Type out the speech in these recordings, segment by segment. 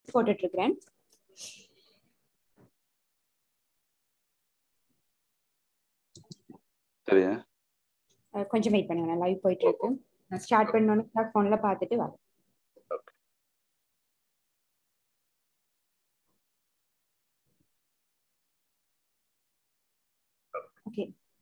போட்டுட்டு இருக்கிறேன் சரியா அஹ் கொஞ்சம் வெயிட் பண்ணுங்க நான் லைவ் போயிட்டு இருக்கு நான் ஸ்டார்ட் பண்ணோன்னு ஃபோன்ல பார்த்துட்டு வரேன் ஓகே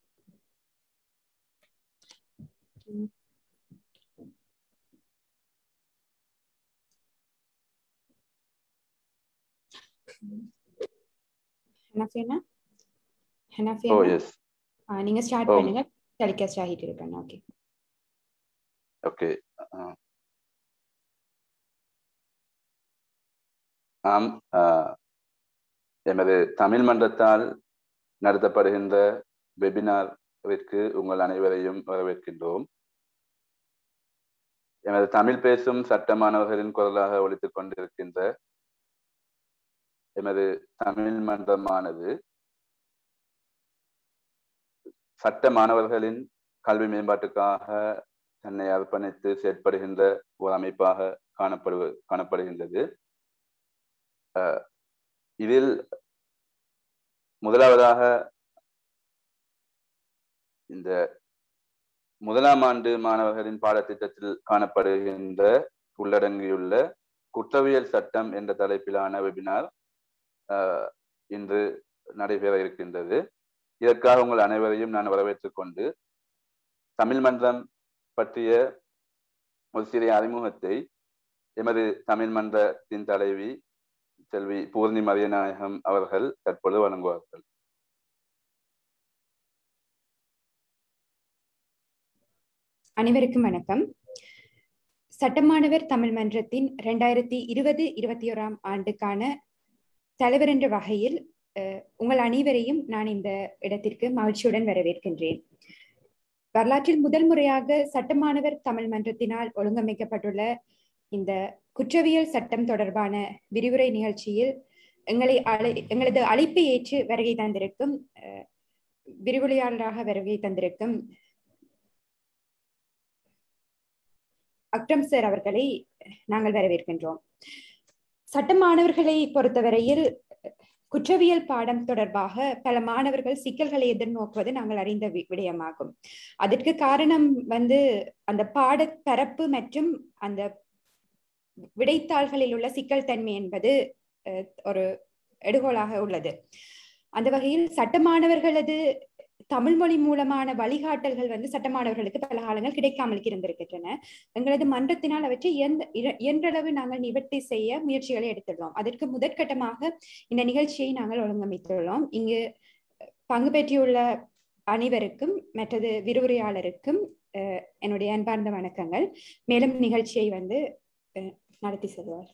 ஹனாஃபியனா ஓ ஹனாஃபியனா எஸ் ஆ, நீங்க ஸ்டார்ட் ஓ. பண்ணுங்க டெலிகாஸ்ட் ஆகிட்டு இருக்கேன் ஓகே ஓகே ஆம் ஆஹ், எமது தமிழ் மன்றத்தால் நடத்தப்படுகின்ற வெபினாரிற்கு உங்கள் அனைவரையும் வரவேற்கின்றோம் எமது தமிழ் பேசும் சட்ட மாணவர்களின் குரலாக ஒலித்துக் கொண்டிருக்கின்ற எமது தமிழ் மன்றமானது சட்ட மாணவர்களின் கல்வி மேம்பாட்டுக்காக தன்னை அர்ப்பணித்து செயற்படுகின்ற ஒரு அமைப்பாக காணப்படுவ காணப்படுகின்றது அஹ் இதில் முதலாவதாக இந்த முதலாம் ஆண்டு மாணவர்களின் பாடத்திட்டத்தில் காணப்படுகின்ற உள்ளடங்கியுள்ள குற்றவியல் சட்டம் என்ற தலைப்பிலான வெபினார் அஹ், இன்று நடைபெற இருக்கின்றது இதற்காக உங்கள் அனைவரையும் நான் வரவேற்றுக் கொண்டு தமிழ் மன்றம் பற்றிய ஒரு சிறிய அறிமுகத்தை எமது தமிழ் மன்றத்தின் தலைவி செல்வி பூர்ணி மரியநாயகம் அவர்கள் தற்பொழுது வழங்குவார்கள் அனைவருக்கும் வணக்கம் சட்டமாணவர் தமிழ் மன்றத்தின் ரெண்டாயிரத்தி இருபது இருபத்தி ஓராம் ஆண்டுக்கான தலைவர் என்ற வகையில் அஹ், உங்கள் அனைவரையும் நான் இந்த இடத்திற்கு மகிழ்ச்சியுடன் வரவேற்கின்றேன் வரலாற்றில் முதல் முறையாக சட்டமாணவர் தமிழ் மன்றத்தினால் ஒழுங்கமைக்கப்பட்டுள்ள இந்த குற்றவியல் சட்டம் தொடர்பான விரிவுரை நிகழ்ச்சியில் எங்களை அழை எங்களது அழைப்பை ஏற்று வருகை தந்திருக்கும் அஹ், விரிவுரையாளராக வருகை தந்திருக்கும் அக்ரம் சார் அவர்களை நாங்கள் வரவேற்கின்றோம் சட்ட மாணவர்களை பொறுத்தவரையில் குற்றவியல் பாடம் தொடர்பாக பல மாணவர்கள் சிக்கல்களை எதிர்நோக்குவது நாங்கள் அறிந்த வி- விடயமாகும் அதற்கு காரணம் வந்து அந்த பாட பரப்பு மற்றும் அந்த விடைத்தாள்களில் உள்ள சிக்கல் தன்மை என்பது அஹ், ஒரு எடுகோலாக உள்ளது அந்த வகையில் சட்ட மாணவர்களது தமிழ் மொழி மூலமான வழிகாட்டல்கள் வந்து சட்ட மாணவர்களுக்கு பல காலங்கள் கிடைக்காமல் இருந்திருக்கின்றன எங்களது மன்றத்தினால் அவற்றை இயன்ற இர- இயன்றளவு நாங்கள் நிவர்த்தி செய்ய முயற்சிகளை எடுத்துள்ளோம் அதற்கு முதற்கட்டமாக இந்த நிகழ்ச்சியை நாங்கள் ஒழுங்கமைத்துள்ளோம் இங்கு பங்கு பெற்றியுள்ள அனைவருக்கும் மற்றது விரிவுரையாளருக்கும் அஹ், என்னுடைய அன்பார்ந்த வணக்கங்கள் மேலும் நிகழ்ச்சியை வந்து அஹ், நடத்தி செல்வார்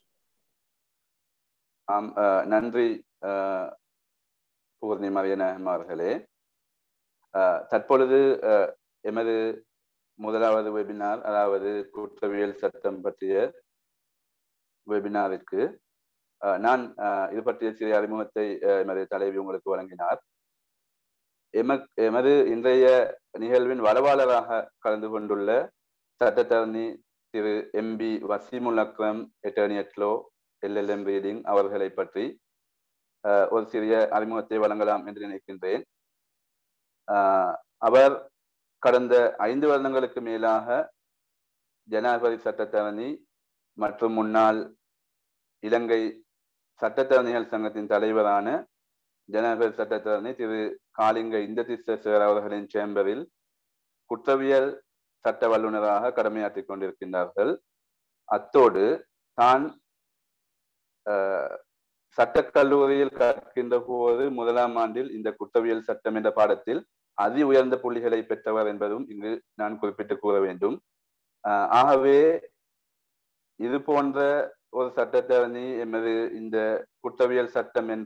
ஆம் அஹ், நன்றி அஹ், பூர்ணி மரியநாயகம் அவர்களே அஹ், தற்பொழுது அஹ், எமது முதலாவது வெபினார் அதாவது குற்றவியல் சட்டம் பற்றிய வெபினாருக்கு அஹ், நான் அஹ், இது பற்றிய சிறிய அறிமுகத்தை அஹ், எமது தலைவி உங்களுக்கு வழங்கினார் எமக் எமது இன்றைய நிகழ்வின் வரவாளராக கலந்து கொண்டுள்ள சட்டத்தரணி திரு MP Waseemul Akram attorney at law LLM reading அவர்களை பற்றி அஹ், ஒரு சிறிய அறிமுகத்தை வழங்கலாம் என்று நினைக்கின்றேன் அஹ், அவர் கடந்த ஐந்து வருடங்களுக்கு மேலாக ஜனாதிபதி சட்டத்தரணி மற்றும் முன்னாள் இலங்கை சட்டத்தரணிகள் சங்கத்தின் தலைவரான ஜனாதிபதி சட்டத்தரணி திரு காலிங்க இந்திரதிஸ்வர் அவர்களின் சேம்பரில் குற்றவியல் சட்ட வல்லுநராக கடமையாற்றிக் கொண்டிருக்கின்றார்கள் அத்தோடு தான் அஹ், சட்டக் கல்லூரியில் கற்கின்ற போது முதலாம் ஆண்டில் இந்த குற்றவியல் சட்டம் என்ற பாடத்தில் அதி உயர்ந்த புள்ளிகளை பெற்றவர் என்பதும் இங்கு நான் குறிப்பிட்டு கூற வேண்டும் அஹ், ஆகவே இது போன்ற ஒரு சட்டத்தரணி எமது இந்த குற்றவியல் சட்டம் என்ற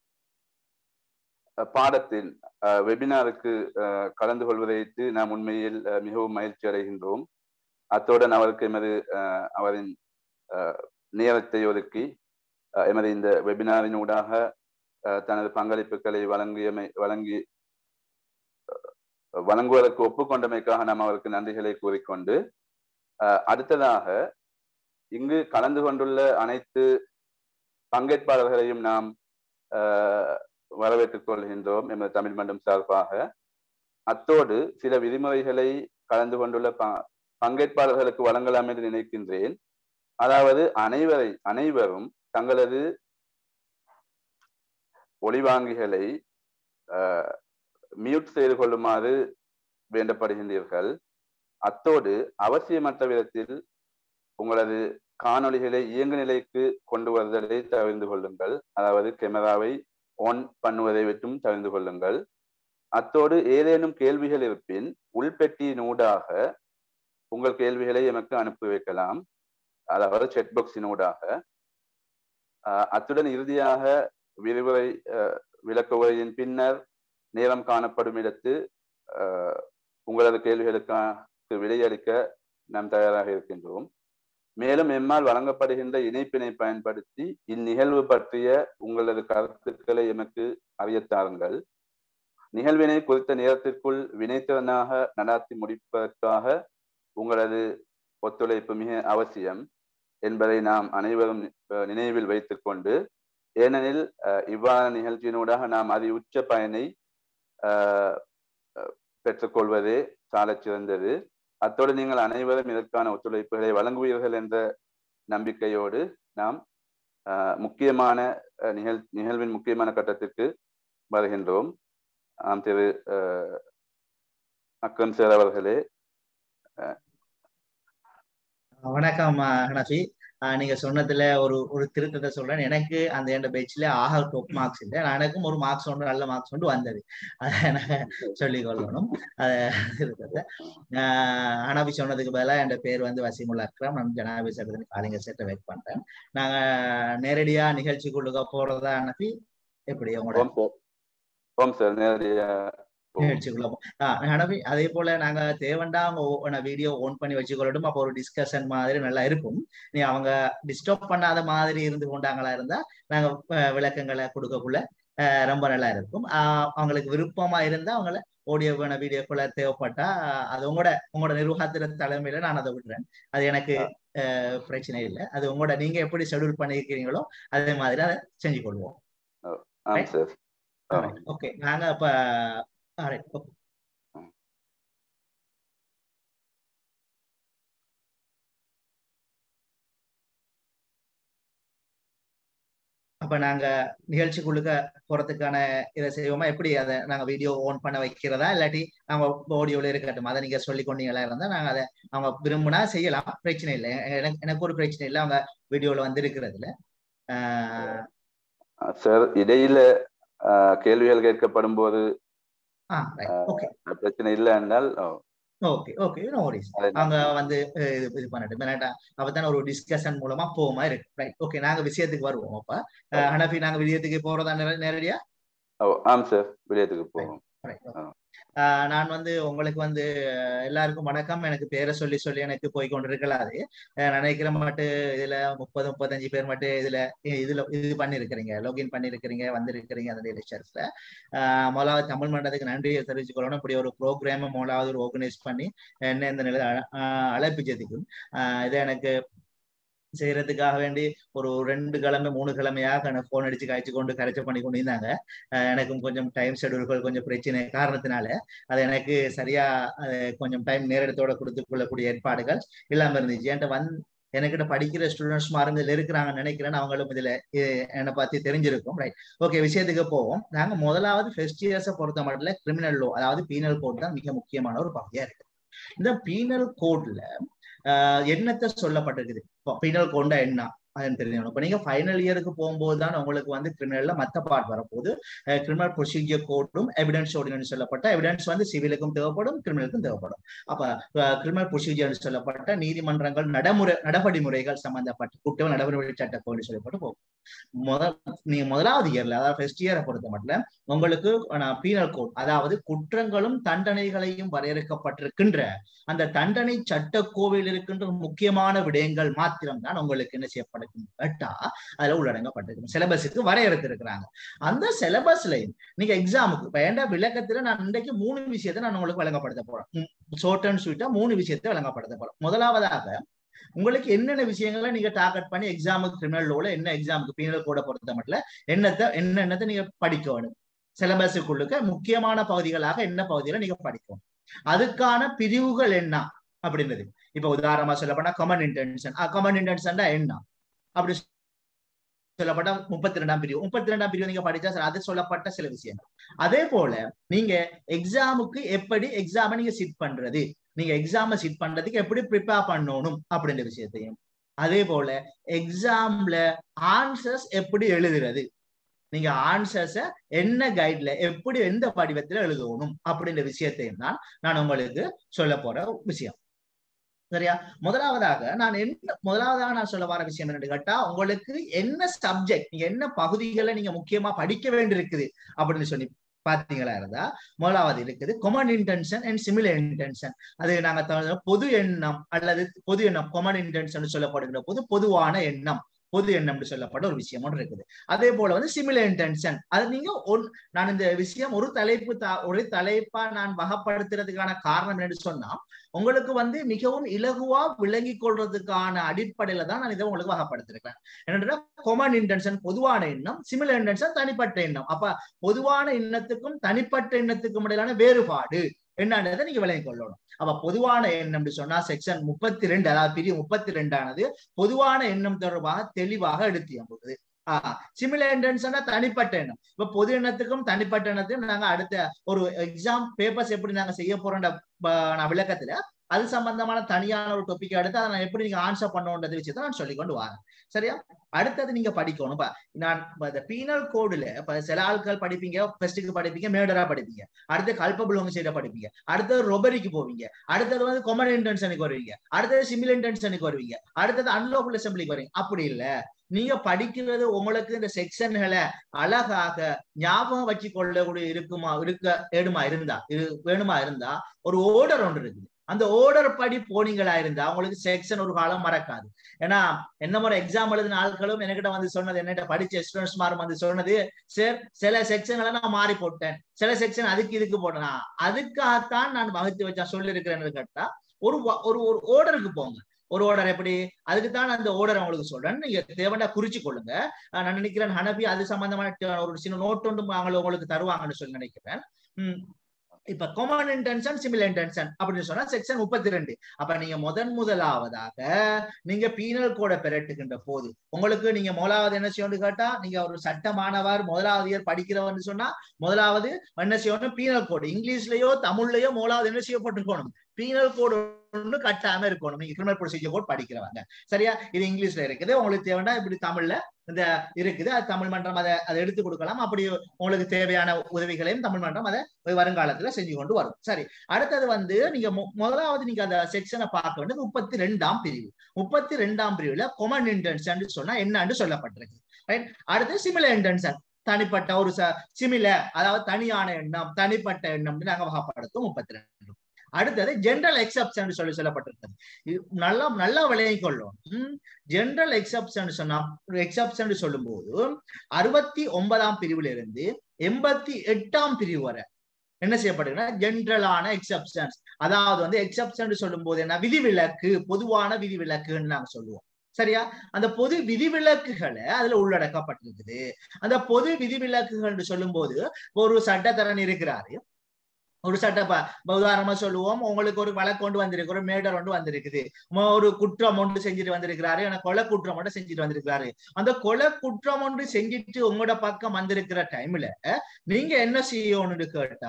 அஹ், பாடத்தில் அஹ், வெபினாருக்கு அஹ், கலந்து கொள்வதைத்து நாம் உண்மையில் அஹ், மிகவும் மகிழ்ச்சி அடைகின்றோம் அத்துடன் அவருக்கு எமது அஹ், அவரின் அஹ், நேரத்தை ஒதுக்கி அஹ், எமது இந்த வெபினாரின் ஊடாக அஹ், தனது பங்களிப்புகளை வழங்கியமை வழங்கி அஹ், வழங்குவதற்கு ஒப்புக்கொண்டமைக்காக நாம் அவருக்கு நன்றிகளை கூறிக்கொண்டு அஹ், அடுத்ததாக இங்கு கலந்து கொண்டுள்ள அனைத்து பங்கேற்பாளர்களையும் நாம் வரவேற்றுக் கொள்கின்றோம் எமது தமிழ் மன்றம் சார்பாக அத்தோடு சில விதிமுறைகளை கலந்து கொண்டுள்ள பங்கேற்பாளர்களுக்கு வழங்கலாம் என்று நினைக்கின்றேன் அதாவது அனைவரை அனைவரும் தங்களது ஒளிவாங்கிகளை மியூட் செய்து கொள்ளுமாறு வேண்டப்படுகின்றீர்கள் அத்தோடு அவசியமற்ற விதத்தில் உங்களது காணொளிகளை இயங்கு நிலைக்கு கொண்டு வருதலை தவிர்த்து கொள்ளுங்கள் அதாவது கேமராவை ஆன் பண்ணுவதை விட்டும் தவிர்த்து கொள்ளுங்கள் அத்தோடு ஏதேனும் கேள்விகள் இருப்பின் உள்பெட்டியினூடாக உங்கள் கேள்விகளை எமக்கு அனுப்பி வைக்கலாம் அதாவது செட் பாக்ஸினூடாக அத்துடன் இறுதியாக விரிவுரை விளக்குவரையின் பின்னர் நேரம் காணப்படும் இடத்து உங்களது கேள்விகளுக்கு விடையளிக்க நாம் தயாராக இருக்கின்றோம் மேலும் எம்மால் வழங்கப்படுகின்ற இணைப்பினை பயன்படுத்தி இந்நிகழ்வு பற்றிய உங்களது கருத்துக்களை எமக்கு அறியத்தாருங்கள் நிகழ்வினை குறித்த நேரத்திற்குள் வினைத்திறனாக நடாத்தி முடிப்பதற்காக உங்களது ஒத்துழைப்பு மிக அவசியம் என்பதை நாம் அனைவரும் நினைவில் வைத்துக் கொண்டு ஏனெனில் இவ்வாறான நிகழ்ச்சியினூடாக நாம் அதி உச்ச பயனை பெற்றுக்கொள்வதே சாலச் சிறந்தது அத்தோடு நீங்கள் அனைவரும் இதற்கான ஒத்துழைப்புகளை வழங்குவீர்கள் என்ற நம்பிக்கையோடு நாம் முக்கியமான நிகழ் நிகழ்வின் முக்கியமான கட்டத்திற்கு வருகின்றோம் ஆம் திரு அக்கம் சார் அவர்களே வணக்கம் ஹனஃபி நீங்க சொன்னதுல ஒரு ஒரு திருத்தத்தை சொல்றேன் எனக்கு அந்த எந்த பேச்சுல ஆக டொப் மார்க்ஸ் இல்லை எனக்கும் ஒரு மார்க்ஸ் ஒன்று நல்ல மார்க்ஸ் ஒன்று வந்தது அதை நாங்க சொல்லிக் கொள்ளணும் திருத்தத்தை ஹனஃபி சொன்னதுக்கு பதிலாக என் பேர் வந்து வசீமுல் அக்ரம் நான் ஜனாபி சட்டத்தின் காலிங்க செட்டை வெயிட் பண்றேன் நாங்க நேரடியா நிகழ்ச்சிக்குள்ளுக்க போறதா ஹனஃபி எப்படி உங்களோட சார் நேரடியா நிகழ்ச்சிக்குள்ள ஹனபி அதே போல நாங்க தேவண்டா அவங்க வீடியோ ஓன் பண்ணி வச்சுக்கொள்ளட்டும் அப்போ ஒரு டிஸ்கஷன் மாதிரி நல்லா இருக்கும் நீ அவங்க டிஸ்டர்ப் பண்ணாத மாதிரி இருந்து கொண்டாங்களா இருந்தா நாங்க விளக்கங்களை கொடுக்கக்குள்ள ரொம்ப நல்லா இருக்கும் அவங்களுக்கு விருப்பமா இருந்தா அவங்கள ஆடியோ வேண வீடியோக்குள்ள தேவைப்பட்டா அது உங்களோட உங்களோட நிர்வாகத்திற தலைமையில நான் அதை விடுறேன் அது எனக்கு பிரச்சனை இல்லை அது உங்களோட நீங்க எப்படி ஷெடியூல் பண்ணிருக்கிறீங்களோ அதே மாதிரி அதை செஞ்சு கொள்வோம் ஓகே நாங்க இப்ப Alright, okay. அப்ப நாங்க நிகழ்ச்சிக்குள்ளுக்க போறதுக்கான இதை செய்வோமா எப்படி அதை நாங்க வீடியோ ஓன் பண்ண வைக்கிறதா இல்லாட்டி அவங்க ஆடியோல இருக்கட்டும் அதை நீங்க சொல்லி கொண்டீங்களா இருந்தா நாங்க அதை அவங்க விரும்பினா செய்யலாம் பிரச்சனை இல்லை எனக்கு எனக்கு ஒரு பிரச்சனை இல்லை அவங்க வீடியோல வந்து இருக்கிறதுல சார் இடையில கேள்விகள் கேட்கப்படும் போது பிரச்சனை இல்லை என்றால் ஓகே ஓகே நோ வரிஸ் அவங்க வந்து இது இது பண்ணட்டும் அப்பதான் ஒரு டிஸ்கஷன் மூலமா போமா இருக்கு ரைட் ஓகே நாங்க விஷயத்துக்கு வருவோம் அப்ப ஹனஃபி நாங்க விஜயத்துக்கு போறதா நேரடியா ஆம் சார் விஜயத்துக்கு போவோம் நான் வந்து உங்களுக்கு வந்து எல்லாருக்கும் வணக்கம் எனக்கு பேரை சொல்லி சொல்லி எனக்கு போய் கொண்டிருக்கலாது நினைக்கிற மட்டும் இதுல முப்பது முப்பத்தஞ்சு பேர் மட்டும் இதுல இதுல இது பண்ணிருக்கிறீங்க லாகின் பண்ணிருக்கிறீங்க வந்திருக்கிறீங்க அந்த லெக்சர்ஸ்ல முதலாவது தமிழ் மன்றத்துக்கு நன்றியை தெரிவிச்சுக்கொள்ளணும் இப்படி ஒரு ப்ரோக்ராம் முதலாவது ஒரு ஆர்கனைஸ் பண்ணி என்ன இந்த நிலை அழைப்பிச்சதுக்கும் இது எனக்கு செய்யறதுக்காக வேண்டி ஒரு ரெண்டு கிழமை மூணு கிழமையாக எனக்கு போன் அடிச்சு காய்ச்சி கொண்டு கரைச்ச பண்ணி கொண்டு இருந்தாங்க எனக்கும் கொஞ்சம் டைம் ஷெடியூல்கள் கொஞ்சம் பிரச்சனை காரணத்தினால அது எனக்கு சரியா கொஞ்சம் டைம் நேரத்தோட கொடுத்து கொள்ளக்கூடிய ஏற்பாடுகள் இல்லாம இருந்துச்சு என்கிட்ட வந்து என்கிட்ட படிக்கிற ஸ்டூடெண்ட்ஸ் மாதிரி இதுல இருக்கிறாங்கன்னு நினைக்கிறேன் அவங்களும் இதுல என்னை பத்தி தெரிஞ்சிருக்கும் ரைட் ஓகே விஷயத்துக்கு போவோம் நாங்க முதலாவது ஃபெஸ்ட் இயர்ஸை பொறுத்த மட்டும் கிரிமினல் லோ அதாவது பீனல் கோட் தான் மிக முக்கியமான ஒரு பகுதியா இருக்கு இந்த பீனல் கோட்ல என்னத்தை சொல்லப்பட்டிருக்குது பீனல் கோண்டா என்ன அதுன்னு தெரிஞ்சுக்கணும் இப்போ நீங்க ஃபைனல் இயருக்கு போகும்போது தான் உங்களுக்கு வந்து கிரிமினல்ல மத்த பார்ட் வரப்போகுது கிரிமினல் ப்ரொசீஜர் கோடும் எவிடன்ஸ் ஆர்டினன்ஸ் சொல்லப்பட்ட எவிடன்ஸ் வந்து சிவிலுக்கும் தேவைப்படும் கிரிமினலுக்கும் தேவைப்படும் அப்ப கிரிமினல் ப்ரொசீஜர் சொல்லப்பட்ட நீதிமன்றங்கள் நடைமுறை நடவடி முறைகள் சம்பந்தப்பட்ட குற்ற நடைமுறை சட்ட கோடு சொல்லப்பட்டு போகும் முதல் நீங்க முதலாவது இயர்ல அதாவது ஃபர்ஸ்ட் இயரை பொறுத்த மட்டும் உங்களுக்கு பீனல் கோட் அதாவது குற்றங்களும் தண்டனைகளையும் வரையறுக்கப்பட்டிருக்கின்ற அந்த தண்டனை சட்ட கோவில் இருக்கின்ற முக்கியமான விடயங்கள் மாத்திரம் தான் உங்களுக்கு என்ன செய்யப்படும் கேட்டா அதுல உள்ளடங்கப்பட்டிருக்கும் சிலபஸுக்கு வரையறுத்து இருக்கிறாங்க அந்த சிலபஸ்லயும் நீங்க எக்ஸாமுக்கு இப்ப ஏண்டா விளக்கத்துல நான் இன்றைக்கு மூணு விஷயத்தை நான் உங்களுக்கு வழங்கப்படுத்த போறேன் ஷோர்ட் அண்ட் ஸ்வீட்டா மூணு விஷயத்தை வழங்கப்படுத்த போறேன் முதலாவதாக உங்களுக்கு என்னென்ன விஷயங்களை நீங்க டார்கெட் பண்ணி எக்ஸாமுக்கு கிரிமினல் லோல என்ன எக்ஸாமுக்கு பீனல் கோட பொறுத்த மட்டும் என்னத்தை என்னென்னத்தை நீங்க படிக்க வேணும் சிலபஸுக்குள்ளுக்க முக்கியமான பகுதிகளாக என்ன பகுதிகளை நீங்க படிக்கணும் அதுக்கான பிரிவுகள் என்ன அப்படின்றது இப்ப உதாரணமா சொல்லப்போனா கமன் இன்டென்ஷன் கமன் இன்டென்ஷன் என்ன அப்படி சொல்லப்பட்ட முப்பத்தி ரெண்டாம் பிரிவு முப்பத்தி ரெண்டாம் பிரிவு நீங்க படிச்சா சார் அது சொல்லப்பட்ட சில விஷயங்கள் அதே போல நீங்க எக்ஸாமுக்கு எப்படி எக்ஸாம நீங்க சிட் பண்றது நீங்க எக்ஸாம சிட் பண்றதுக்கு எப்படி ப்ரிப்பேர் பண்ணணும் அப்படின்ற விஷயத்தையும் அதே போல எக்ஸாம்ல ஆன்சர்ஸ் எப்படி எழுதுறது நீங்க ஆன்சர்ஸ என்ன கைட்ல எப்படி எந்த வடிவத்துல எழுதணும் அப்படின்ற விஷயத்தையும் தான் நான் உங்களுக்கு சொல்ல போற விஷயம் சரியா முதலாவதாக நான் என்ன முதலாவதாக நான் சொல்ல வர விஷயம் என்னன்னு கேட்டா உங்களுக்கு என்ன சப்ஜெக்ட் நீங்க என்ன பகுதிகளை நீங்க முக்கியமா படிக்க வேண்டியிருக்குது அப்படின்னு சொல்லி பாத்தீங்களா இருந்தா முதலாவது இருக்குது common intention and similar intention அது நாங்க பொது எண்ணம் அல்லது பொது எண்ணம் கொமன் இன்டென்ஷன் சொல்லப்படுகிற போது பொதுவான எண்ணம் பொது எண்ணம்னு சொல்லப்பட்ட ஒரு விஷயம் ஒன்று இருக்குது அதே போல வந்து சிமிலர் இன்டென்ஷன் அது நீங்க ஒன் நான் இந்த விஷயம் ஒரு தலைப்பு ஒரு தலைப்பா நான் வகப்படுத்துறதுக்கான காரணம் என்னன்னு சொன்னா உங்களுக்கு வந்து மிகவும் இலகுவா விளங்கி கொள்றதுக்கான அடிப்படையில தான் நான் இதை உங்களுக்கு வகப்படுத்திருக்கேன் என்னன்னா கொமன் இன்டென்ஷன் பொதுவான எண்ணம் சிமிலர் இன்டென்ஷன் தனிப்பட்ட எண்ணம் அப்ப பொதுவான எண்ணத்துக்கும் தனிப்பட்ட எண்ணத்துக்கும் இடையிலான வேறுபாடு என்னன்றதை நீங்க விளங்கிக் கொள்ளணும் அப்ப பொதுவான எண்ணம் சொன்னா செக்ஷன் முப்பத்தி ரெண்டு அதாவது பிரிவு முப்பத்தி ரெண்டானது பொதுவான எண்ணம் தொடர்பாக தெளிவாக எடுத்து அம்புது ஆஹ் சிமிலர் என்ட்ரன்ஸ்னா தனிப்பட்ட எண்ணம் இப்ப பொது எண்ணத்துக்கும் தனிப்பட்ட எண்ணத்துக்கும் நாங்க அடுத்த ஒரு எக்ஸாம் பேப்பர்ஸ் எப்படி நாங்க செய்ய போறோம் விளக்கத்துல அது சம்பந்தமான தனியான ஒரு டாபிக் எடுத்து அதை நான் எப்படி நீங்க ஆன்சர் பண்ணணுன்றது விஷயத்த நான் சொல்லி கொண்டு வரேன் சரியா அடுத்தது நீங்க படிக்கணும் நான் இந்த பீனல் கோடுல இப்ப சில ஆட்கள் படிப்பீங்க ஃபர்ஸ்ட்டுக்கு படிப்பீங்க மேடரா படிப்பீங்க அடுத்து கல்பபிள் உங்க சைட படிப்பீங்க அடுத்தது ரொபரிக்கு போவீங்க அடுத்தது வந்து கொமன் இன்டென்ஷனுக்கு வருவீங்க அடுத்தது சிமில் இன்டென்ஷனுக்கு வருவீங்க அடுத்தது அன்லோபுல் அசம்பிளிக்கு வருவீங்க அப்படி இல்ல நீங்க படிக்கிறது உங்களுக்கு இந்த செக்ஷன்களை அழகாக ஞாபகம் வச்சு கொள்ளக்கூடிய இருக்குமா இருக்க ஏடுமா இருந்தா வேணுமா இருந்தா ஒரு ஓர்டர் ஒன்று இருக்குது அந்த ஓர்டர் படி போனீங்களா இருந்தா உங்களுக்கு செக்ஷன் ஒரு காலம் மறக்காது ஏன்னா என்ன முறை எக்ஸாம் எழுதின ஆட்களும் என்கிட்ட வந்து சொன்னது என்னட்ட படிச்ச ஸ்டூடெண்ட்ஸ் மாரும் வந்து சொன்னது சார் சில செக்ஷன்களை நான் மாறி போட்டேன் சில செக்ஷன் அதுக்கு இதுக்கு போட்டேனா அதுக்காகத்தான் நான் வகுத்து வச்சா சொல்லி இருக்கிறேன்னு கேட்டா ஒரு ஒரு ஒரு ஓர்டருக்கு போங்க ஒரு ஓர்டர் எப்படி அதுக்கு தான் அந்த ஓர்டர் உங்களுக்கு சொல்றேன் நீங்க தேவையா குறிச்சு கொள்ளுங்க நான் நினைக்கிறேன் ஹனபி அது சம்பந்தமான ஒரு சின்ன நோட் ஒன்று அவங்களை உங்களுக்கு தருவாங்கன்னு சொல்லி நினைக்கிறேன் உம் இப்ப கொமன் இன்டென்ஷன் சிமில் இன்டென்ஷன் அப்படின்னு சொன்னா செக்ஷன் முப்பத்தி ரெண்டு அப்ப நீங்க முதன் முதலாவதாக நீங்க பீனல் கோட பெறட்டுகின்ற போது உங்களுக்கு நீங்க முதலாவது என்ன செய்யணும் கேட்டா நீங்க ஒரு சட்டமானவர் முதலாவது இயர் படிக்கிறவர்னு சொன்னா முதலாவது என்ன செய்யணும் பீனல் கோடு இங்கிலீஷ்லயோ தமிழ்லயோ முதலாவது என்ன செய்யப்பட்டிருக்கணும் பீனல் கோடு ஒன்று கட்டாம இருக்கணும் நீங்க கிரிமினல் ப்ரொசீஜர் கோட் படிக்கிறவங்க சரியா இது இங்கிலீஷ்ல இருக்குது உங்களுக்கு தேவைன்னா இப்படி தமிழ்ல இந்த இருக்குது அது தமிழ் மன்றம் அதை அதை எடுத்து கொடுக்கலாம் அப்படி உங்களுக்கு தேவையான உதவிகளையும் தமிழ் மன்றம் அதை வருங்காலத்துல செஞ்சு கொண்டு வரும் சரி அடுத்தது வந்து நீங்க முதலாவது நீங்க அந்த செக்ஷனை பார்க்க வேண்டியது முப்பத்தி ரெண்டாம் பிரிவு முப்பத்தி ரெண்டாம் பிரிவுல கொமன் இன்டென்ஷன் சொன்னா என்னன்னு சொல்லப்பட்டிருக்கு ரைட் அடுத்து சிமிலர் இன்டென்ஷன் தனிப்பட்ட ஒரு சிமில அதாவது தனியான எண்ணம் தனிப்பட்ட எண்ணம் நாங்க வகைப்படுத்தும் முப்பத்தி ரெண்டு அடுத்தது ஜென்ரல் எக்ஸப்ஷன் சொல்லி சொல்லப்பட்டிருக்கிறது நல்லா நல்லா விளையை கொள்ளும் ஜென்ரல் எக்ஸப்ஷன் சொன்னா எக்ஸப்ஷன் சொல்லும் போது அறுபத்தி ஒன்பதாம் பிரிவுல இருந்து எண்பத்தி எட்டாம் பிரிவு வரை என்ன செய்யப்படுதுன்னா ஜென்ரலான எக்ஸப்ஷன்ஸ் அதாவது வந்து எக்ஸப்ஷன் சொல்லும் போது என்ன விதிவிலக்கு பொதுவான விதிவிலக்குன்னு நாங்க சொல்லுவோம் சரியா அந்த பொது விதிவிலக்குகளை அதுல உள்ளடக்கப்பட்டிருக்குது அந்த பொது விதிவிலக்குகள் சொல்லும் போது ஒரு சட்டத்தரன் இருக்கிறாரு ஒரு சட்டப்பா உதாரணமா சொல்லுவோம் உங்களுக்கு ஒரு வழக்கு கொண்டு வந்திருக்கு ஒரு மேடர் ஒன்று வந்திருக்குது ஒரு குற்றம் ஒன்று செஞ்சுட்டு வந்திருக்கிறாரு எனக்கு கொலை குற்றம் ஒன்று செஞ்சுட்டு வந்திருக்கிறாரு அந்த கொலை குற்றம் ஒன்று செஞ்சுட்டு உங்களோட பக்கம் வந்திருக்கிற டைம்ல நீங்க என்ன செய்யணும்னு கேட்டா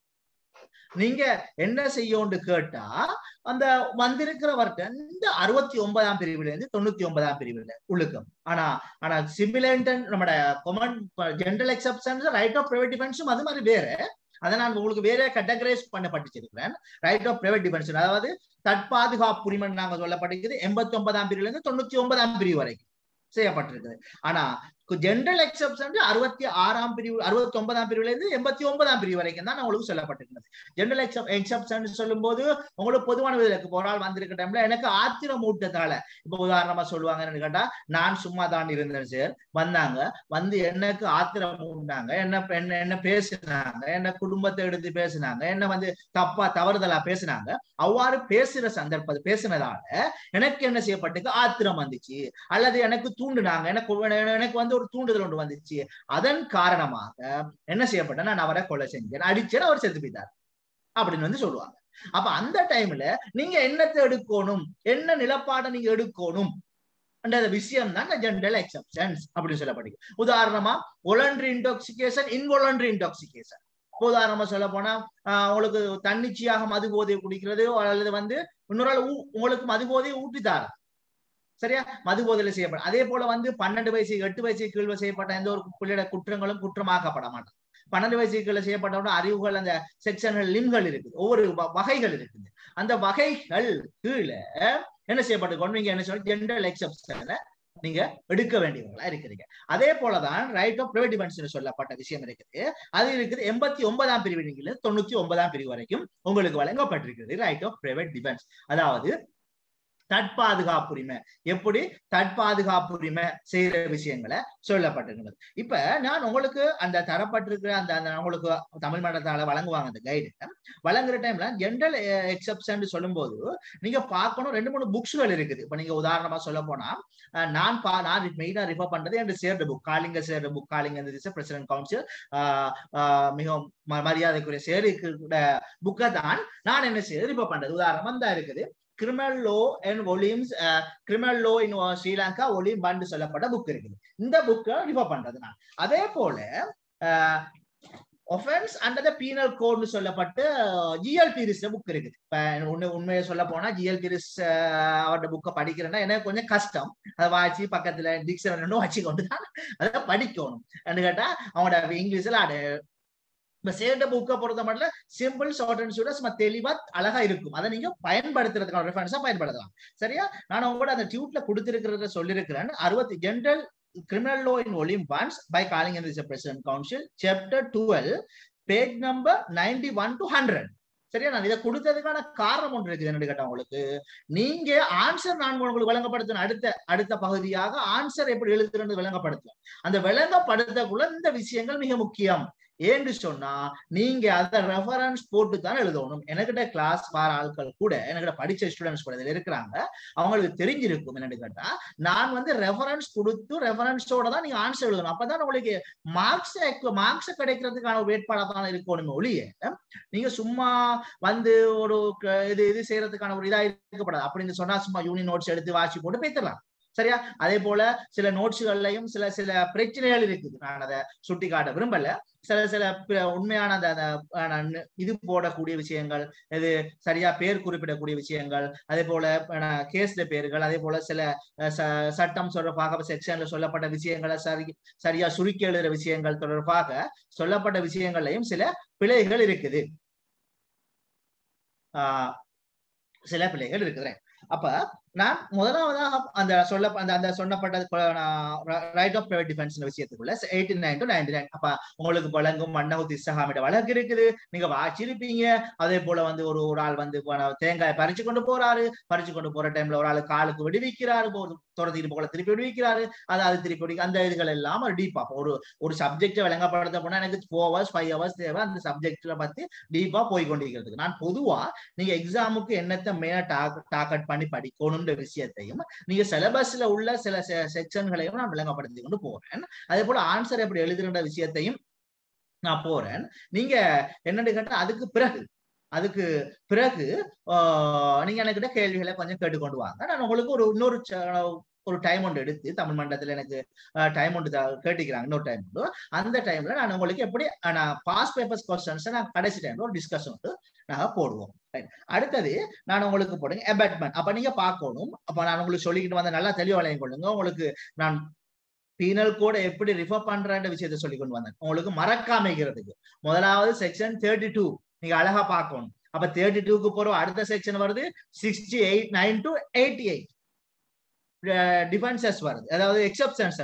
நீங்க என்ன செய்யணும்னு கேட்டா அந்த வந்திருக்கிறவர்கிட்ட இந்த அறுபத்தி ஒன்பதாம் பிரிவுல இருந்து தொண்ணூத்தி ஒன்பதாம் பிரிவுல உள்ளுக்கும் ஆனா ஆனா சிமிலன்டன் நம்மட common general exceptions right of private டிஃபென்ஸும் அது மாதிரி வேற அதை நான் உங்களுக்கு வேற கேட்டகரைஸ் பண்ண படிச்சிருக்கிறேன் ரைட் ஆஃப் பிரைவேட் டிஃபென்ஸ் அதாவது தற்பாதுகாப்பு உரிமை நாங்க சொல்லப்பட்டிருக்குது எண்பத்தி ஒன்பதாம் பிரிவுல இருந்து தொண்ணூத்தி ஒன்பதாம் பிரிவு வரைக்கும் செய்யப்பட்டிருக்குது ஆனா ஜென்ரல் எக்ஸப்ஷன் அறுபத்தி ஆறாம் பிரிவு அறுபத்தி ஒன்பதாம் பிரிவுல இருந்து எண்பத்தி ஒன்பதாம் பிரிவு வரைக்கும் தான் உங்களுக்கு சொல்லப்பட்டிருக்கிறது ஜென்ரல் எக்ஸப் எக்ஸப்ஷன் சொல்லும் போது உங்களுக்கு பொதுவான விதற்கு ஒரு ஆள் வந்திருக்க டைம்ல எனக்கு ஆத்திரம் ஊட்டத்தால இப்ப உதாரணமா சொல்லுவாங்கன்னு கேட்டா நான் சும்மா தான் இருந்தேன் சார் வந்தாங்க வந்து எனக்கு ஆத்திரம் ஊட்டினாங்க என்ன என்ன என்ன பேசினாங்க என்ன குடும்பத்தை எடுத்து பேசினாங்க என்ன வந்து தப்பா தவறுதலா பேசினாங்க அவ்வாறு பேசுற சந்தர்ப்பம் பேசினதால எனக்கு என்ன செய்யப்பட்டுக்கு ஆத்திரம் வந்துச்சு அல்லது எனக்கு தூண்டுனாங்க எனக்கு எனக்கு வந்து ஒரு தூண்டுதல் ஒன்று வந்துச்சு அதன் காரணமாக என்ன செய்யப்பட்ட நான் அவரை கொலை செஞ்சேன் அடிச்சேன் அவர் செத்து போயிட்டார் அப்படின்னு வந்து சொல்லுவாங்க அப்ப அந்த டைம்ல நீங்க என்னத்தை எடுக்கணும் என்ன நிலப்பாடை நீங்க எடுக்கணும் அந்த விஷயம் தான் ஜென்ரல் எக்ஸப்ஷன்ஸ் அப்படின்னு சொல்லப்படுது உதாரணமா ஒலண்ட்ரி இன்டாக்சிகேஷன் இன்வொலண்ட்ரி இன்டாக்சிகேஷன் உதாரணமா சொல்ல போனா உங்களுக்கு தன்னிச்சையாக மது போதை குடிக்கிறது அல்லது வந்து இன்னொரு ஆள் உங்களுக்கு மது போதையை ஊட்டித்தாரு சரியா மது போதையில செய்யப்படும் அதே போல வந்து பன்னெண்டு வயசு எட்டு வயசு கீழ் செய்யப்பட்ட எந்த ஒரு பிள்ளையோட குற்றங்களும் குற்றமாக்கப்பட மாட்டான் பன்னெண்டு வயசு கீழே செய்யப்பட்ட அறிவுகள் அந்த செக்ஷன்கள் லிம்கள் இருக்குது ஒவ்வொரு வகைகள் இருக்குது அந்த வகைகள் கீழே என்ன செய்யப்பட்டு நீங்க என்ன சொல்ல ஜென்ரல் எக்ஸப்ஷனை நீங்க எடுக்க வேண்டியவங்களா இருக்கிறீங்க அதே போலதான் ரைட் ஆஃப் பிரைவேட் டிஃபென்ஸ் சொல்லப்பட்ட விஷயம் இருக்குது அது இருக்குது எண்பத்தி ஒன்பதாம் பிரிவு தொண்ணூத்தி ஒன்பதாம் பிரிவு வரைக்கும் உங்களுக்கு வழங்கப்பட்டிருக்கிறது ரைட் ஆஃப் பிரைவேட் டிஃபென்ஸ் அதாவது தற்பாதுகாப்புரிமை எப்படி தற்பாதுகாப்புரிமை செய்யற விஷயங்களை சொல்லப்பட்டிருக்கிறது இப்ப நான் உங்களுக்கு அந்த தரப்பட்டிருக்கிற அந்த அந்த உங்களுக்கு தமிழ் மன்றத்தால வழங்குவாங்க அந்த கைடு வழங்குற டைம்ல ஜென்ரல் எக்ஸப்ஷன் சொல்லும் போது நீங்க பார்க்கணும் ரெண்டு மூணு புக்ஸ்கள் இருக்குது இப்ப நீங்க உதாரணமா சொல்ல போனா நான் பா நான் மெயினா ரிஃபர் பண்றது என் சேர்ந்த புக் காலிங்க சேர்ந்த புக் காலிங்க பிரசிடன்ட் கவுன்சில் மிகவும் மரியாதைக்குரிய சேருக்கிற புக்கை தான் நான் என்ன செய்ய ரிஃபர் பண்றது உதாரணமா தான் இருக்குது கிரிமினல் லோ அண்ட் ஒலிம்ஸ் criminal law in Sri Lanka பண்டு சொல்லப்பட்ட புக் இருக்குது இந்த புக்கை ரிஃபர் பண்றது நான் அதே போல ஒஃபென்ஸ் அண்டர் த பீனல் கோட்னு சொல்லப்பட்டு ஜிஎல் பீரிஸ் புக் இருக்குது இப்ப உண்மை உண்மையை சொல்ல போனா ஜிஎல் பீரிஸ் அவரோட புக்கை படிக்கிறேன்னா எனக்கு கொஞ்சம் கஷ்டம் அதை வாசி பக்கத்துல டிக்ஷனரி வச்சு கொண்டு தான் அதை படிக்கணும் கேட்டா அவனோட இங்கிலீஷ்ல அது இப்ப சேர்ந்த புக்கை பொறுத்த மட்டும் சிம்பிள் ஷார்ட் அண்ட் ஸ்வீட் சும்மா தெளிவா அழகா இருக்கும் அதை நீங்க பயன்படுத்துறதுக்கான ரெஃபரன்ஸா பயன்படுத்தலாம் சரியா நான் உங்களோட அந்த டியூட்ல கொடுத்திருக்கிறத சொல்லியிருக்கிறேன் அறுபத்தி general criminal law in volume 1 by calling in the president council chapter 12 page number 91 to 100 சரியா நான் இதை கொடுத்ததுக்கான காரணம் ஒன்று இருக்குது என்ன கேட்டா உங்களுக்கு நீங்க ஆன்சர் நான் உங்களுக்கு விளங்கப்படுத்தின அடுத்த அடுத்த பகுதியாக ஆன்சர் எப்படி எழுதுறது விளங்கப்படுத்தலாம் அந்த விளங்கப்படுத்தக்குள்ள இந்த விஷயங்கள் மிக முக்கியம் ஏன்னு சொன்னா நீங்க அதை ரெஃபரன்ஸ் போட்டு தான் எழுதணும் எனக்கிட்ட கிளாஸ் பார ஆட்கள் கூட எனக்கிட்ட படிச்ச ஸ்டூடெண்ட்ஸ் கூட இதுல இருக்கிறாங்க அவங்களுக்கு தெரிஞ்சிருக்கும் என்னன்னு கேட்டா நான் வந்து ரெஃபரன்ஸ் கொடுத்து ரெஃபரன்ஸோட தான் நீங்க ஆன்சர் எழுதணும் அப்பதான் உங்களுக்கு மார்க்ஸ் மார்க்ஸ் கிடைக்கிறதுக்கான வேட்பாளா தான் இருக்கணும் ஒழிய நீங்க சும்மா வந்து ஒரு இது இது செய்யறதுக்கான ஒரு இதா இருக்கப்படாது அப்படின்னு சொன்னா சும்மா யூனியன் நோட்ஸ் எடுத்து வாசி போட்டு பேத்தரலாம் சரியா அதே போல சில நோட்ஸ்கள்லையும் சில சில பிரச்சனைகள் இருக்குது நான் அதை சுட்டி காட்ட விரும்பல சில சில உண்மையான அந்த இது போடக்கூடிய விஷயங்கள் இது சரியா பேர் குறிப்பிடக்கூடிய விஷயங்கள் அதே போல கேஸ்ல பேர்கள் அதே போல சில சட்டம் தொடர்பாக செக்ஷன்ல சொல்லப்பட்ட விஷயங்களை சரி சரியா சுருக்கி எழுதுற விஷயங்கள் தொடர்பாக சொல்லப்பட்ட விஷயங்கள்லையும் சில பிழைகள் இருக்குது ஆஹ் சில பிழைகள் இருக்குது அப்ப நான் முதலாவதாக அந்த சொல்ல அந்த அந்த சொன்னப்பட்ட ரைட் ஆஃப் பிரைவேட் டிஃபென்ஸ் விஷயத்துக்குள்ள eighty nine to ninety nine அப்ப உங்களுக்கு வழங்கும் மன்னகுத்தி இஸ்ஹாமிட வழக்கு இருக்குது நீங்க வாச்சிருப்பீங்க அதே போல வந்து ஒரு ஒரு ஆள் வந்து தேங்காய் பறிச்சு கொண்டு போறாரு பறிச்சு கொண்டு போற டைம்ல ஒரு ஆள் காலுக்கு விடுவிக்கிறாரு துரத்திட்டு போல திருப்பி விடுவிக்கிறாரு அதாவது திருப்பி விடுவி அந்த இதுகள் எல்லாம் ஒரு டீப்பா ஒரு ஒரு சப்ஜெக்ட் விளங்கப்படுத்த போனா எனக்கு ஃபோர் ஹவர்ஸ் ஃபைவ் ஹவர்ஸ் தேவை அந்த சப்ஜெக்ட்ல பத்தி டீப்பா போய் கொண்டிருக்கிறதுக்கு நான் பொதுவா நீங்க எக்ஸாமுக்கு என்னத்தை மேல டார்கெட் பண்ணி படிக்கணும் விஷயத்தையும் நீங்க சிலபஸ்ல உள்ள சில செக்ஷன்களையும் நான் விளங்கப்படுத்தி கொண்டு போறேன் அதே போல ஆன்சர் எப்படி எழுதுகின்ற விஷயத்தையும் நான் போறேன் நீங்க என்னன்னு கேட்டா அதுக்கு பிறகு அதுக்கு பிறகு நீங்க என்கிட்ட கேள்விகளை கொஞ்சம் கேட்டுக்கொண்டு வாங்க நான் உங்களுக்கு ஒரு இன்னொரு ஒரு டைம் ஒன்று எடுத்து தமிழ் மண்டலத்துல எனக்கு டைம் ஒன்று கேட்டுக்கிறாங்க இன்னொரு டைம் அந்த டைம்ல நான் உங்களுக்கு எப்படி நான் பாஸ் பேப்பர்ஸ் கொஸ்டின்ஸ் நான் கடைசி டைம்ல ஒரு டிஸ்கஷன் வந்து நாங்க போடுவோம் அடுத்தது நான் உங்களுக்கு போடுங்க எபட்மெண்ட் அப்ப நீங்க பார்க்கணும் அப்ப நான் உங்களுக்கு சொல்லிக்கிட்டு வந்த நல்லா தெளிவா விளைய கொள்ளுங்க உங்களுக்கு நான் பீனல் கோட எப்படி ரிஃபர் பண்றேன்ற விஷயத்த சொல்லி கொண்டு வந்தேன் உங்களுக்கு மறக்காமைக்கிறதுக்கு முதலாவது செக்ஷன் தேர்ட்டி டூ நீங்க அழகா பார்க்கணும் அப்ப தேர்ட்டி டூக்கு போறோம் அடுத்த செக்ஷன் வருது sixty eight nine to eighty eight defences வருது அதாவது எக்ஸப்ஷன்ஸ் வருது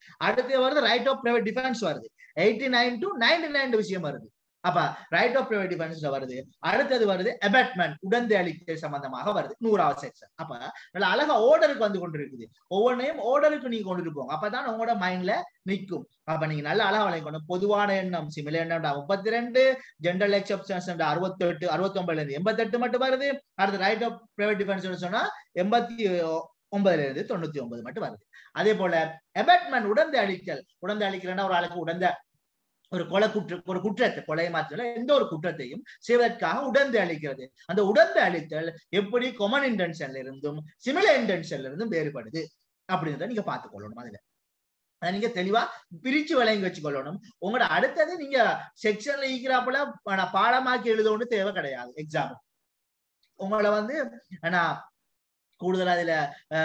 அடுத்து வருது ரைட் ஆஃப் பிரைவேட் டிஃபென்ஸ் வருது eighty nine to ninety nine விஷயம் வருது அப்ப ரைட் ஆஃப் பிரைவேட் டிஃபென்ஸ்ல வருது அடுத்தது வருது அபேட்மெண்ட் உடந்தை அளிக்கை சம்பந்தமாக வருது நூறாவது செக்ஷன் அப்ப நல்ல அழகா ஓர்டருக்கு வந்து கொண்டு இருக்குது ஒவ்வொன்றையும் ஓர்டருக்கு நீங்க கொண்டு போங்க அப்பதான் உங்களோட மைண்ட்ல நிக்கும் அப்ப நீங்க நல்ல அழகா வளைக்கணும் பொதுவான எண்ணம் சிமில எண்ணம் முப்பத்தி ரெண்டு ஜென்ரல் எக்ஸப்ஷன்ஸ் அறுபத்தி எட்டு அறுபத்தி ஒன்பதுல இருந்து எண்பத்தி எட்டு மட்டும் வருது அடுத்து ரைட் ஆஃப் பிரைவேட் டிஃபென்ஸ் சொன்னா எண்பத்தி ஒன்பதுல இருந்து தொண்ணூத்தி ஒன்பது மட்டும் வருது அதே போல அபேட்மெண்ட் உடந்தை அளித்தல் உடந்தை அளிக்கலன்னா ஒரு ஆளுக்கு உடந்த ஒரு கொலை குற்ற ஒரு குற்றத்தை கொலை மாற்றல எந்த ஒரு குற்றத்தையும் செய்வதற்காக உடந்தை அளிக்கிறது அந்த உடந்தை அளித்தல் எப்படி கொமன் இன்டென்ஷன்ல இருந்தும் சிமிலர் இன்டென்ஷன்ல இருந்தும் வேறுபடுது அப்படின்றத நீங்க பார்த்துக்கொள்ளணும் அதுல அதை நீங்க தெளிவா பிரிச்சு விளங்கி வச்சுக்கொள்ளணும் உங்களோட அடுத்தது நீங்க செக்ஷன்ல ஈக்கிறாப்புல பாடமாக்கி எழுதணும்னு தேவை கிடையாது எக்ஸாம் உங்களை வந்து நான் கூடுதலா இதுல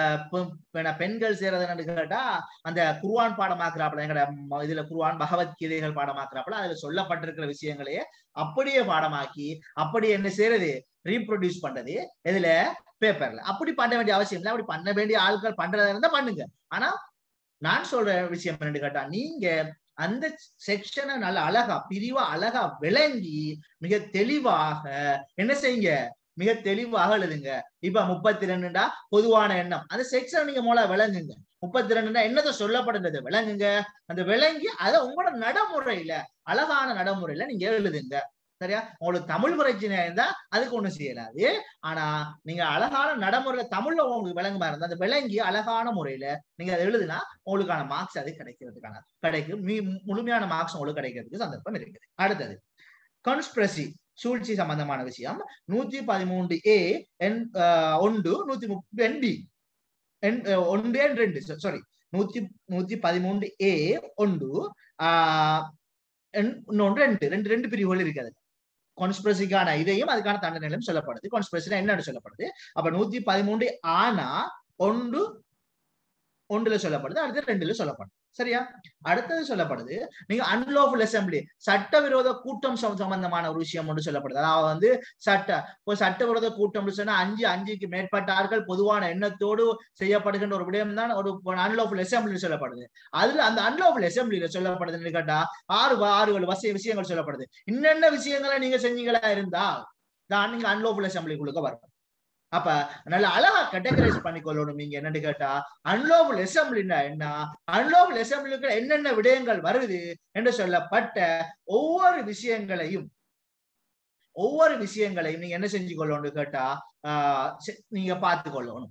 பெண்கள் செய்யறது கேட்டா அந்த குருவான் பாடமாக்குறாப்புல எங்கட இதுல குருவான் பகவத்கீதைகள் பாடமாக்குறாப்புல அதுல சொல்லப்பட்டிருக்கிற விஷயங்களையே அப்படியே பாடமாக்கி அப்படி என்ன செய்யறது ரீப்ரொடியூஸ் பண்றது இதுல பேப்பர்ல அப்படி பண்ண வேண்டிய அவசியம் இல்லை அப்படி பண்ண வேண்டிய ஆட்கள் பண்றதா இருந்தா பண்ணுங்க ஆனா நான் சொல்ற விஷயம் என்னன்னு கேட்டா நீங்க அந்த செக்ஷனை நல்ல அழகா பிரிவா அழகா விளங்கி மிக தெளிவாக என்ன செய்யுங்க மிக தெளிவாக எழுதுங்க இப்ப முப்பத்தி ரெண்டுடா பொதுவான எண்ணம் அந்த செக்ஷன் நீங்க மூல விளங்குங்க முப்பத்தி ரெண்டுனா என்னதை சொல்லப்படுறது விளங்குங்க அந்த விளங்கி அதை உங்களோட நடைமுறையில அழகான நடைமுறையில நீங்க எழுதுங்க சரியா உங்களுக்கு தமிழ் பிரச்சனை இருந்தா அதுக்கு ஒண்ணும் செய்யலாது ஆனா நீங்க அழகான நடைமுறையில தமிழ்ல உங்களுக்கு விளங்குமா இருந்தா அந்த விளங்கி அழகான முறையில நீங்க அதை எழுதுனா உங்களுக்கான மார்க்ஸ் அது கிடைக்கிறதுக்கான கிடைக்கும் முழுமையான மார்க்ஸ் உங்களுக்கு கிடைக்கிறதுக்கு சந்தர்ப்பம் இருக்குது அடுத்தது கான்ஸ்பிரசி சூழ்ச்சி சம்பந்தமான விஷயம் நூத்தி பதிமூன்று ஏ என் ஒன்று நூத்தி முப்பது என் பி ஒன்று என் ரெண்டு சாரி நூத்தி நூத்தி பதிமூன்று ஏ ஒன்று ஆஹ் இன்னொன்று ரெண்டு ரெண்டு ரெண்டு பிரிவுகள் இருக்கிறது கான்ஸ்பிரசிக்கான இதையும் அதுக்கான தண்டனைகளும் சொல்லப்படுது கான்ஸ்பிரசி என்னன்னு சொல்லப்படுது அப்ப நூத்தி பதிமூன்று ஆனா ஒன்று ஒன்றுல சொல்லப்படுது அடுத்து ரெண்டுல சொல்லப்படுது சரியா அடுத்தது சொல்லப்படுது நீங்க அன்லோஃபுல் அசம்பிளி சட்டவிரோத கூட்டம் சம்பந்தமான ஒரு விஷயம் ஒன்று சொல்லப்படுது அதாவது வந்து சட்ட ஒரு சட்டவிரோத கூட்டம் சொன்னா அஞ்சு அஞ்சுக்கு மேற்பட்டார்கள் பொதுவான எண்ணத்தோடு செய்யப்படுகின்ற ஒரு விடயம் தான் ஒரு அன்லோஃபுல் அசம்பிளி சொல்லப்படுது அதுல அந்த அன்லோஃபுல் அசம்பிளில சொல்லப்படுதுன்னு கேட்டா ஆறு ஆறு ஏழு வசிய விஷயங்கள் சொல்லப்படுது என்னென்ன விஷயங்களை நீங்க செஞ்சீங்களா இருந்தா தான் நீங்க அன்லோஃபுல் அசம்பிளிக்குள்ளுக்கு வரும் அப்ப நல்ல அழகா கேட்டகரைஸ் பண்ணிக்கொள்ளணும் நீங்க என்னன்னு கேட்டா அன்லோபல் அசம்பிளினா என்ன அன்லோபல் அசம்பிளிக்கு என்னென்ன விடயங்கள் வருது என்று சொல்லப்பட்ட ஒவ்வொரு விஷயங்களையும் ஒவ்வொரு விஷயங்களையும் நீங்க என்ன செஞ்சு கொள்ளணும் கேட்டா ஆஹ் நீங்க பார்த்து கொள்ளணும்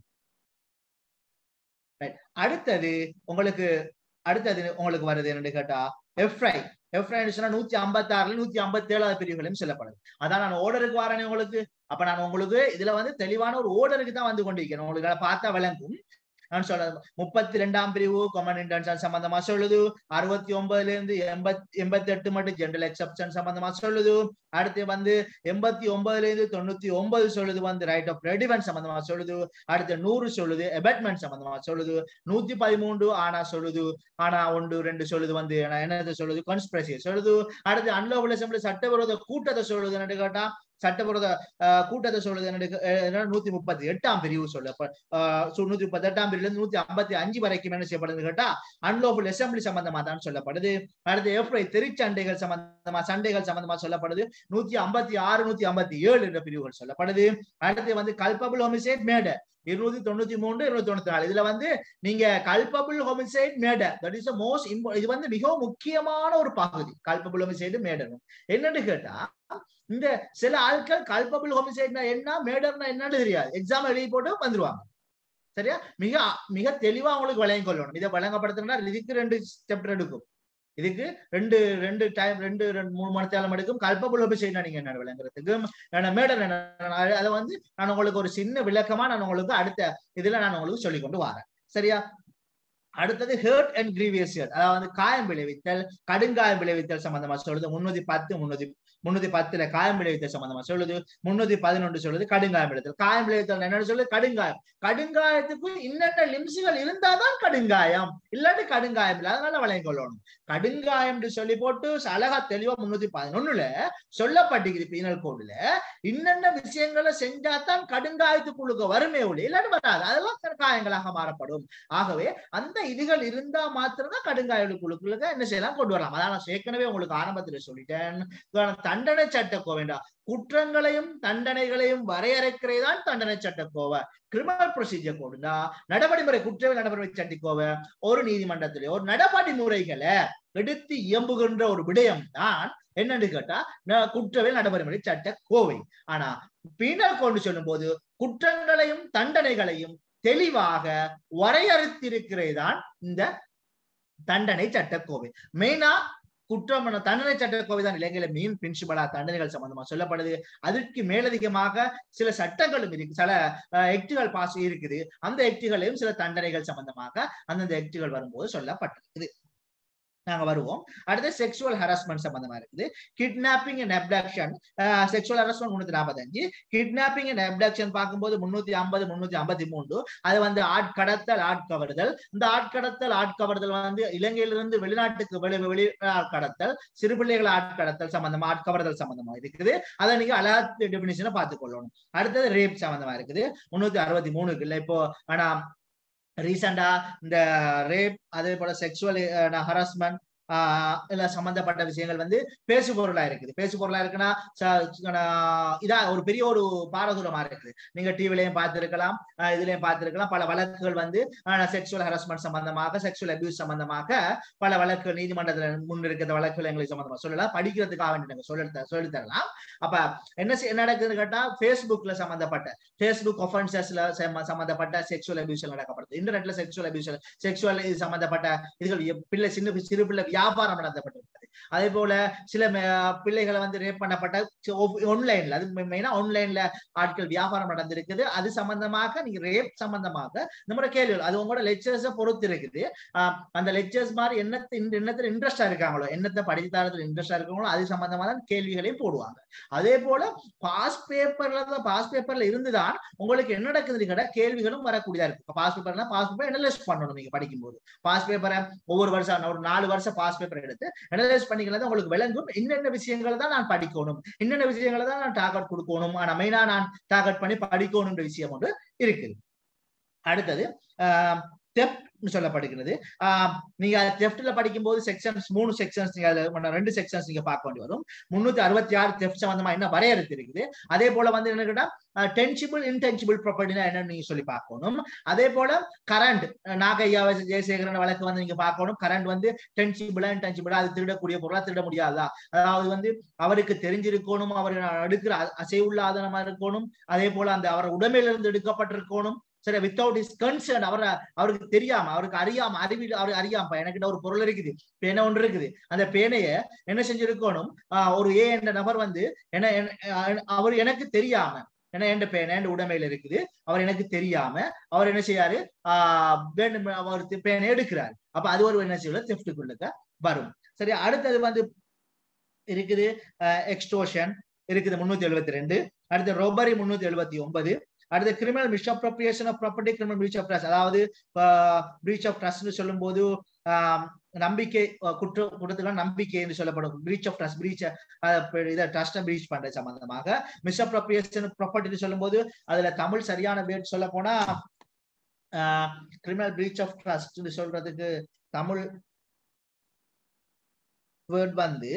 அடுத்தது உங்களுக்கு அடுத்தது உங்களுக்கு வருது என்னன்னு கேட்டா எஃப்ஐ எஃப்ஐ சொன்னா நூத்தி ஐம்பத்தி ஆறுல நூத்தி ஐம்பத்தி ஏழாவது பிரிவுகளையும் சொல்லப்படுது அதான் நான் ஓர்டருக்கு வரேன் உங்களுக்கு அப்ப நான் உங்களுக்கு இதுல வந்து தெளிவான ஒரு ஓர்டருக்கு தான் வந்து கொண்டிருக்கிறேன் உங்களுக்கு பார்த்தா விளங்கும் நான் சொல்ல முப்பத்தி ரெண்டாம் பிரிவு கொமன் இன்டென்ஷன் சம்பந்தமா சொல்லுது அறுபத்தி ஒன்பதுல இருந்து எண்பத்தி எண்பத்தி எட்டு மட்டும் ஜென்ரல் எக்ஸப்ஷன் சம்பந்தமா சொல்லுது அடுத்து வந்து எண்பத்தி ஒன்பதுல இருந்து தொண்ணூத்தி ஒன்பது சொல்லுது வந்து ரைட் ஆஃப் ரெடிவன் சம்பந்தமா சொல்லுது அடுத்து நூறு சொல்லுது எபட்மெண்ட் சம்பந்தமா சொல்லுது நூத்தி பதிமூன்று ஆனா சொல்லுது ஆனா ஒன்று ரெண்டு சொல்லுது வந்து என்னது சொல்லுது கான்ஸ்பிரசி சொல்லுது அடுத்து அன்லோபுல் அசம்பிளி சட்டவிரோத கூட்டத்தை சொல்லுது என்னன்னு கேட்டா சட்டவிரோத கூட்டத்தை சொல்லுது என்னன்னு நூத்தி முப்பத்தி எட்டாம் பிரிவு சொல்லு நூத்தி முப்பத்தி எட்டாம் பிரிவுல இருந்து நூத்தி ஐம்பத்தி அஞ்சு வரைக்கும் என்ன செய்யப்படுது கேட்டா அன்லோபுல் அசம்பிளி சம்பந்தமா தான் சொல்லப்படுது அடுத்து ஏப்ரை திருச்சண்டைகள் சம்பந்தமா சண்டைகள் சம்பந்தமா சொல்லப்படுது நூத்தி ஐம்பத்தி ஆறு நூத்தி ஐம்பத்தி ஏழு என்ற பிரிவுகள் சொல்லப்படுது அடுத்து வந்து கல்பபிள் ஹோமிசைட் மேடர் இருநூத்தி தொண்ணூத்தி மூன்று இருநூத்தி தொண்ணூத்தி நாலு இதுல வந்து நீங்க culpable homicide murder that is most இது வந்து மிகவும் முக்கியமான ஒரு பகுதி கல்பபிள் ஹோமிசைடு மேடர் என்னன்னு கேட்டா இந்த சில ஆட்கள் கல்பபிள் ஹோமிசைட்னா என்ன மேடர்னா என்னன்னு தெரியாது எக்ஸாம் எழுதி போட்டு வந்துருவாங்க சரியா மிக மிக தெளிவா அவங்களுக்கு வழங்கிக் கொள்ளணும் இதை வழங்கப்படுத்தணும்னா இதுக்கு ரெண்டு சாப்டர் எடுக்கும் இதுக்கு ரெண்டு ரெண்டு டைம் ரெண்டு ரெண்டு மூணு மணி தேலம் எடுக்கும் கல்பபுல் ஹோமிசைட்னா நீங்க என்ன விளங்குறதுக்கு மேடர் அதை வந்து நான் உங்களுக்கு ஒரு சின்ன விளக்கமா நான் உங்களுக்கு அடுத்த இதுல நான் உங்களுக்கு சொல்லி கொண்டு வரேன் சரியா அடுத்தது ஹேர்ட் அண்ட் கிரீவியஸ் ஹேர்ட் அதாவது காயம் விளைவித்தல் கடுங்காயம் விளைவித்தல் சம்பந்தமா சொல்லுது முன்னூத்தி பத்து முன்னூத்தி முன்னூத்தி பத்துல காயம் விளைவித்தல் சம்பந்தமா சொல்லுது முன்னூத்தி பதினொன்று சொல்லுது கடுங்காயம் விளைவித்தல் காயம் விளைவித்தல் என்னன்னு சொல்லுது கடுங்காயம் கடுங்காயத்துக்கு இன்னென்ன லிம்ஸுகள் இருந்தாதான் கடுங்காயம் இல்லாட்டி கடுங்காயம் இல்லை அதனால வளையம் கொள்ளணும் கடுங்காயம் சொல்லி போட்டு அழகா தெளிவா முன்னூத்தி பதினொன்னுல சொல்லப்பட்டிருக்குது பீனல் கோடுல இன்னென்ன விஷயங்களை செஞ்சாதான் கடுங்காயத்துக்குள்ளுக்கு வருமே ஒளி இல்லாட்டி வராது அதெல்லாம் காயங்களாக மாறப்படும் ஆகவே அந்த இதுகள் இருந்தா மாத்திரம்தான் கடுங்காயல் குழுக்களுக்கு என்ன செய்யலாம் கொண்டு வரலாம் அதான் நான் ஏற்கனவே உங்களுக்கு ஆரம்பத்துல சொல்லிட்டேன் தண்டனை சட்டக்கோவைண்டா குற்றங்களையும் தண்டனைகளையும் வரையறுக்கிறதான் தண்டனை சட்டக்கோவை கிரிமினல் ப்ரொசீஜர் கோடுனா நடைமுறை குற்றவியல் நடைமுறை சட்டக்கோவை ஒரு நீதிமன்றத்திலே ஒரு நடைமுறைகளை எடுத்து இயம்புகின்ற ஒரு விடயம் தான் என்னன்னு கேட்டா குற்றவியல் நடைமுறை சட்ட கோவை ஆனா பீனல் கொண்டு சொல்லும் போது குற்றங்களையும் தண்டனைகளையும் தெளிவாக வரையறுத்திருக்கிறதான் இந்த தண்டனை சட்டக்கோவை மெயினா குற்றம் தண்டனை சட்டக்கோவை தான் இலங்கையில மீன் பிரின்சிபலா தண்டனைகள் சம்பந்தமா சொல்லப்படுது அதற்கு மேலதிகமாக சில சட்டங்களும் இருக்கு சில எக்டுகள் பாஸ் இருக்குது அந்த எக்டுகளையும் சில தண்டனைகள் சம்பந்தமாக அந்தந்த எக்டுகள் வரும்போது சொல்லப்பட்டிருக்குது நாங்க வருவோம் அடுத்து செக்ஷுவல் ஹராஸ்மெண்ட் சம்பந்தமா இருக்குது kidnapping and abduction sexual harassment முன்னூத்தி நாற்பத்தஞ்சு கிட்னாப்பிங் அண்ட் அப்டாக்ஷன் பார்க்கும்போது முன்னூத்தி ஐம்பது முன்னூத்தி ஐம்பத்தி மூன்று அது வந்து ஆட்கடத்தல் ஆட்கவர்தல் இந்த ஆட்கடத்தல் ஆட்கவர்தல் வந்து இலங்கையிலிருந்து வெளிநாட்டுக்கு வெளி வெளி கடத்தல் சிறு பிள்ளைகள் ஆட்கடத்தல் சம்பந்தமா ஆட்கவர்தல் சம்பந்தமா இருக்குது அதை நீங்க அலாத் டெபினிஷனை பார்த்துக்கொள்ளணும் அடுத்தது ரேப் சம்பந்தமா இருக்குது முன்னூத்தி அறுபத்தி மூணுக்கு இல்ல இப்போ ஆனா ரீசெண்டா இந்த ரேப் அதே போல செக்ஷுவல் ஹராஸ்மெண்ட் ஆஹ் இல்ல சம்பந்தப்பட்ட விஷயங்கள் வந்து பேசு பொருளா இருக்குது பேசு பொருளா இருக்குன்னா இதா ஒரு பெரிய ஒரு பாரதூரமா இருக்குது நீங்க டிவிலையும் பார்த்திருக்கலாம் இதுலயும் பார்த்திருக்கலாம் பல வழக்குகள் வந்து செக்ஷுவல் ஹராஸ்மெண்ட் சம்பந்தமாக செக்ஷுவல் அபியூஸ் சம்பந்தமாக பல வழக்குகள் நீதிமன்றத்துல முன் இருக்கிற வழக்குகள் எங்களுக்கு சம்பந்தமா சொல்லலாம் படிக்கிறதுக்காக வேண்டி நாங்க சொல்ல சொல்லி தரலாம் அப்ப என்ன என்ன நடக்குதுன்னு கேட்டா பேஸ்புக்ல சம்பந்தப்பட்ட பேஸ்புக் ஒஃபென்சஸ்ல சம்பந்தப்பட்ட செக்ஷுவல் அபியூஸ் நடக்கப்படுது இன்டர்நெட்ல செக்ஷுவல் அபியூஸ் செக்ஷுவல் இது சம்பந்தப்பட்ட இதுகள் பிள்ளை சின்ன சிறு பிள்ளை வியாபாரம் நடத்தப்பட்டிருக்கிறது அதே போல சில பிள்ளைகளை வந்து ரேப் பண்ணப்பட்ட ஆன்லைன்ல அது மெயினா ஆன்லைன்ல ஆட்கள் வியாபாரம் நடந்திருக்குது அது சம்பந்தமாக நீங்க ரேப் சம்பந்தமாக நம்மளோட கேள்விகள் அது உங்களோட லெக்சர்ஸ பொறுத்து இருக்குது அந்த லெக்சர்ஸ் மாதிரி என்னத்தை என்னத்துல இன்ட்ரெஸ்டா இருக்காங்களோ என்னத்தை படித்தாரத்துல இன்ட்ரெஸ்டா இருக்காங்களோ அது சம்பந்தமா தான் கேள்விகளையும் போடுவாங்க அதே போல பாஸ் பேப்பர்ல தான் பாஸ் பேப்பர்ல இருந்துதான் உங்களுக்கு என்ன நடக்குது கேட்டா கேள்விகளும் வரக்கூடியதா இருக்கு பாஸ் பேப்பர்னா பாஸ் பேப்பர் அனலைஸ் பண்ணணும் நீங்க படிக்கும்போது பாஸ் பேப்பரை ஒவ்வொரு வருஷம் ஒரு நாலு வருஷம் பாஸ் பேப்பர் எடுத்து அனலைஸ் பண்ணிக்கலாம் உங்களுக்கு விளங்கும் என்னென்ன விஷயங்களை தான் நான் படிக்கணும் என்னென்ன விஷயங்களை தான் நான் டார்கெட் கொடுக்கணும் ஆனா மெயினா நான் டார்கெட் பண்ணி படிக்கணும்ன்ற விஷயம் ஒன்று இருக்குது அடுத்தது தெப்ட் சொல்லப்படுகிறது நீங்க தெப்ட்ல படிக்கும் போது செக்ஷன்ஸ் மூணு செக்ஷன்ஸ் நீங்க ரெண்டு செக்ஷன்ஸ் நீங்க பார்க்க வேண்டி வரும் முன்னூத்தி அறுபத்தி ஆறு தெப்ட் சம்பந்தமா என்ன வரையறுத்து இருக்குது அதே போல வந்து என்ன கேட்டா டென்சிபிள் இன்டென்சிபிள் ப்ராப்பர்ட்டினா என்னன்னு நீங்க சொல்லி பார்க்கணும் அதே போல கரண்ட் நாகையா ஜெயசேகரன் வழக்கு வந்து நீங்க பார்க்கணும் கரண்ட் வந்து டென்சிபிளா இன்டென்சிபிளா அது திருடக்கூடிய பொருளா திருட முடியாதா அதாவது வந்து அவருக்கு தெரிஞ்சிருக்கணும் அவர் எடுக்கிற அசைவுள்ள ஆதனமா இருக்கணும் அதே போல அந்த அவர் உடமையிலிருந்து எடுக்கப்பட்டிருக்கணும் சரி வித்தவுட் இஸ் கன்சர்ன் அவர் அவருக்கு தெரியாம அவருக்கு அறியாம அறிவில் அவர் அறியாம எனக்கிட்ட ஒரு பொருள் இருக்குது பேனை ஒன்று இருக்குது அந்த பேனைய என்ன செஞ்சிருக்கணும் ஒரு ஏ என்ற நபர் வந்து என்ன அவர் எனக்கு தெரியாம ஏன்னா என் பேனை என் உடைமையில இருக்குது அவர் எனக்கு தெரியாம அவர் என்ன செய்யாரு ஆஹ் வேண்டும் அவர் பேனை எடுக்கிறார் அப்ப அது ஒரு என்ன செய்யல தெஃப்டுக்குள்ளக்க வரும் சரி அடுத்தது வந்து இருக்குது எக்ஸ்டோஷன் இருக்குது முன்னூத்தி எழுபத்தி ரெண்டு அடுத்து ரொபரி முன்னூத்தி எழுபத்தி ஒன்பது அடுத்த criminal misappropriation of property criminal breach of trust அதாவது பிரீச் ஆஃப் ட்ரஸ்ட்னு சொல்லும் போது நம்பிக்கை குற்ற குற்றத்துக்கான நம்பிக்கை என்று சொல்லப்படும் பிரீச் ஆஃப் ட்ரஸ்ட் பிரீச் இதை ட்ரஸ்ட்டை பிரீச் பண்ற சம்பந்தமாக மிஸ் அப்ரோப்ரியேஷன் ப்ராப்பர்ட்டி சொல்லும் போது அதுல தமிழ் சரியான பேர் சொல்ல போனா கிரிமினல் பிரீச் ஆஃப் ட்ரஸ்ட் சொல்றதுக்கு தமிழ் வேர்ட் வந்து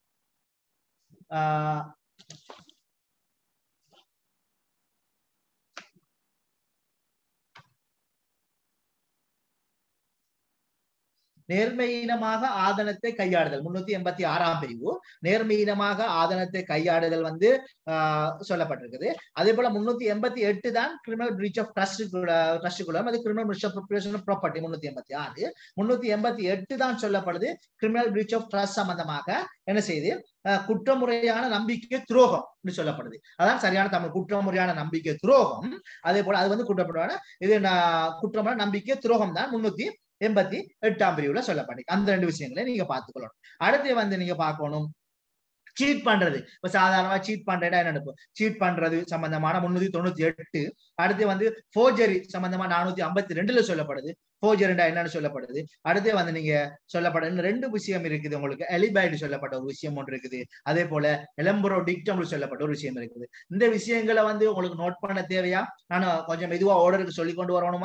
நேர்மையினமாக ஆதனத்தை கையாடுதல் முன்னூத்தி எண்பத்தி ஆறாம் பிரிவு நேர்மையினமாக ஆதனத்தை கையாடுதல் வந்து ஆஹ் சொல்லப்பட்டிருக்குது அதே போல முன்னூத்தி எண்பத்தி எட்டு தான் கிரிமினல் பிரீச் ஆஃப் ட்ரஸ்ட் ட்ரஸ்டுக்குள்ள அது கிரிமினல் பிரீச் ஆஃப் ப்ராப்பர்ட்டி முன்னூத்தி எண்பத்தி ஆறு முன்னூத்தி எண்பத்தி எட்டு தான் சொல்லப்படுது கிரிமினல் பிரீச் ஆஃப் ட்ரஸ்ட் சம்பந்தமாக என்ன செய்யுது குற்றமுறையான நம்பிக்கை துரோகம் சொல்லப்படுது அதான் சரியான தமிழ் குற்றமுறையான நம்பிக்கை துரோகம் அதே போல அது வந்து குற்றப்படுவான இது குற்றமுறை நம்பிக்கை துரோகம் தான் முன்னூத்தி எண்பத்தி எட்டாம் பிரிவுல சொல்லப்பட்டு அந்த ரெண்டு விஷயங்களை நீங்க பார்த்துக்கொள்ளணும் அடுத்து வந்து நீங்க பார்க்கணும் சீட் பண்றது இப்ப சாதாரணமா சீட் பண்றதா என்ன நினைப்போம் சீட் பண்றது சம்பந்தமான முன்னூத்தி தொண்ணூத்தி எட்டு அடுத்து வந்து போர்ஜரி சம்பந்தமா நானூத்தி ஐம்பத்தி ரெண்டுல சொல்லப்படுது போர்ஜரிண்டா என்னன்னு சொல்லப்படுது அடுத்து வந்து நீங்க சொல்லப்பட ரெண்டு விஷயம் இருக்குது உங்களுக்கு எலிபைடு சொல்லப்பட்ட ஒரு விஷயம் ஒன்று இருக்குது அதே போல எலம்புரோ டிக்டம் சொல்லப்பட்ட ஒரு விஷயம் இருக்குது இந்த விஷயங்களை வந்து உங்களுக்கு நோட் பண்ண தேவையா நான் கொஞ்சம் மெதுவா ஓர்டருக்கு சொல்லி கொண்டு வரணுமா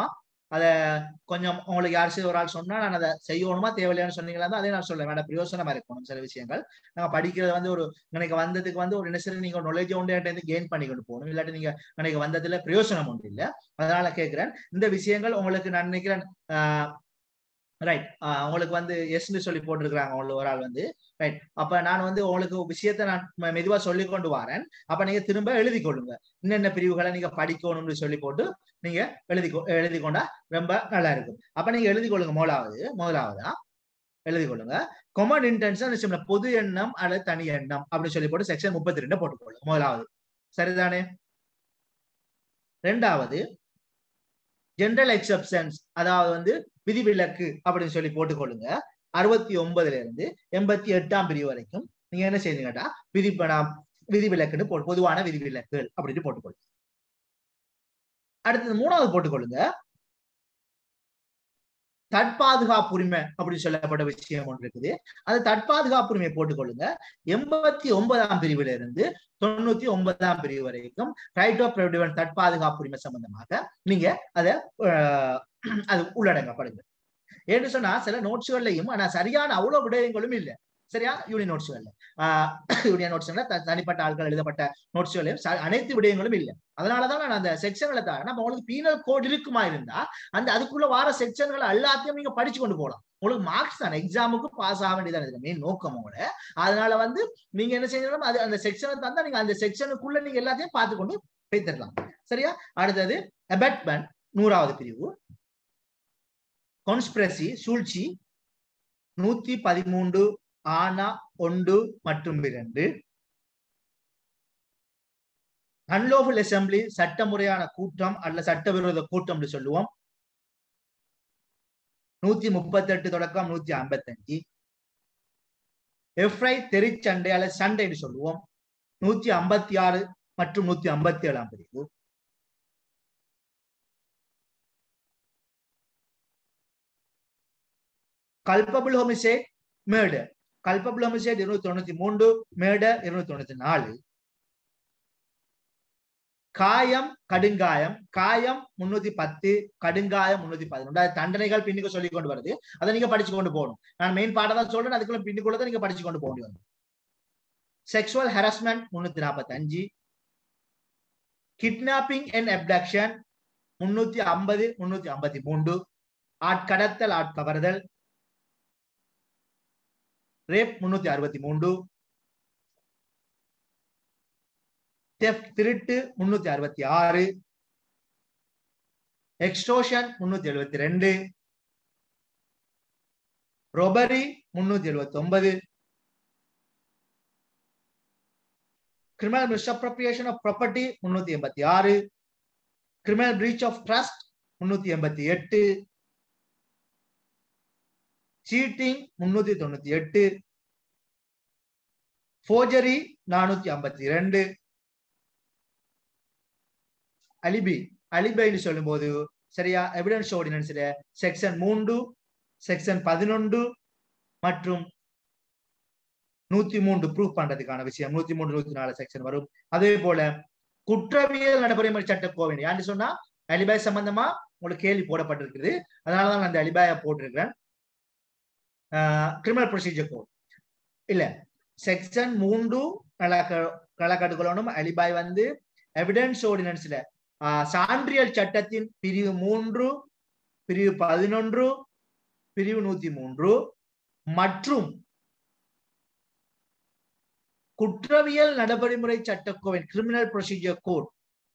அத கொஞ்சம் உங்களுக்கு யாராச்சும் ஒரு ஆள் சொன்னா நான் அதை செய்யணுமா தேவையில்லையான்னு சொன்னீங்களா அதே நான் சொல்ல வேண்டாம் பிரயோசனமா இருக்கணும் சில விஷயங்கள் நாங்க படிக்கிறது வந்து ஒரு எனக்கு வந்ததுக்கு வந்து ஒரு நெசரி நீங்க நாலேஜ் ஒன்று கெயின் பண்ணிக்கொண்டு போகணும் இல்லாட்டி நீங்க எனக்கு வந்ததுல பிரயோசனம் ஒன்று இல்ல அதனால கேட்கிறேன் இந்த விஷயங்கள் உங்களுக்கு நான் நினைக்கிறேன் ரைட் உங்களுக்கு வந்து எஸ்ன்னு சொல்லி போட்டிருக்கிறாங்க உங்களுக்கு ஒரு ஆள் வந்து ரைட் அப்ப நான் வந்து உங்களுக்கு விஷயத்த நான் ம- மெதுவா சொல்லி கொண்டு வரேன் அப்ப நீங்க திரும்ப எழுதி கொள்ளுங்க என்னென்ன பிரிவுகளை நீங்க படிக்கணும்னு சொல்லி போட்டு நீங்க எழுதி கொ- எழுதி கொண்டா ரொம்ப நல்லா இருக்கும் அப்ப நீங்க எழுதி கொள்ளுங்க முதலாவது முதலாவதா எழுதி கொள்ளுங்க கொமன் இன்டென்ஷன் பொது எண்ணம் அல்லது தனி எண்ணம் அப்படின்னு சொல்லி போட்டு செக்ஷன் முப்பத்தி ரெண்டு போட்டுக்கொள்ளுங்க முதலாவது சரிதானே ரெண்டாவது ஜெனரல் எக்ஸப்ஷன்ஸ் அதாவது வந்து விதிவிலக்கு அப்படின்னு சொல்லி போட்டுக்கொள்ளுங்க அறுபத்தி ஒன்பதுல இருந்து எண்பத்தி எட்டாம் பிரிவு வரைக்கும் நீங்க என்ன செய்யுங்க கேட்டா விதி விதிவிலக்குன்னு போ பொதுவான விதிவிலக்குகள் அப்படின்னு போட்டுக்கொள்ளுங்க அடுத்தது மூணாவது போட்டுக்கொள்ளுங்க தற்பாதுகாப்பு உரிமை அப்படின்னு சொல்லப்பட்ட விஷயம் ஒன்று இருக்குது அது தற்பாதுகாப்பு உரிமை போட்டுக்கொள்ளுங்க எண்பத்தி ஒன்பதாம் பிரிவுல இருந்து தொண்ணூத்தி ஒன்பதாம் பிரிவு வரைக்கும் ரைட் ஆஃப் ப்ரிவென்ட் தற்பாதுகாப்பு உரிமை சம்பந்தமாக நீங்க அதை அஹ், அது உள்ளடங்கப்படுங்க ஏன்னு சொன்னா சில நோட்ஸ்கள்லையும் ஆனா சரியான அவ்வளவு விடயங்களும் இல்ல சரியா யூனியன் நோட்ஸ்கள்ல ஆஹ் யூனியன் நோட்ஸ்கள்ல த- தனிப்பட்ட ஆட்கள் எழுதப்பட்ட நோட்ஸ்களையும் ச- அனைத்து விடயங்களும் இல்ல அதனாலதான் நான் அந்த செக்ஷன்களை தான் நம்ம உங்களுக்கு பீனல் கோட் இருக்குமா இருந்தா அந்த அதுக்குள்ள வார செக்ஷன்கள் எல்லாத்தையும் நீங்க படிச்சு கொண்டு போகலாம் உங்களுக்கு மார்க்ஸ் தான் எக்ஸாமுக்கு பாஸ் ஆக வேண்டியதான் இதுல மெயின் நோக்கம் உங்களோட அதனால வந்து நீங்க என்ன செய்யணும் அது அந்த செக்ஷனை தந்தா நீங்க அந்த செக்ஷனுக்குள்ள நீங்க எல்லாத்தையும் பார்த்து கொண்டு போய்த்திடலாம் சரியா அடுத்தது அபெட்மெண்ட் நூறாவது பிரிவு கான்ஸ்பிரசி சூழ்ச்சி நூத்தி பதிமூன்று ஆனா ஒன்று மற்றும் இரண்டு அன்லோஃபுல் அசெம்பிளி சட்டமுறையான கூட்டம் அல்ல சட்டவிரோத கூட்டம் சொல்லுவோம் நூத்தி முப்பத்தி எட்டு தொடக்கம் நூத்தி ஐம்பத்தி அஞ்சு எஃப்ரை தெரிச்சண்டை அல்லது சண்டைன்னு சொல்லுவோம் நூத்தி ஐம்பத்தி ஆறு மற்றும் நூத்தி ஐம்பத்தி ஏழாம் பிரிவு culpable homicide murder culpable homicide இருநூத்தி தொண்ணூத்தி மூன்று மேர்டர் இருநூத்தி தொண்ணூத்தி நாலு காயம் கடுங்காயம் காயம் முன்னூத்தி பத்து கடுங்காயம் முன்னூத்தி பதினொன்று அது தண்டனைகள் பின்னுக்கு சொல்லி கொண்டு வருது அதை நீங்க படிச்சு கொண்டு போகணும் நான் மெயின் பாடம் தான் சொல்றேன் அதுக்குள்ள பின்னுக்குள்ள தான் நீங்க படிச்சு கொண்டு போக வேண்டியது செக்ஷுவல் ஹராஸ்மெண்ட் முன்னூத்தி நாற்பத்தி அஞ்சு கிட்னாப்பிங் அண்ட் அப்டக்ஷன் முன்னூத்தி ஐம்பது முன்னூத்தி ஐம்பத்தி மூன்று ஆட்கடத்தல் ஆட்கவர்தல் ரேப் முன்னூத்தி அறுபத்தி மூன்று தெஃப்ட் திருட்டு முன்னூத்தி அறுபத்தி ஆறு எக்ஸ்டோஷன் முன்னூத்தி எழுபத்தி ரெண்டு ரொபரி முன்னூத்தி எழுபத்தி ஒன்பது கிரிமினல் மிஸ்அப்ரோப்ரியேஷன் ஆஃப் ப்ராப்பர்ட்டி முன்னூத்தி எண்பத்தி ஆறு கிரிமினல் பிரீச் ஆஃப் ட்ரஸ்ட் முன்னூத்தி எண்பத்தி எட்டு சீட்டிங் முன்னூத்தி தொண்ணூத்தி எட்டு ஃபோஜரி நானூத்தி ஐம்பத்தி ரெண்டு அலிபி அலிபைன்னு சொல்லும்போது சரியா எவிடன்ஸ் ஆர்டினன்ஸ்ல செக்ஷன் மூன்று செக்ஷன் பதினொன்று மற்றும் நூத்தி மூன்று ப்ரூஃப் பண்றதுக்கான விஷயம் நூத்தி மூன்று நூத்தி நாலு செக்ஷன் வரும் அதே போல குற்றவியல் நடைமுறை சட்ட கோவை ஏன்னு சொன்னா அலிபாய் சம்பந்தமா உங்களுக்கு கேள்வி போடப்பட்டிருக்குது அதனாலதான் நான் அந்த அலிபாய போட்டிருக்கிறேன் கிரிமினல் ப்ரொசீஜர் கோட் இல்ல செக்ஷன் மூன்று கலக்கட்டுக்கொள்ளணும் அலிபாய் வந்து எவிடன்ஸ் ஆர்டினன்ஸ்ல சான்றியல் சட்டத்தின் பிரிவு மூன்று பிரிவு பதினொன்று பிரிவு நூத்தி மூன்று மற்றும் குற்றவியல் நடைமுறை சட்டக்கோவின் கிரிமினல் ப்ரொசீஜர் கோட்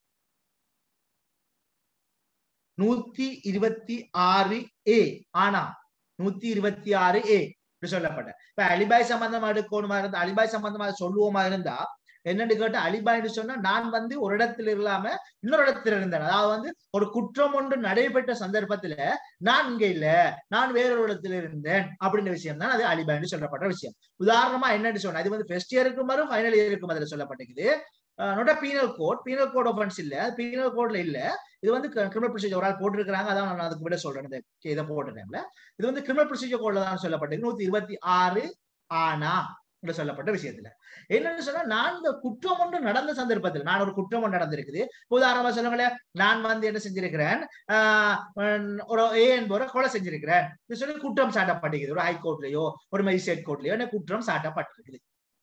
நூத்தி இருபத்தி ஆறு ஏ ஆனா நூத்தி இருபத்தி ஆறு ஏ சொல்லப்பட்ட இப்ப அலிபாய் சம்பந்தமா எடுக்கணுமா இருந்தா அலிபாய் சம்பந்தமா சொல்லுவோமா இருந்தா என்னன்னு கேட்டா அலிபாய்னு சொன்னா நான் வந்து ஒரு இடத்துல இல்லாம இன்னொரு இடத்துல இருந்தேன் அதாவது வந்து ஒரு குற்றம் ஒன்று நடைபெற்ற சந்தர்ப்பத்துல நான் இங்க இல்ல நான் வேறொரு இடத்துல இருந்தேன் அப்படின்ற விஷயம் தான் அது அலிபாய்னு சொல்லப்பட்ட விஷயம் உதாரணமா என்னன்னு சொன்னா இது வந்து ஃபர்ஸ்ட் இயருக்கும் வரும் ஃபைனல் இயருக்கும் அதுல சொல்லப்பட்டிருக்குது நோட்ட penal code penal code offence இல்ல பீனல் கோட்ல இல்ல இது வந்து கிரிமினல் ப்ரொசீஜர் ஒரு ஆள் போட்டிருக்காங்க அதான் நான் அதுக்கு விட சொல்றேன் இந்த இதை போட்ட டைம்ல இது வந்து கிரிமினல் ப்ரொசீஜர் கோட்ல தான் சொல்லப்பட்டிருக்கு நூத்தி இருபத்தி ஆறு ஆனா என்று சொல்லப்பட்ட விஷயத்துல என்னன்னு சொன்னா நான் இந்த குற்றம் ஒன்று நடந்த சந்தர்ப்பத்தில் நான் ஒரு குற்றம் ஒன்று நடந்திருக்குது உதாரணமா சொல்லுங்களேன் நான் வந்து என்ன செஞ்சிருக்கிறேன் ஆஹ் உம் ஒரு ஏ என்பவரை கொலை செஞ்சிருக்கிறேன் இது சொல்லி குற்றம் சாட்டப்பட்டிருக்குது ஒரு ஹைகோர்ட்லயோ ஒரு மேஜிஸ்ட்ரேட் கோர்ட்லயோ என்ன குற்றம் சாட்டப்பட்டிருக்குது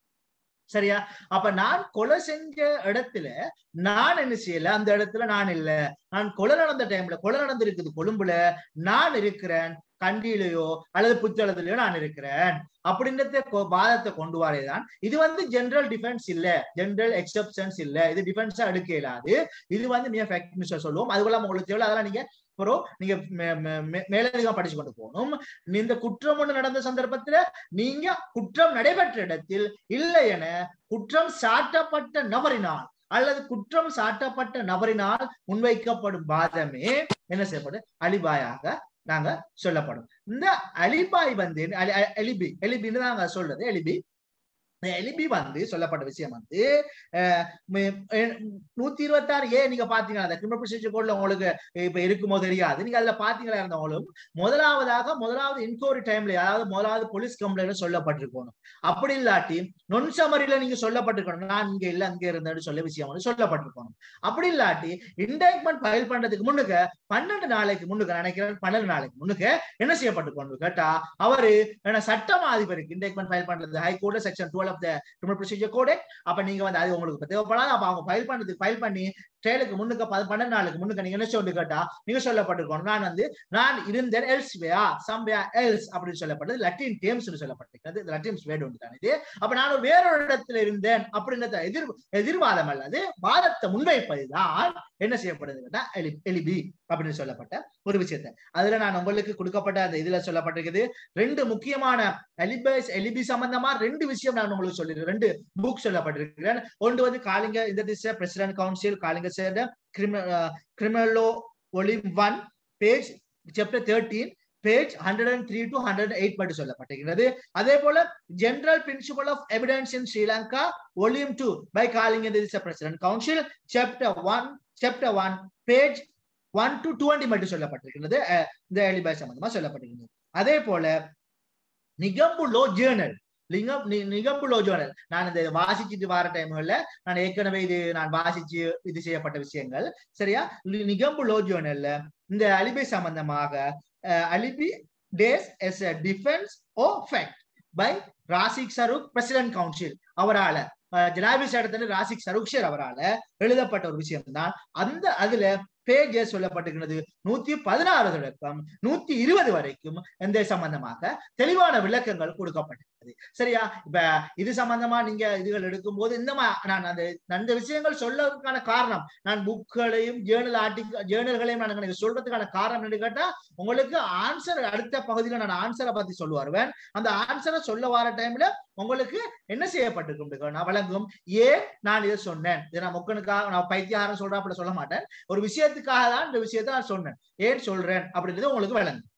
சரியா அப்ப நான் கொலை செஞ்ச இடத்துல நான் என்ன செய்யல அந்த இடத்துல நான் இல்ல நான் கொலை நடந்த டைம்ல கொலை நடந்திருக்குது கொழும்புல நான் இருக்கிறேன் கண்டியிலையோ அல்லது புத்தளத்திலயோ நான் இருக்கிறேன் அப்படின்றத கொ- வாதத்தை கொண்டு வரேதான் இது வந்து ஜெனரல் டிஃபென்ஸ் இல்ல ஜெனரல் எக்ஸப்ஷன்ஸ் இல்ல இது டிஃபென்ஸா எடுக்க இயலாது இது வந்து மிக ஃபேக்ட் சொல்லுவோம் அதுக்குள்ள உங்களுக்கு தேவை அதெல்லாம் நீங்க அப்புறம் நீங்க மே- மே- மே- மேலதிகமா படிச்சு கொண்டு போகணும் இந்த குற்றம் ஒன்று நடந்த சந்தர்ப்பத்துல நீங்க குற்றம் நடைபெற்ற இடத்தில் இல்லை என குற்றம் சாட்டப்பட்ட நபரினால் அல்லது குற்றம் சாட்டப்பட்ட நபரினால் முன்வைக்கப்படும் வாதமே என்ன செய்யப்படும் அலிபாயாக நாங்க சொல்லப்படும் இந்த அலிபாய் வந்து அலி- அ- எலிபி எலிபின்னு நாங்க சொல்றது எலிபி இந்த எலிபி வந்து சொல்லப்பட்ட விஷயம் வந்து அஹ், மே- அஹ், நூத்தி இருபத்தி ஆறு ஏ நீங்க பாத்தீங்கன்னா அந்த கிரிமினல் ப்ரொசீஜர் கோட்ல உங்களுக்கு இப்ப இருக்குமோ தெரியாது நீங்க அதுல பாத்தீங்களா இருந்தவங்களும் முதலாவதாக முதலாவது இன்கொயரி டைம்ல அதாவது முதலாவது போலீஸ் கம்ப்ளைண்ட் சொல்லப்பட்டிருக்கணும் அப்படி இல்லாட்டி நொன் சமரில நீங்க சொல்லப்பட்டிருக்கணும் நான் இங்க இல்ல அங்க இருந்தேன்னு சொல்ல விஷயம் வந்து சொல்லப்பட்டிருக்கணும் அப்படி இல்லாட்டி இன்டைக்மெண்ட் ஃபைல் பண்றதுக்கு முன்னுக்கு பன்னெண்டு நாளைக்கு முன்னுக்கு நினைக்கிறேன் பன்னெண்டு நாளைக்கு முன்னுக்கு என்ன செய்யப்பட்டிருக்கணும் கேட்டா அவரு என்ன சட்டம் அதிபருக்கு இன்டைக்மெண்ட் ஃபைல் பண்றது high court section twelve of the criminal procedure code அப்ப நீங்க வந்து அது உங்களுக்கு இப்ப தேவைப்படாது அப்ப அவங்க ஃபைல் பண்றதுக்கு ஃபைல் பண்ணி ட்ரெயிலுக்கு முன்னுக்கு ப- பன்னெண்டு நாளுக்கு முன்னுக்கு நீங்க என்ன சொல்லி கேட்டா நீங்க சொல்லப்பட்டிருக்கணும் நான் வந்து நான் இருந்தேன் எல்ஸ் வேயா சம்வேயா எல்ஸ் அப்படின்னு சொல்லப்பட்டது லட்டின் டேம்ஸ் சொல்லப்பட்டிருக்கிறது இது லட்டின்ஸ் வேர்டு ஒன்று தான் இது அப்ப நான் ஒரு வேறொரு இடத்துல இருந்தேன் அப்படின்றத எதிர் எதிர்வாதம் அல்லது வாதத்தை முன்வைப்பதுதான் என்ன செய்யப்படுது கேட்டா எலி எலிபி அப்படின்னு சொல்லப்பட்ட ஒரு விஷயத்தை அதுல நான் உங்களுக்கு கொடுக்கப்பட்ட அந்த இதுல சொல்லப்பட்டிருக்குது ரெண்டு முக்கியமான எலிபஸ் எலிபி சம்பந்தமா ரெண்டு விஷயம் நான் உங்களுக்கு சொல்லிருக்கேன் ரெண்டு புக் சொல்லப்பட்டிருக்கிறேன் ஒன்று வந்து காலிங்க இந்த திசை பிரசிடென்ட் கவுன்சில் காலிங்க சேர்ந்த கிரிமினலோ volume one page chapter thirteen page hundred and three to hundred eight படி சொல்லப்பட்டிருக்கிறது அதே போல general principle of evidence in Sri Lanka volume two by Kalinga திசை president council chapter one chapter one page one to twenty மட்டும் சொல்லப்பட்டிருக்கிறது அஹ், இந்த எலிபாய் சம்பந்தமா சொல்லப்பட்டிருக்கிறது அதே போல நிகம்பு லோ ஜேர்னல் லிங்கம் நி- நிகம்பு லோ ஜேர்னல் நான் இந்த வாசிச்சுட்டு வர டைம்கள்ல நான் ஏற்கனவே இது நான் வாசிச்சு இது செய்யப்பட்ட விஷயங்கள் சரியா லி- நிகம்பு லோ ஜேர்னல்ல இந்த அலிபை சம்பந்தமாக அஹ், அலிபி டேஸ் is a defence or fact by Razik Zarook president council அவரால அஹ், ஜனாதிபதி இடத்துல ராசிக் சருக்ஷர் அவரால எழுதப்பட்ட ஒரு விஷயம் தான் அந்த அதுல பேஜஸ் சொல்லப்பட்டிருக்கிறது நூத்தி பதினாறு தொடக்கம் நூத்தி இருபது வரைக்கும் இந்த சம்பந்தமாக தெளிவான விளக்கங்கள் கொடுக்கப்பட்டிருக்கிறது சரியா இப்ப இது சம்பந்தமா நீங்க இதுகள் எடுக்கும் போது இந்த மா- நான் அந்த அந்த விஷயங்கள் சொல்லறதுக்கான காரணம் நான் புக்களையும் ஜேர்னல் ஆர்டிகல் ஜேர்னல்களையும் நான் எனக்கு சொல்றதுக்கான காரணம் என்ன கேட்டா உங்களுக்கு ஆன்சர் அடுத்த பகுதியில நான் ஆன்சரை பத்தி சொல்ல வருவேன் அந்த ஆன்சரை சொல்ல வர டைம்ல உங்களுக்கு என்ன செய்யப்பட்டிருக்கும் நான் வழங்கும் ஏன் நான் இதை சொன்னேன் இதை நான் முக்கனுக்காக நான் பைத்தியாரம் சொல்றேன் அப்படி சொல்ல மாட்டேன் ஒரு விஷயத்துக்காக தான் இந்த விஷயத்தை நான் சொன்னேன் ஏன் சொல்றேன் அப்படின்றது உங்களுக்கு விளங்கும்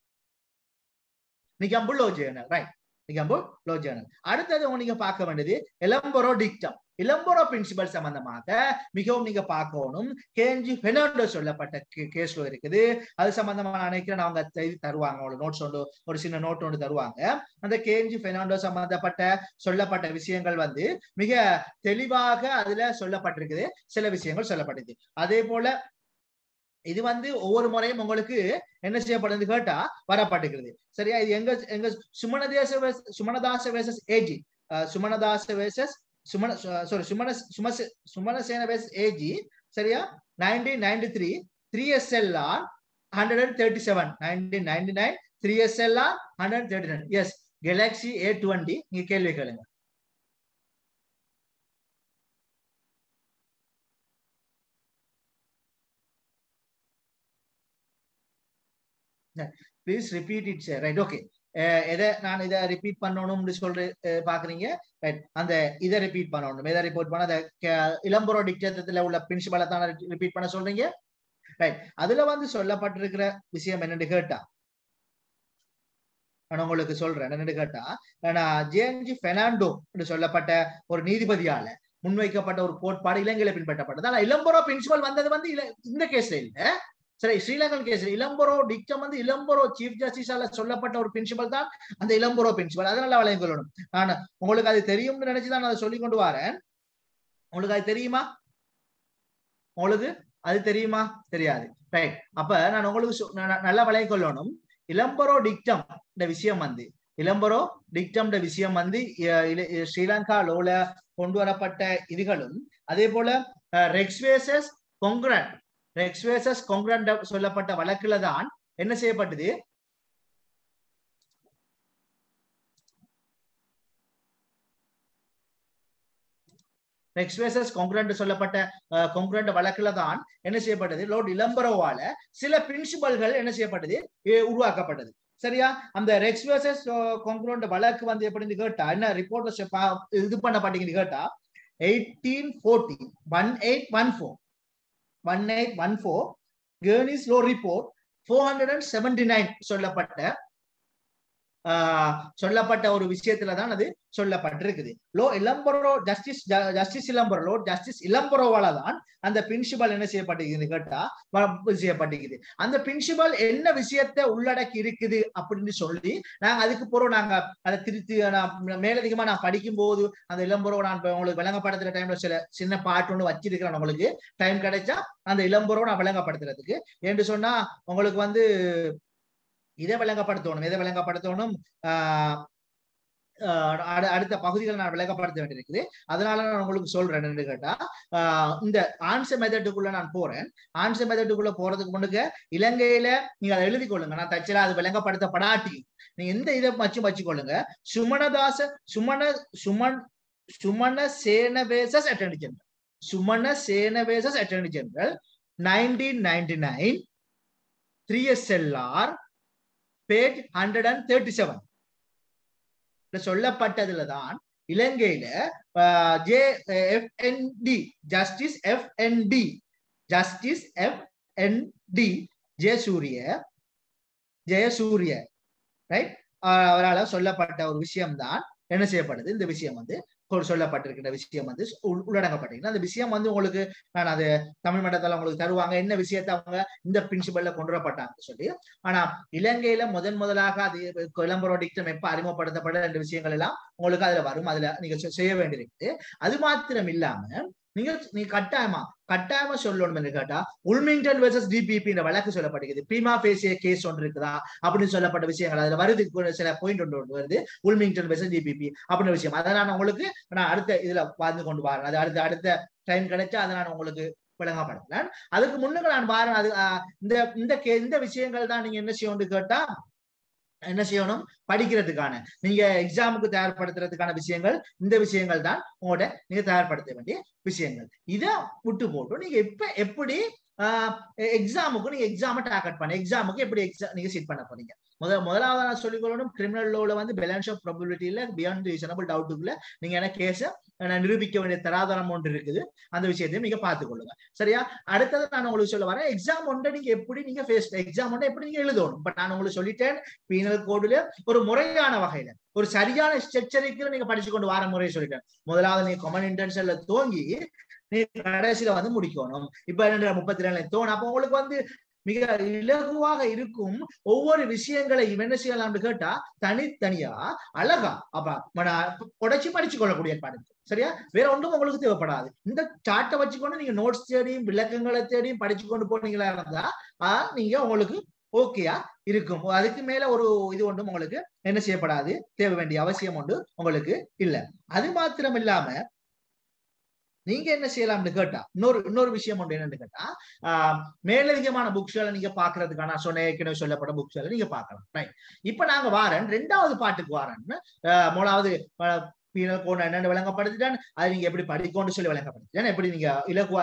Negombo law journal right Negombo law journal அடுத்தது உங்க நீங்க பார்க்க வேண்டியது இளம்பரோ டிக்டம் இளம்பரோ பிரின்சிபல் சம்பந்தமாக மிகவும் நீங்க பார்க்கணும் கேஞ்சி பெர்னாண்டோ சொல்லப்பட்ட கேஸ்ல இருக்குது அது சம்பந்தமா நான் நினைக்கிறேன் அவங்க செய்தி தருவாங்க ஒரு நோட்ஸ் ஒன்று ஒரு சின்ன நோட் ஒன்று தருவாங்க அந்த கேஞ்சி பெர்னாண்டோ சம்பந்தப்பட்ட சொல்லப்பட்ட விஷயங்கள் வந்து மிக தெளிவாக அதுல சொல்லப்பட்டிருக்குது சில விஷயங்கள் சொல்லப்பட்டிருக்கு அதே போல இது வந்து ஒவ்வொரு முறையும் உங்களுக்கு என்ன செய்யப்படுது கேட்டா வரப்பட்டிருக்கிறது சரியா இது எங்க எங்க Sumanadesa versus- Sumanadasa versus AG Sumanadasa versus Sumana sorry Sumana சுமச சுமனசேன வேசஸ் ஏஜி சரியா nineteen ninety three three SLR hundred and thirty seven nineteen ninety nine three SLR hundred thirty nine S Galaxy A twenty நீங்க கேள்வி கேளுங்க please repeat it right okay எதை நான் இதை repeat பண்ணணும்னு சொல்ற அஹ், பாக்குறீங்க ரைட் அந்த இதை ரிப்பீட் பண்ணணும் எதை ரிப்போர்ட் பண்ண அந்த க- இளம்புறோ டிக்டத்துல உள்ள பிரின்சிபலை தான் ரிப்பீட் பண்ண சொல்றீங்க ரைட் அதுல வந்து சொல்லப்பட்டிருக்கிற விஷயம் என்னன்னு கேட்டா நான் உங்களுக்கு சொல்றேன் என்னன்னு கேட்டா நான் ஜேஎன்ஜி பெர்னாண்டோ என்று சொல்லப்பட்ட ஒரு நீதிபதியால முன்வைக்கப்பட்ட ஒரு கோட்பாடு இலங்கையில பின்பற்றப்பட்டது ஆனா இளம்புறோ பிரின்சிபல் வந்தது வந்து இல- இந்த கேஸ்ல இல்ல சரி ஸ்ரீலங்கன் கேஸ் இளம்பரோ டிக்டம் வந்து இளம்பரோ சீஃப் ஜஸ்டிஸால சொல்லப்பட்ட ஒரு பிரின்சிபல் தான் அந்த இளம்பரோ பிரின்சிபல் அதனால வளையம் கொள்ளணும் நான் உங்களுக்கு அது தெரியும்னு நினைச்சுதான் நான் அதை சொல்லி கொண்டு வரேன் உங்களுக்கு அது தெரியுமா உங்களுக்கு அது தெரியுமா தெரியாது ரைட் அப்ப நான் உங்களுக்கு சொ- ந- ந- நல்லா வளையம் கொள்ளணும் இளம்பரோ டிக்டம் இந்த விஷயம் வந்து இளம்பரோ டிக்டம் விஷயம் வந்து அஹ், இல- இ- ஸ்ரீலங்கா லோல கொண்டு வரப்பட்ட இதுகளும் அதே போல ரெக்ஸ்வேசஸ் கொங்க்ரன் ரெக்ஸ்வேசஸ் கொங்க்ரன் சொல்லப்பட்ட வழக்குல தான் என்ன செய்யப்பட்டது ரெக்ஸ்வேசஸ் கொங்க்ரண்ட் சொல்லப்பட்ட கொங்க்ரண்ட் வழக்குல தான் என்ன செய்யப்பட்டது லோட் இளம்பரவால சில பிரின்சிபல்கள் என்ன செய்யப்பட்டது எ- உருவாக்கப்பட்டது சரியா அந்த ரெக்ஸ் வர்சஸ் கொங்க்ரோண்ட் வழக்கு வந்து எப்படின்னு கேட்டா என்ன ரிப்போர்ட் இது பண்ணப்பட்டீங்கன்னு கேட்டா eighteen fourteen one eight one four one eight one four கேர்னிஸ் law report four hundred and seventy nine சொல்லப்பட்ட ஆஹ், சொல்லப்பட்ட ஒரு விஷயத்துல தான் அது சொல்லப்பட்டிருக்குது lord Ellenborough justice justice Ellenborough lord justice இளம்பரோவால தான் அந்த பிரின்சிபல் என்ன செய்யப்பட்டிருக்குது கேட்டா வ- இது செய்யப்பட்டிருக்குது அந்த பிரின்சிபல் என்ன விஷயத்தை உள்ளடக்கி இருக்குது அப்படின்னு சொல்லி நாங்க அதுக்கு பிறகு நாங்க அதை திருத்தி நான் மேலதிகமா நான் படிக்கும் போது அந்த இளம்புறவை நான் இப்ப உங்களுக்கு விளங்கப்படுத்துற டைம்ல சில சின்ன பாட்டு ஒண்ணு வச்சிருக்கிறேன் உங்களுக்கு டைம் கிடைச்சா அந்த இளம்புறவை நான் விளங்கப்படுத்துறதுக்கு என்று சொன்னா உங்களுக்கு வந்து இதை விளங்கப்படுத்தணும் எதை விளங்கப்படுத்தணும் ஆஹ் ஆஹ் அடு- அடுத்த பகுதிகளை நான் விளங்கப்படுத்த வேண்டியிருக்குது அதனால நான் உங்களுக்கு சொல்றேன் என்னன்னு கேட்டா ஆஹ் இந்த ஆன்சர் மெத்தட்டுக்குள்ள நான் போறேன் ஆன்சர் மெத்தட்டுக்குள்ள போறதுக்கு முன்னுக்கு இலங்கையில நீங்க அதை எழுதி கொள்ளுங்க நான் தச்சலா அது விளங்கப்படுத்தப்படாட்டி நீங்க எந்த இதை வச்சு வச்சுக்கொள்ளுங்க சுமணதாச சுமண சுமன் சுமண சேனவேசஸ் அட்டர்னி ஜெனரல் சுமண சேனவேசஸ் attorney general nineteen ninety nine three SLR page hundred and thirty seven சொல்லப்பட்டதுல தான் இலங்கையில J FND justice FND justice FND Jayasuriya Jayasuriya right அவரால் சொல்லப்பட்ட ஒரு விஷயம்தான் என்ன செய்யப்படுது இந்த விஷயம் வந்து கொ- சொல்லப்பட்டிருக்கிற விஷயம் வந்து உள்- உள்ளடங்கப்பட்டிருக்கு அந்த விஷயம் வந்து உங்களுக்கு நான் அது தமிழ் மட்டத்தில் உங்களுக்கு தருவாங்க என்ன விஷயத்தை அவங்க இந்த பிரின்சிபல்ல கொண்டு வரப்பட்டாங்க சொல்லி ஆனா இலங்கையில முதன் முதலாக அது கொலம்பரோ டிக்டம் எப்ப அறிமுகப்படுத்தப்பட்ட ரெண்டு விஷயங்கள் எல்லாம் உங்களுக்கு அதுல வரும் அதுல நீங்க செ- செய்ய வேண்டியிருக்கு அது மாத்திரம் இல்லாம நீங்க நீ கட்டாயமா கட்டாயமா சொல்லணும் என்று கேட்டா உல்மிங்டன் வெர்சஸ் டிபிபி இந்த வழக்கு சொல்லப்படுகிறது பிரீமா பேசிய கேஸ் ஒன்று இருக்குதா அப்படின்னு சொல்லப்பட்ட விஷயங்கள் அதுல வருது கு- சில பாயிண்ட் ஒன்று ஒன்று வருது உல்மிங்டன் வெர்சஸ் டிபிபி அப்படின்னு விஷயம் அதை நான் உங்களுக்கு நான் அடுத்த இதுல வாழ்ந்து கொண்டு வரேன் அது அடுத்த அடுத்த டைம் கிடைச்சா அதை நான் உங்களுக்கு விளங்கப்படுத்துறேன் அதுக்கு முன்னுக்கு நான் பாருங்க அது ஆஹ், இந்த இந்த கே- இந்த விஷயங்கள் தான் நீங்க என்ன செய்யணும்னு கேட்டா என்ன செய்யணும் படிக்கிறதுக்கான நீங்க எக்ஸாமுக்கு தயார்படுத்துறதுக்கான விஷயங்கள் இந்த விஷயங்கள் தான் உங்களோட நீங்க தயார்படுத்த வேண்டிய விஷயங்கள் இத விட்டு போட்டு நீங்க எப்ப எப்படி எக்ஸாமுக்கு நீங்க எக்ஸாமை டார்கெட் பண்ண எக்ஸாமுக்கு எப்படி எக்ஸாம் நீங்க சிட் பண்ண போறீங்க முதல் முதலாவது நான் சொல்லிக்கொள்ளணும் கிரிமினல் லோல வந்து பேலன்ஸ் ஆஃப் ப்ராபபிலிட்டியில பியாண்ட் ரீசனபிள் டவுட்டுக்குள்ள நீங்க என்ன கேஸ நிரூபிக்க வேண்டிய தராதரம் ஒன்று இருக்குது அந்த விஷயத்தையும் நீங்க பார்த்துக்கொள்ளுங்க சரியா அடுத்தது நான் உங்களுக்கு சொல்ல வரேன் எக்ஸாம் ஒன்றை நீங்க எப்படி நீங்க ஃபேஸ் எக்ஸாம் ஒன்றை எப்படி நீங்க எழுதணும் பட் நான் உங்களுக்கு சொல்லிட்டேன் பீனல் கோடுல ஒரு முறையான வகையில ஒரு சரியான ஸ்ட்ரக்சரிக்கு நீங்க படிச்சு கொண்டு வர முறையை சொல்லிட்டேன் முதலாவது நீங்க காமன் இன்டென்ஷன்ல தோங்கி நீங்க கடைசியில வந்து முடிக்கணும் இப்ப ரெண்டு முப்பத்தி ரெண்டுல தோணும் அப்ப உங்களுக்கு வந்து மிக இலகுவாக இருக்கும் ஒவ்வொரு விஷயங்களை இவன் என்ன செய்யலாம்னு கேட்டா தனித்தனியா அழகா அப்ப உடைச்சு படிச்சு கொள்ளக்கூடிய ஏற்பாடு இருக்கு. சரியா வேற ஒன்றும் உங்களுக்கு தேவைப்படாது இந்த சார்ட்டை வச்சுக்கொண்டு நீங்க நோட்ஸ் தேடியும் விளக்கங்களை தேடியும் படிச்சு கொண்டு போனீங்களா இருந்தா ஆஹ் நீங்க உங்களுக்கு ஓகேயா இருக்கும் அதுக்கு மேல ஒரு இது ஒன்றும் உங்களுக்கு என்ன செய்யப்படாது தேவை வேண்டிய அவசியம் ஒன்று உங்களுக்கு இல்ல அது மாத்திரம் இல்லாம நீங்க என்ன செய்யலாம்னு கேட்டா இன்னொரு இன்னொரு விஷயம் ஒன்று என்னன்னு கேட்டா ஆஹ் மேலதிகமான புக்ஸ்களை நீங்க பாக்குறதுக்கான நான் சொன்ன ஏற்கனவே சொல்லப்பட்ட புக்ஸ்களை நீங்க பார்க்கலாம் ரைட் இப்ப நாங்க வாரன் ரெண்டாவது பாட்டுக்கு வாரன் ஆஹ் மூணாவது பீனல் கோட் என்னென்னு விளங்கப்படுத்திட்டேன் அது நீங்க எப்படி படிக்கணும்னு சொல்லி விளங்கப்படுத்திட்டேன் எப்படி நீங்க இலக்குவா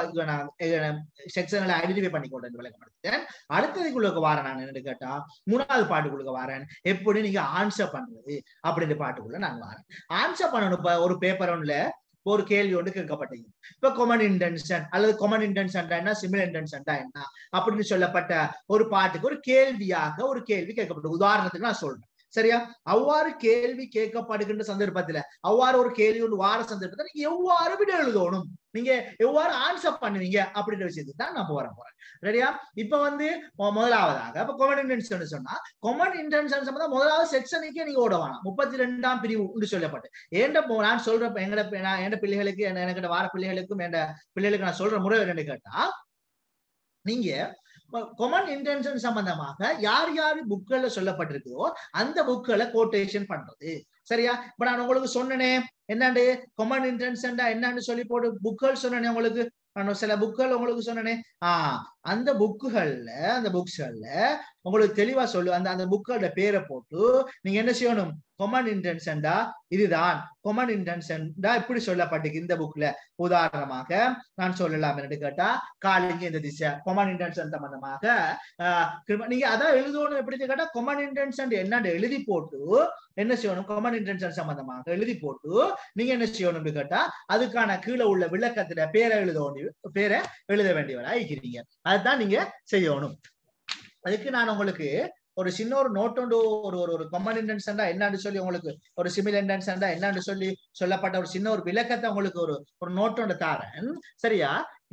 செக்ஷன்ல ஐடென்டிஃபை பண்ணிக்கொண்டு விளங்கப்படுத்திட்டேன் அடுத்ததுக்குள்ள வாரேன் நான் என்னன்னு கேட்டா மூணாவது பாட்டுக்குள்ள வாரேன் எப்படி நீங்க ஆன்சர் பண்றது அப்படின்ற பாட்டுக்குள்ள நான் வாரேன் ஆன்சர் பண்ணணும் இப்ப ஒரு பேப்பர் ஒன்றுல ஒரு கேள்வி ஒன்று கேட்கப்பட்டது இப்ப கொமன் இன்டென்ஷன் அல்லது கொமன் இன்டென்ஷன் என்ன சிமில் இன்டென்ஷன் என்ன அப்படின்னு சொல்லப்பட்ட ஒரு பாட்டுக்கு ஒரு கேள்வியாக ஒரு கேள்வி கேட்கப்பட்டது உதாரணத்துக்கு நான் சொல்றேன் சரியா அவ்வாறு கேள்வி கேட்கப்படுகின்ற சந்தர்ப்பத்துல அவ்வாறு ஒரு கேள்வி ஒன்று வார சந்தர்ப்பத்துல நீங்க எவ்வாறு விட எழுதணும் நீங்க எவ்வாறு ஆன்சர் பண்ணுவீங்க அப்படின்ற விஷயத்துக்கு தான் நான் போற போறேன் சரியா இப்ப வந்து மொ- முதலாவதாக இப்ப கொமன் இன்டென்ஷன் சொன்னா கொமன் இன்டென்ஷன் சம்பந்தம் முதலாவது செக்ஷனுக்கே நீங்க ஓட வேணாம் முப்பத்தி ரெண்டாம் பிரிவு என்று சொல்லப்பட்டு ஏண்ட போ- நான் சொல்ற எங்கட நான் எந்த பிள்ளைகளுக்கு என்ன- எனக்கு வார பிள்ளைகளுக்கும் என் பிள்ளைகளுக்கு நான் சொல்ற முறை என்னன்னு கேட்டா நீங்க கொமன் இன்டென்ஷன் சம்பந்தமாக யார் யார் புக்ல சொல்லப்பட்டிருக்கோ அந்த புக்களை கோட்டேஷன் பண்றது சரியா இப்ப நான் உங்களுக்கு சொன்னனே என்னண்டு கொமன் இன்டென்ஷன் என்னன்னு சொல்லி போட்டு புக்கள் சொன்னனே உங்களுக்கு நான் சில புக்கள் உங்களுக்கு சொன்னனே ஆஹ் அந்த புக்குகள்ல அந்த புக்ஸ்கள்ல உங்களுக்கு தெளிவா சொல்லு அந்த அந்த புக்கோட பேரை போட்டு நீங்க என்ன செய்யணும் கொமன் இன்டென்ஷன்டா இதுதான் கொமன் இன்டென்ஷன்டா இப்படி சொல்லப்பட்டிருக்கு இந்த புக்ல உதாரணமாக நான் சொல்லலாம் என்று கேட்டா காலிங்க இந்த திசை கொமன் இன்டென்ஷன் சம்பந்தமாக ஆஹ் கிரும- நீங்க அதான் எழுதணும் எப்படி கேட்டா கொமன் இன்டென்ஷன் என்னன்னு எழுதி போட்டு என்ன செய்யணும் கொமன் இன்டென்ஷன் சம்பந்தமாக எழுதி போட்டு நீங்க என்ன செய்யணும்னு கேட்டா அதுக்கான கீழே உள்ள விளக்கத்துல பேரை எழுத வேண்டிய பேரை எழுத வேண்டியவரா இருக்கிறீங்க அதுதான் நீங்க செய்யணும் அதுக்கு நான் உங்களுக்கு ஒரு சின்ன ஒரு நோட் ஒன்று ஒரு ஒரு ஒரு கொமன் இன்டென்ஷன்டா என்னன்னு சொல்லி உங்களுக்கு ஒரு சிமில் இன்டென்ஷன்டா என்னன்னு சொல்லி சொல்லப்பட்ட ஒரு சின்ன ஒரு விளக்கத்தை உங்களுக்கு ஒரு ஒரு நோட் ஒன்று தாரேன் சரியா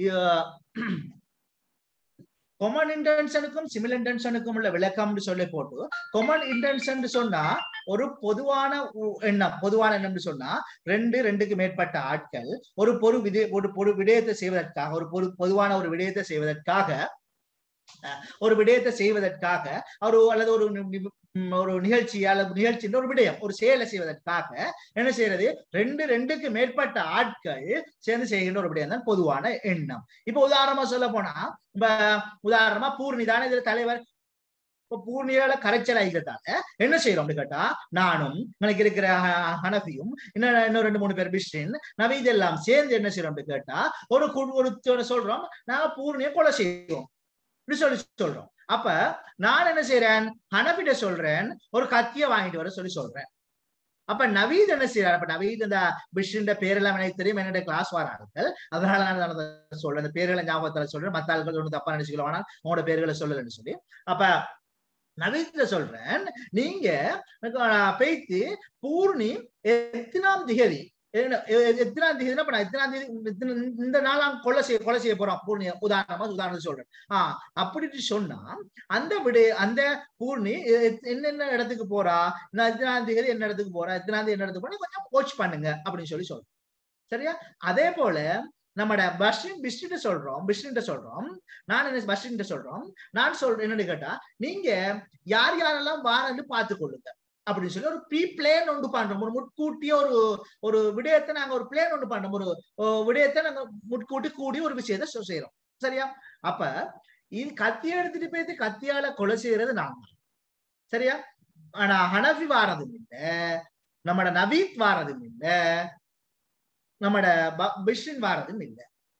கொமன் இன்டென்ஷனுக்கும் சிமில் இன்டென்ஷனுக்கும் உள்ள விளக்கம்னு சொல்லி போட்டு கொமன் இன்டென்ஷன் சொன்னா ஒரு பொதுவான உ- எண்ணம் பொதுவான எண்ணம்னு சொன்னா ரெண்டு ரெண்டுக்கு மேற்பட்ட ஆட்கள் ஒரு பொரு விதே ஒரு பொரு விடயத்தை செய்வதற்காக ஒரு பொது பொதுவான ஒரு விடயத்தை செய்வதற்காக அஹ், ஒரு விடயத்தை செய்வதற்காக ஒரு அல்லது ஒரு நி- நி- ம், ஒரு நிகழ்ச்சி அல்லது நிகழ்ச்சி ஒரு விடயம் ஒரு செயலை செய்வதற்காக என்ன செய்யறது ரெண்டு ரெண்டுக்கு மேற்பட்ட ஆட்கள் சேர்ந்து செய்கின்ற ஒரு விடயம் தான் பொதுவான எண்ணம் இப்ப உதாரணமா சொல்ல போனா இப்ப உதாரணமா பூர்ணி தானே இதுல தலைவர் இப்ப பூர்ணியால கரைச்சல் ஆகிறதால என்ன செய்யறோம் அப்படி கேட்டா நானும் எனக்கு இருக்கிற ஹ- ஹனஃபியும் இன்னும் இன்னும் ரெண்டு மூணு பேர் பிஸ்டின் நவீத் எல்லாம் சேர்ந்து என்ன செய்யறோம் அப்படி கேட்டா ஒரு கு- ஒரு சொல்றோம் நாங்க பூர்ணியை கொலை செய்வோம் இப்படி சொல்லி சொல்றோம் அப்ப நான் என்ன செய்யறேன் ஹனபிட்ட சொல்றேன் ஒரு கத்திய வாங்கிட்டு வர சொல்லி சொல்றேன் அப்ப நவீத் என்ன செய்யறாரு அப்ப நவீத் இந்த பிஷ்ன்ற பேரெல்லாம் எனக்கு தெரியும் என்னோட கிளாஸ் வரார்கள் அதனால நான் அதை சொல்றேன் அந்த பேர்களை ஞாபகத்துல சொல்றேன் மத்த ஆட்கள் ஒன்றும் தப்பா நினைச்சுக்கலாம் ஆனால் உங்களோட பேர்களை சொல்லலன்னு சொல்லி அப்ப நவீத்ல சொல்றேன் நீங்க அஹ், பேய்த்து பூர்ணி எத்தனாம் திகதி என்ன, எ- எ- எத்தனாம் தேதி இப்ப நான் எத்தனாம் தேதி இத்தனை- இந்த நாளாம் கொலை செய்ய கொலை செய்ய போறோம் பூர்ணி உதாரணமா உதாரணம் சொல்றேன் ஆஹ் அப்படின்னு சொன்னா அந்த விடு அந்த பூர்ணி எ- எத்- என்னென்ன இடத்துக்கு போறா நான் எத்தனாம் தேதி என்ன இடத்துக்கு போறா எத்தனாம் தேதி என்ன இடத்துக்கு போறா கொஞ்சம் கோச் பண்ணுங்க அப்படின்னு சொல்லி சொல்றேன் சரியா அதே போல நம்மட பஸ்டின் பிஸ்டிட்ட சொல்றோம் பிஸ்டின்ட்ட சொல்றோம் நான் என்ன பஸ்டின்ட்ட சொல்றோம் நான் சொல்றேன் என்னன்னு கேட்டா நீங்க யார் யாரெல்லாம் வாரன்னு பார்த்து கொள்ளுங்க அப்படின்னு சொல்லி ஒரு ப்ரீ பிளேன் ஒன்று பண்றோம் ஒரு முட்கூட்டிய ஒரு ஒரு விடயத்தை நாங்க ஒரு பிளேன் ஒன்று பண்றோம் ஒரு ஒரு விடயத்தை நாங்க முட்கூட்டி கூடி ஒரு விஷயத்தை சொ- செய்றோம் சரியா அப்ப இது கத்தியை எடுத்துட்டு போயிட்டு கத்தியால கொலை செய்யறது நாங்க சரியா ஆனா ஹனஃபி வாரதும் இல்ல நம்மட நவீத் வாரதும் இல்ல நம்மட ப- பிஷ்ரின் வாரதும் இல்ல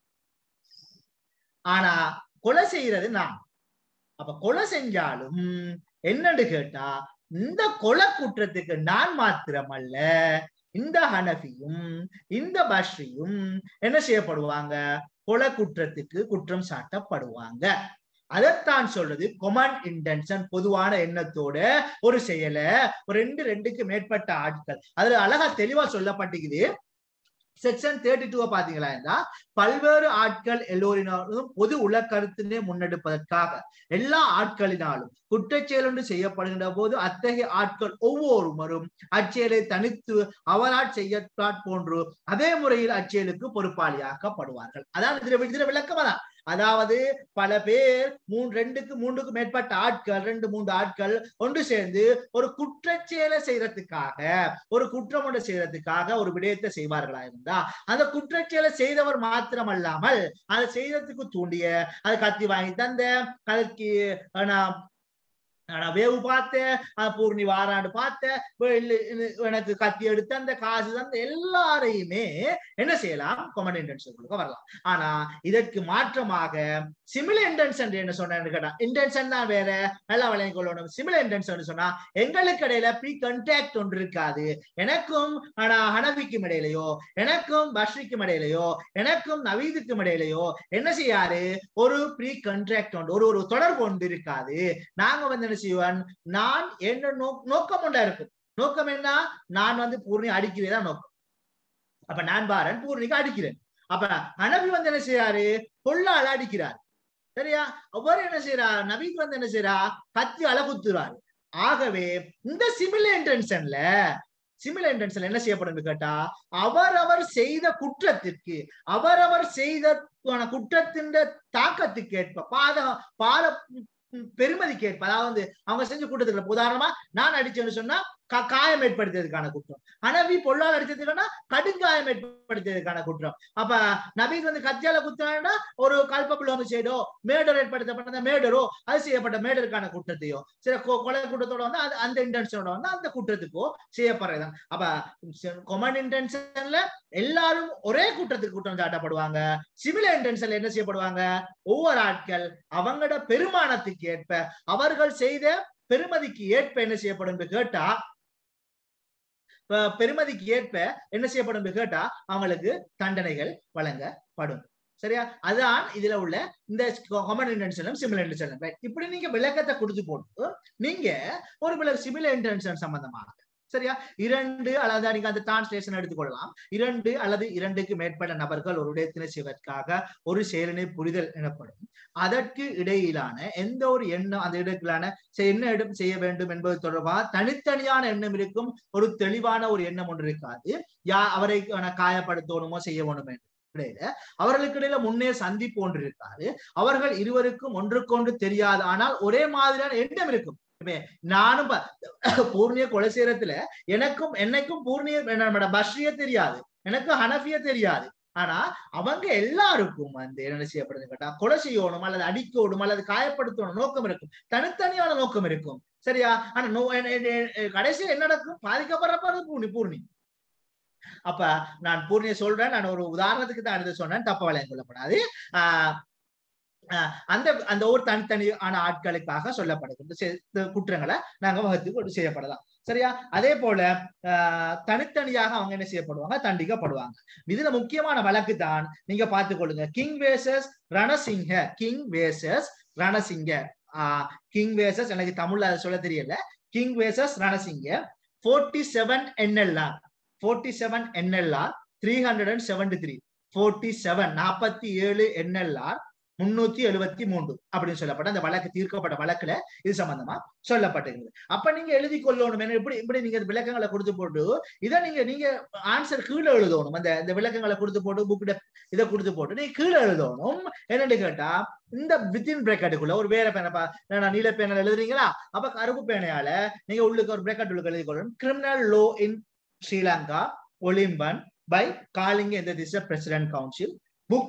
ஆனா கொலை செய்யறது நான் அப்ப கொலை செஞ்சாலும் என்னன்னு கேட்டா இந்த கொலை குற்றத்துக்கு நான் மாத்திரமல்ல இந்த ஹனஃபியும் இந்த பஷ்ரியும் என்ன செய்யப்படுவாங்க கொலை குற்றத்துக்கு குற்றம் சாட்டப்படுவாங்க அதைத்தான் சொல்றது கொமன் இன்டென்ஷன் பொதுவான எண்ணத்தோட ஒரு செயல ஒரு ரெண்டு ரெண்டுக்கு மேற்பட்ட ஆட்கள் அதுல அழகா தெளிவா சொல்லப்பட்டிருக்குது செக்ஷன் தேர்ட்டி டூ பாத்தீங்களா இருந்தா பல்வேறு ஆட்கள் எல்லோரினாலும் பொது உல கருத்தினை முன்னெடுப்பதற்காக எல்லா ஆட்களினாலும் குற்றச்செயல் ஒன்று செய்யப்படுகின்ற போது அத்தகைய ஆட்கள் ஒவ்வொருவரும் அச்செயலை தனித்து அவரால் செய்யப்பாட் போன்று அதே முறையில் அச்செயலுக்கு பொறுப்பாளியாக்கப்படுவார்கள் அதான் இதுல இதுல விளக்கமா தான் அதாவது பல பேர் மூன்று ரெண்டுக்கு மூன்றுக்கு மேற்பட்ட ஆட்கள் ரெண்டு மூன்று ஆட்கள் ஒன்று சேர்ந்து ஒரு குற்றச்செயலை செய்யறதுக்காக ஒரு குற்றம் ஒன்று செய்யறதுக்காக ஒரு விடயத்தை செய்வார்களா இருந்தா அந்த குற்றச்செயலை செய்தவர் மாத்திரமல்லாமல் அதை செய்யறதுக்கு தூண்டிய அதை கத்தி வாங்கி தந்த அதற்கு நான் நான் வேவு பார்த்தேன் அஹ் பூர்ணி வாராண்டு பார்த்தேன் வெள்ளி- இது எனக்கு கத்தி எடுத்து அந்த காசு தந்த எல்லாரையுமே என்ன செய்யலாம் கொமன் இன்டென்ஷன் வரலாம் ஆனா இதற்கு மாற்றமாக சிமில இன்டென்ஷன் என்ன சொன்னேன்னு கேட்டா இன்டென்ஷன் தான் வேற நல்லா விளங்கிக் கொள்ளணும் சிமில இன்டென்ஷன் சொன்னா எங்களுக்கு இடையில ப்ரீ கண்டாக்ட் ஒன்று இருக்காது எனக்கும் ஆனா ஹனபிக்கும் இடையிலையோ எனக்கும் பஷ்ரிக்கும் இடையிலையோ எனக்கும் நவீதுக்கும் இடையிலையோ என்ன செய்யாரு ஒரு ப்ரீ கண்ட்ராக்ட் ஒன்று ஒரு ஒரு தொடர்பு ஒன்று இருக்காது நாங்க வந்து என்ன என்ன செய்வேன் நான் என்ன நோக் நோக்கம் உண்டா இருக்கும் நோக்கம் என்ன நான் வந்து பூர்ணி அடிக்கிறதா நோக்கம் அப்ப நான் பாரன் பூர்ணிக்கு அடிக்கிறேன் அப்ப ஹனபி வந்து என்ன செய்யறாரு பொல்லால அடிக்கிறார் சரியா அவர் என்ன செய்யறா நபிக்கு வந்து என்ன செய்யறா கத்தியால குத்துறாரு ஆகவே இந்த சிமில இன்டென்ஷன்ல சிமில இன்டென்ஷன்ல என்ன செய்யப்படும் கேட்டா அவரவர் செய்த குற்றத்திற்கு அவரவர் செய்த குற்றத்தின் தாக்கத்துக்கு ஏற்ப பாத பாத பெருமதிக்கு ஏற்ப அதாவது அவங்க செஞ்ச குற்றத்துக்கு உதாரணமா நான் அடிச்சேன்னு சொன்னா காயம் ஏற்படுத்தியதுக்கான குற்றம் அனபி பொல்லால் அடிச்சதுக்கான கடுங்காயம் ஏற்படுத்தியதுக்கான குற்றம் அப்ப நபீஸ் வந்து கத்தியால குத்தினா ஒரு கல்பபிள் ஹோமிசைடோ மேடர் ஏற்படுத்தப்பட்ட மேடரோ அது செய்யப்பட்ட மேடருக்கான குற்றத்தையோ சில கொலை குற்றத்தோட வந்து அது அந்த இன்டென்ஷனோட வந்து அந்த குற்றத்துக்கோ செய்யப்படுறதுதான் அப்ப கொமன் இன்டென்ஷன்ல எல்லாரும் ஒரே குற்றத்துக்கு குற்றம் சாட்டப்படுவாங்க சிவில இன்டென்ஷன்ல என்ன செய்யப்படுவாங்க ஒவ்வொரு ஆட்கள் அவங்களோட பெருமானத்துக்கு ஏற்ப அவர்கள் செய்த பெருமதிக்கு ஏற்ப என்ன செய்யப்படும் என்று கேட்டா பெருமதிக்கு ஏற்ப என்ன செய்யப்படும் என்று கேட்டா அவங்களுக்கு தண்டனைகள் வழங்கப்படும் சரியா அதுதான் இதுல உள்ள இந்த காமன் இன்டென்ஷனும் சிமிலர் இன்டென்ஷனும் இப்படி நீங்க விளக்கத்தை கொடுத்து போட்டு நீங்க ஒரு சிமிலர் இன்டென்ஷன் சம்பந்தமாக சரியா இரண்டு அல்லது நீங்க அந்த டிரான்ஸ்லேஷன் எடுத்துக்கொள்ளலாம் இரண்டு அல்லது இரண்டுக்கு மேற்பட்ட நபர்கள் ஒரு இடத்தினை செய்வதற்காக ஒரு செயலினை புரிதல் எனப்படும் அதற்கு இடையிலான எந்த ஒரு எண்ணம் அந்த இடத்திலான என்ன இடம் செய்ய வேண்டும் என்பது தொடர்பாக தனித்தனியான எண்ணம் இருக்கும் ஒரு தெளிவான ஒரு எண்ணம் ஒன்று இருக்காது யா அவரை காயப்படுத்தணுமோ செய்ய வேணும் என்று இடையில அவர்களுக்கு இடையில முன்னே சந்திப்பு ஒன்று இருக்காது அவர்கள் இருவருக்கும் ஒன்றுக்கொன்று தெரியாது ஆனால் ஒரே மாதிரியான எண்ணம் இருக்கும் நானும் பூர்ணிய கொலை செய்யறதுல எனக்கும் என்னைக்கும் பூர்ணிய நம்ம பஷ்ரிய தெரியாது எனக்கு ஹனஃபிய தெரியாது ஆனா அவங்க எல்லாருக்கும் வந்து என்ன செய்யப்படுது கேட்டா கொலை செய்யணும் அல்லது அடிக்கணும் அல்லது காயப்படுத்தணும் நோக்கம் இருக்கும் தனித்தனியான நோக்கம் இருக்கும் சரியா ஆனா நோ கடைசியில் என்ன நடக்கும் பாதிக்கப்படுறப்ப பூர்ணி பூர்ணி அப்ப நான் பூர்ணிய சொல்றேன் நான் ஒரு உதாரணத்துக்கு தான் எடுத்து சொன்னேன் தப்ப வளையம் கொள்ளப்படாது ஆஹ் அந்த அந்த ஒரு தனித்தனியான ஆட்களுக்காக சொல்லப்படுகின்ற குற்றங்களை நாங்க வகுத்து கொண்டு செய்யப்படலாம் சரியா அதே போல தனித்தனியாக அவங்க என்ன செய்யப்படுவாங்க தண்டிக்கப்படுவாங்க இதுல முக்கியமான வழக்கு தான் நீங்க பார்த்துக்கொள்ளுங்க king versus Ranasinghe king versus Ranasinghe king versus எனக்கு தமிழ்ல அதை சொல்ல தெரியல king versus Ranasinghe forty seven NLR forty seven NLR three hundred and seventy three forty seven நாற்பத்தி ஏழு என்எல்ஆர் முன்னூத்தி எழுபத்தி மூன்று அப்படின்னு சொல்லப்பட்ட அந்த வழக்கு தீர்க்கப்பட்ட வழக்குல இது சம்பந்தமா சொல்லப்பட்டிருக்குது அப்ப நீங்க எழுதி கொள்ளணும் இப்படி இப்படி நீங்க விளக்கங்களை கொடுத்து போட்டு இதை நீங்க நீங்க ஆன்சர் கீழே எழுதணும் அந்த இந்த விளக்கங்களை கொடுத்து போட்டு புக்கிட இதை கொடுத்து போட்டு நீங்க கீழே எழுதணும் என்னன்னு கேட்டா இந்த வித்தின் பிரேக்கெட்டுக்குள்ள ஒரு வேற பேனை நான் நீல பேனை எழுதுறீங்களா அப்ப கருப்பு பேனையால நீங்க உள்ளுக்கு ஒரு பிரேக்கெட் உள்ள எழுதி கொள்ளணும் criminal law in Sri Lanka volume one by Kalinga இந்த திஸ் பிரசிடென்ட் கவுன்சில் புக்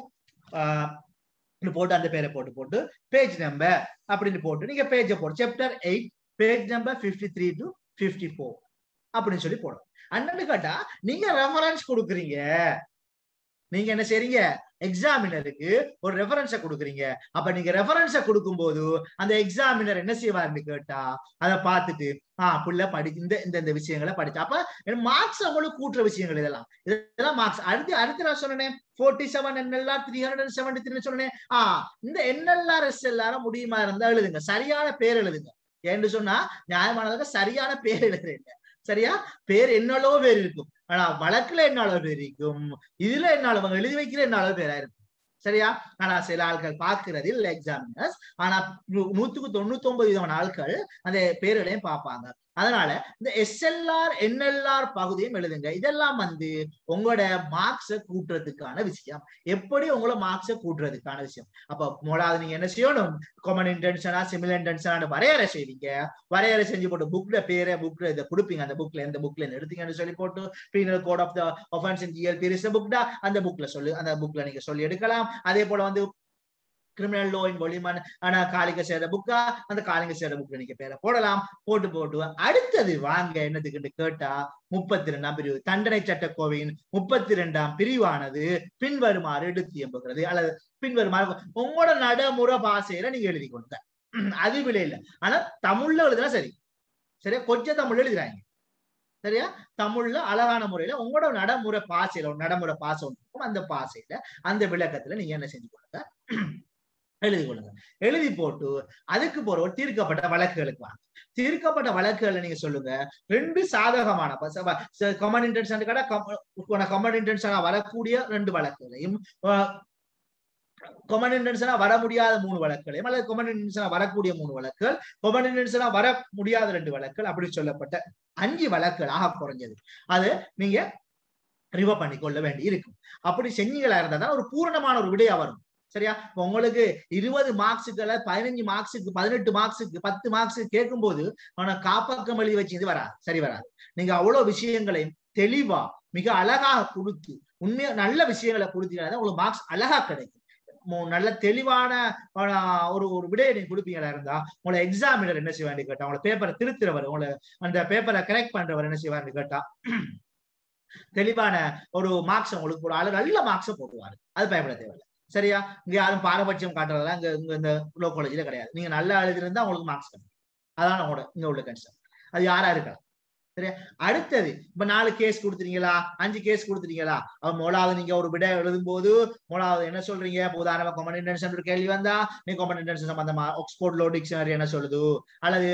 போட்டு அந்த பேரை போட்டு போட்டு பேஜ் நம்பர் அப்படின்னு போட்டு நீங்க பேஜை போடு chapter eight page number fifty three to fifty four அப்படின்னு சொல்லி போடும் அண்ணன்னு கேட்டா நீங்க ரெஃபரன்ஸ் கொடுக்குறீங்க நீங்க என்ன செய்றீங்க எக்ஸாமினருக்கு ஒரு ரெஃபரன்ஸை கொடுக்குறீங்க அப்ப நீங்க ரெஃபரன்ஸை கொடுக்கும் போது அந்த எக்ஸாமினர் என்ன செய்வாருன்னு கேட்டா அதை பார்த்துட்டு ஆஹ் புள்ள படி இந்த இந்த இந்த விஷயங்களை படிச்சு அப்ப மார்க்ஸ் அவங்களுக்கு கூட்டுற விஷயங்கள் இதெல்லாம் இதெல்லாம் மார்க்ஸ் அடுத்து அடுத்து நான் சொன்னேன் forty seven NLR three hundred and seventy three சொன்னேன் ஆஹ் இந்த என்எல்ஆர் எஸ் எல்லாரும் முடியுமா இருந்தா எழுதுங்க சரியான பேர் எழுதுங்க ஏன்னு சொன்னா நியாயமானதாக சரியான பேர் எழுதுறீங்க சரியா பேர் என்னளோ பேர் இருக்கும் ஆனா வழக்குல என்ன அளவு பேர் இருக்கும் இதுல என்ன அளவு எழுதி வைக்கிற என்ன அளவு பேரா இருக்கும் சரியா ஆனா சில ஆட்கள் பார்க்கிறது இல்ல எக்ஸாமினர்ஸ் ஆனா நூத்துக்கு தொண்ணூத்தி ஒன்பது விதமான ஆட்கள் அந்த பேர்களையும் பார்ப்பாங்க அதனால இந்த எஸ்எல்ஆர் என்எல்ஆர் பகுதியும் எழுதுங்க இதெல்லாம் வந்து உங்களோட மார்க்ஸ கூட்டுறதுக்கான விஷயம் எப்படி உங்களோட மார்க்ஸ கூட்டுறதுக்கான விஷயம் அப்ப மூணாவது நீங்க என்ன செய்யணும் காமன் இன்டென்ஷனா சிமிலர் இன்டென்ஷனா வரையறை செய்வீங்க வரையறை செஞ்சு போட்டு புக்ல பேரை புக்ல இதை கொடுப்பீங்க அந்த புக்ல எந்த புக்ல எடுத்தீங்கன்னு சொல்லி போட்டு penal code of the offence in GL Peiris புக்டா அந்த புக்ல சொல்லு அந்த புக்ல நீங்க சொல்லி எடுக்கலாம் அதே போல வந்து கிரிமினல் லோ இன் ஒலிமன் ஆனா காலிங்க சேர புக்கா அந்த காலிங்க சேர புக்ல நீங்க பேரை போடலாம் போட்டு போட்டு அடுத்தது வாங்க என்னதுக்கு கேட்டா முப்பத்தி ரெண்டாம் பிரிவு தண்டனை சட்டக்கோவையின் முப்பத்தி ரெண்டாம் பிரிவானது பின்வருமாறு எடுத்து எம்புகிறது அல்லது பின்வருமாறு உங்களோட நடைமுறை பாசையில நீங்க எழுதி கொடுங்க அது விலை இல்லை ஆனா தமிழ்ல எழுதுனா சரி சரியா கொஞ்சம் தமிழ்ல எழுதுறாங்க சரியா தமிழ்ல அழகான முறையில உங்களோட நடைமுறை பாசையில நடைமுறை பாசம் அந்த பாசையில அந்த விளக்கத்துல நீங்க என்ன செஞ்சு கொடுங்க எழுதி கொள்ளுங்க எழுதி போட்டு அதுக்கு போற ஒரு தீர்க்கப்பட்ட வழக்குகளுக்கு வாங்க தீர்க்கப்பட்ட வழக்குகளை நீங்க சொல்லுங்க ரெண்டு சாதகமான கமன் இன்டென்ஷன் கடை கமன் இன்டென்ஷனா வரக்கூடிய ரெண்டு வழக்குகளையும் கொமன் இன்டென்ஷனா வர முடியாத மூணு வழக்குகளையும் அல்லது கொமன் இன்டென்ஷனா வரக்கூடிய மூணு வழக்குகள் கொமன் இன்டென்ஷனா வர முடியாத ரெண்டு வழக்குகள் அப்படி சொல்லப்பட்ட அஞ்சு வழக்குகளாக குறைஞ்சது அது நீங்க ரிவ பண்ணி கொள்ள வேண்டி இருக்கும் அப்படி செஞ்சீங்களா இருந்தா தான் ஒரு பூரணமான ஒரு விடையா வரும் சரியா இப்ப உங்களுக்கு இருபது மார்க்ஸுக்களை பதினஞ்சு மார்க்ஸுக்கு பதினெட்டு மார்க்ஸுக்கு பத்து மார்க்ஸுக்கு கேட்கும் போது ஆனா காப்பக்கம் எழுதி வச்சு இது வராது சரி வராது நீங்க அவ்வளவு விஷயங்களையும் தெளிவா மிக அழகாக கொடுத்து உண்மையா நல்ல விஷயங்களை கொடுத்தீங்கன்னா உங்களுக்கு மார்க்ஸ் அழகா கிடைக்கும் நல்ல தெளிவான ஒரு ஒரு விடையை நீங்க கொடுப்பீங்களா இருந்தா உங்களை எக்ஸாமினர் என்ன செய்வான்னு கேட்டா உங்களை பேப்பரை திருத்துறவர் உங்களை அந்த பேப்பரை கரெக்ட் பண்றவர் என்ன செய்வார்னு கேட்டா தெளிவான ஒரு மார்க்ஸ் உங்களுக்கு ஒரு ஆளு நல்ல மார்க்ஸை போடுவாரு அது பயப்பட தேவையில்லை சரியா இங்க யாரும் பாரபட்சம் காட்டுறதெல்லாம் இங்க இங்க இந்த லோ காலேஜ்ல கிடையாது நீங்க நல்லா எழுதிருந்தா உங்களுக்கு மார்க்ஸ் கிடைக்கும் அதான் உங்களோட இங்க உள்ள கன்சர்ன் அது யாரா இருக்கலாம் சரியா அடுத்தது இப்ப நாலு கேஸ் கொடுத்துறீங்களா அஞ்சு கேஸ் கொடுத்துறீங்களா அவன் மூலாவது நீங்க ஒரு விட எழுதும் போது மூலாவது என்ன சொல்றீங்க இப்ப உதாரணமா கொமன் இன்டென்ஷன் ஒரு கேள்வி வந்தா நீ கொமன் இன்டென்ஷன் சம்பந்தமா ஆக்ஸ்போர்ட் லோ டிக்ஷனரி என்ன சொல்லுது அல்லது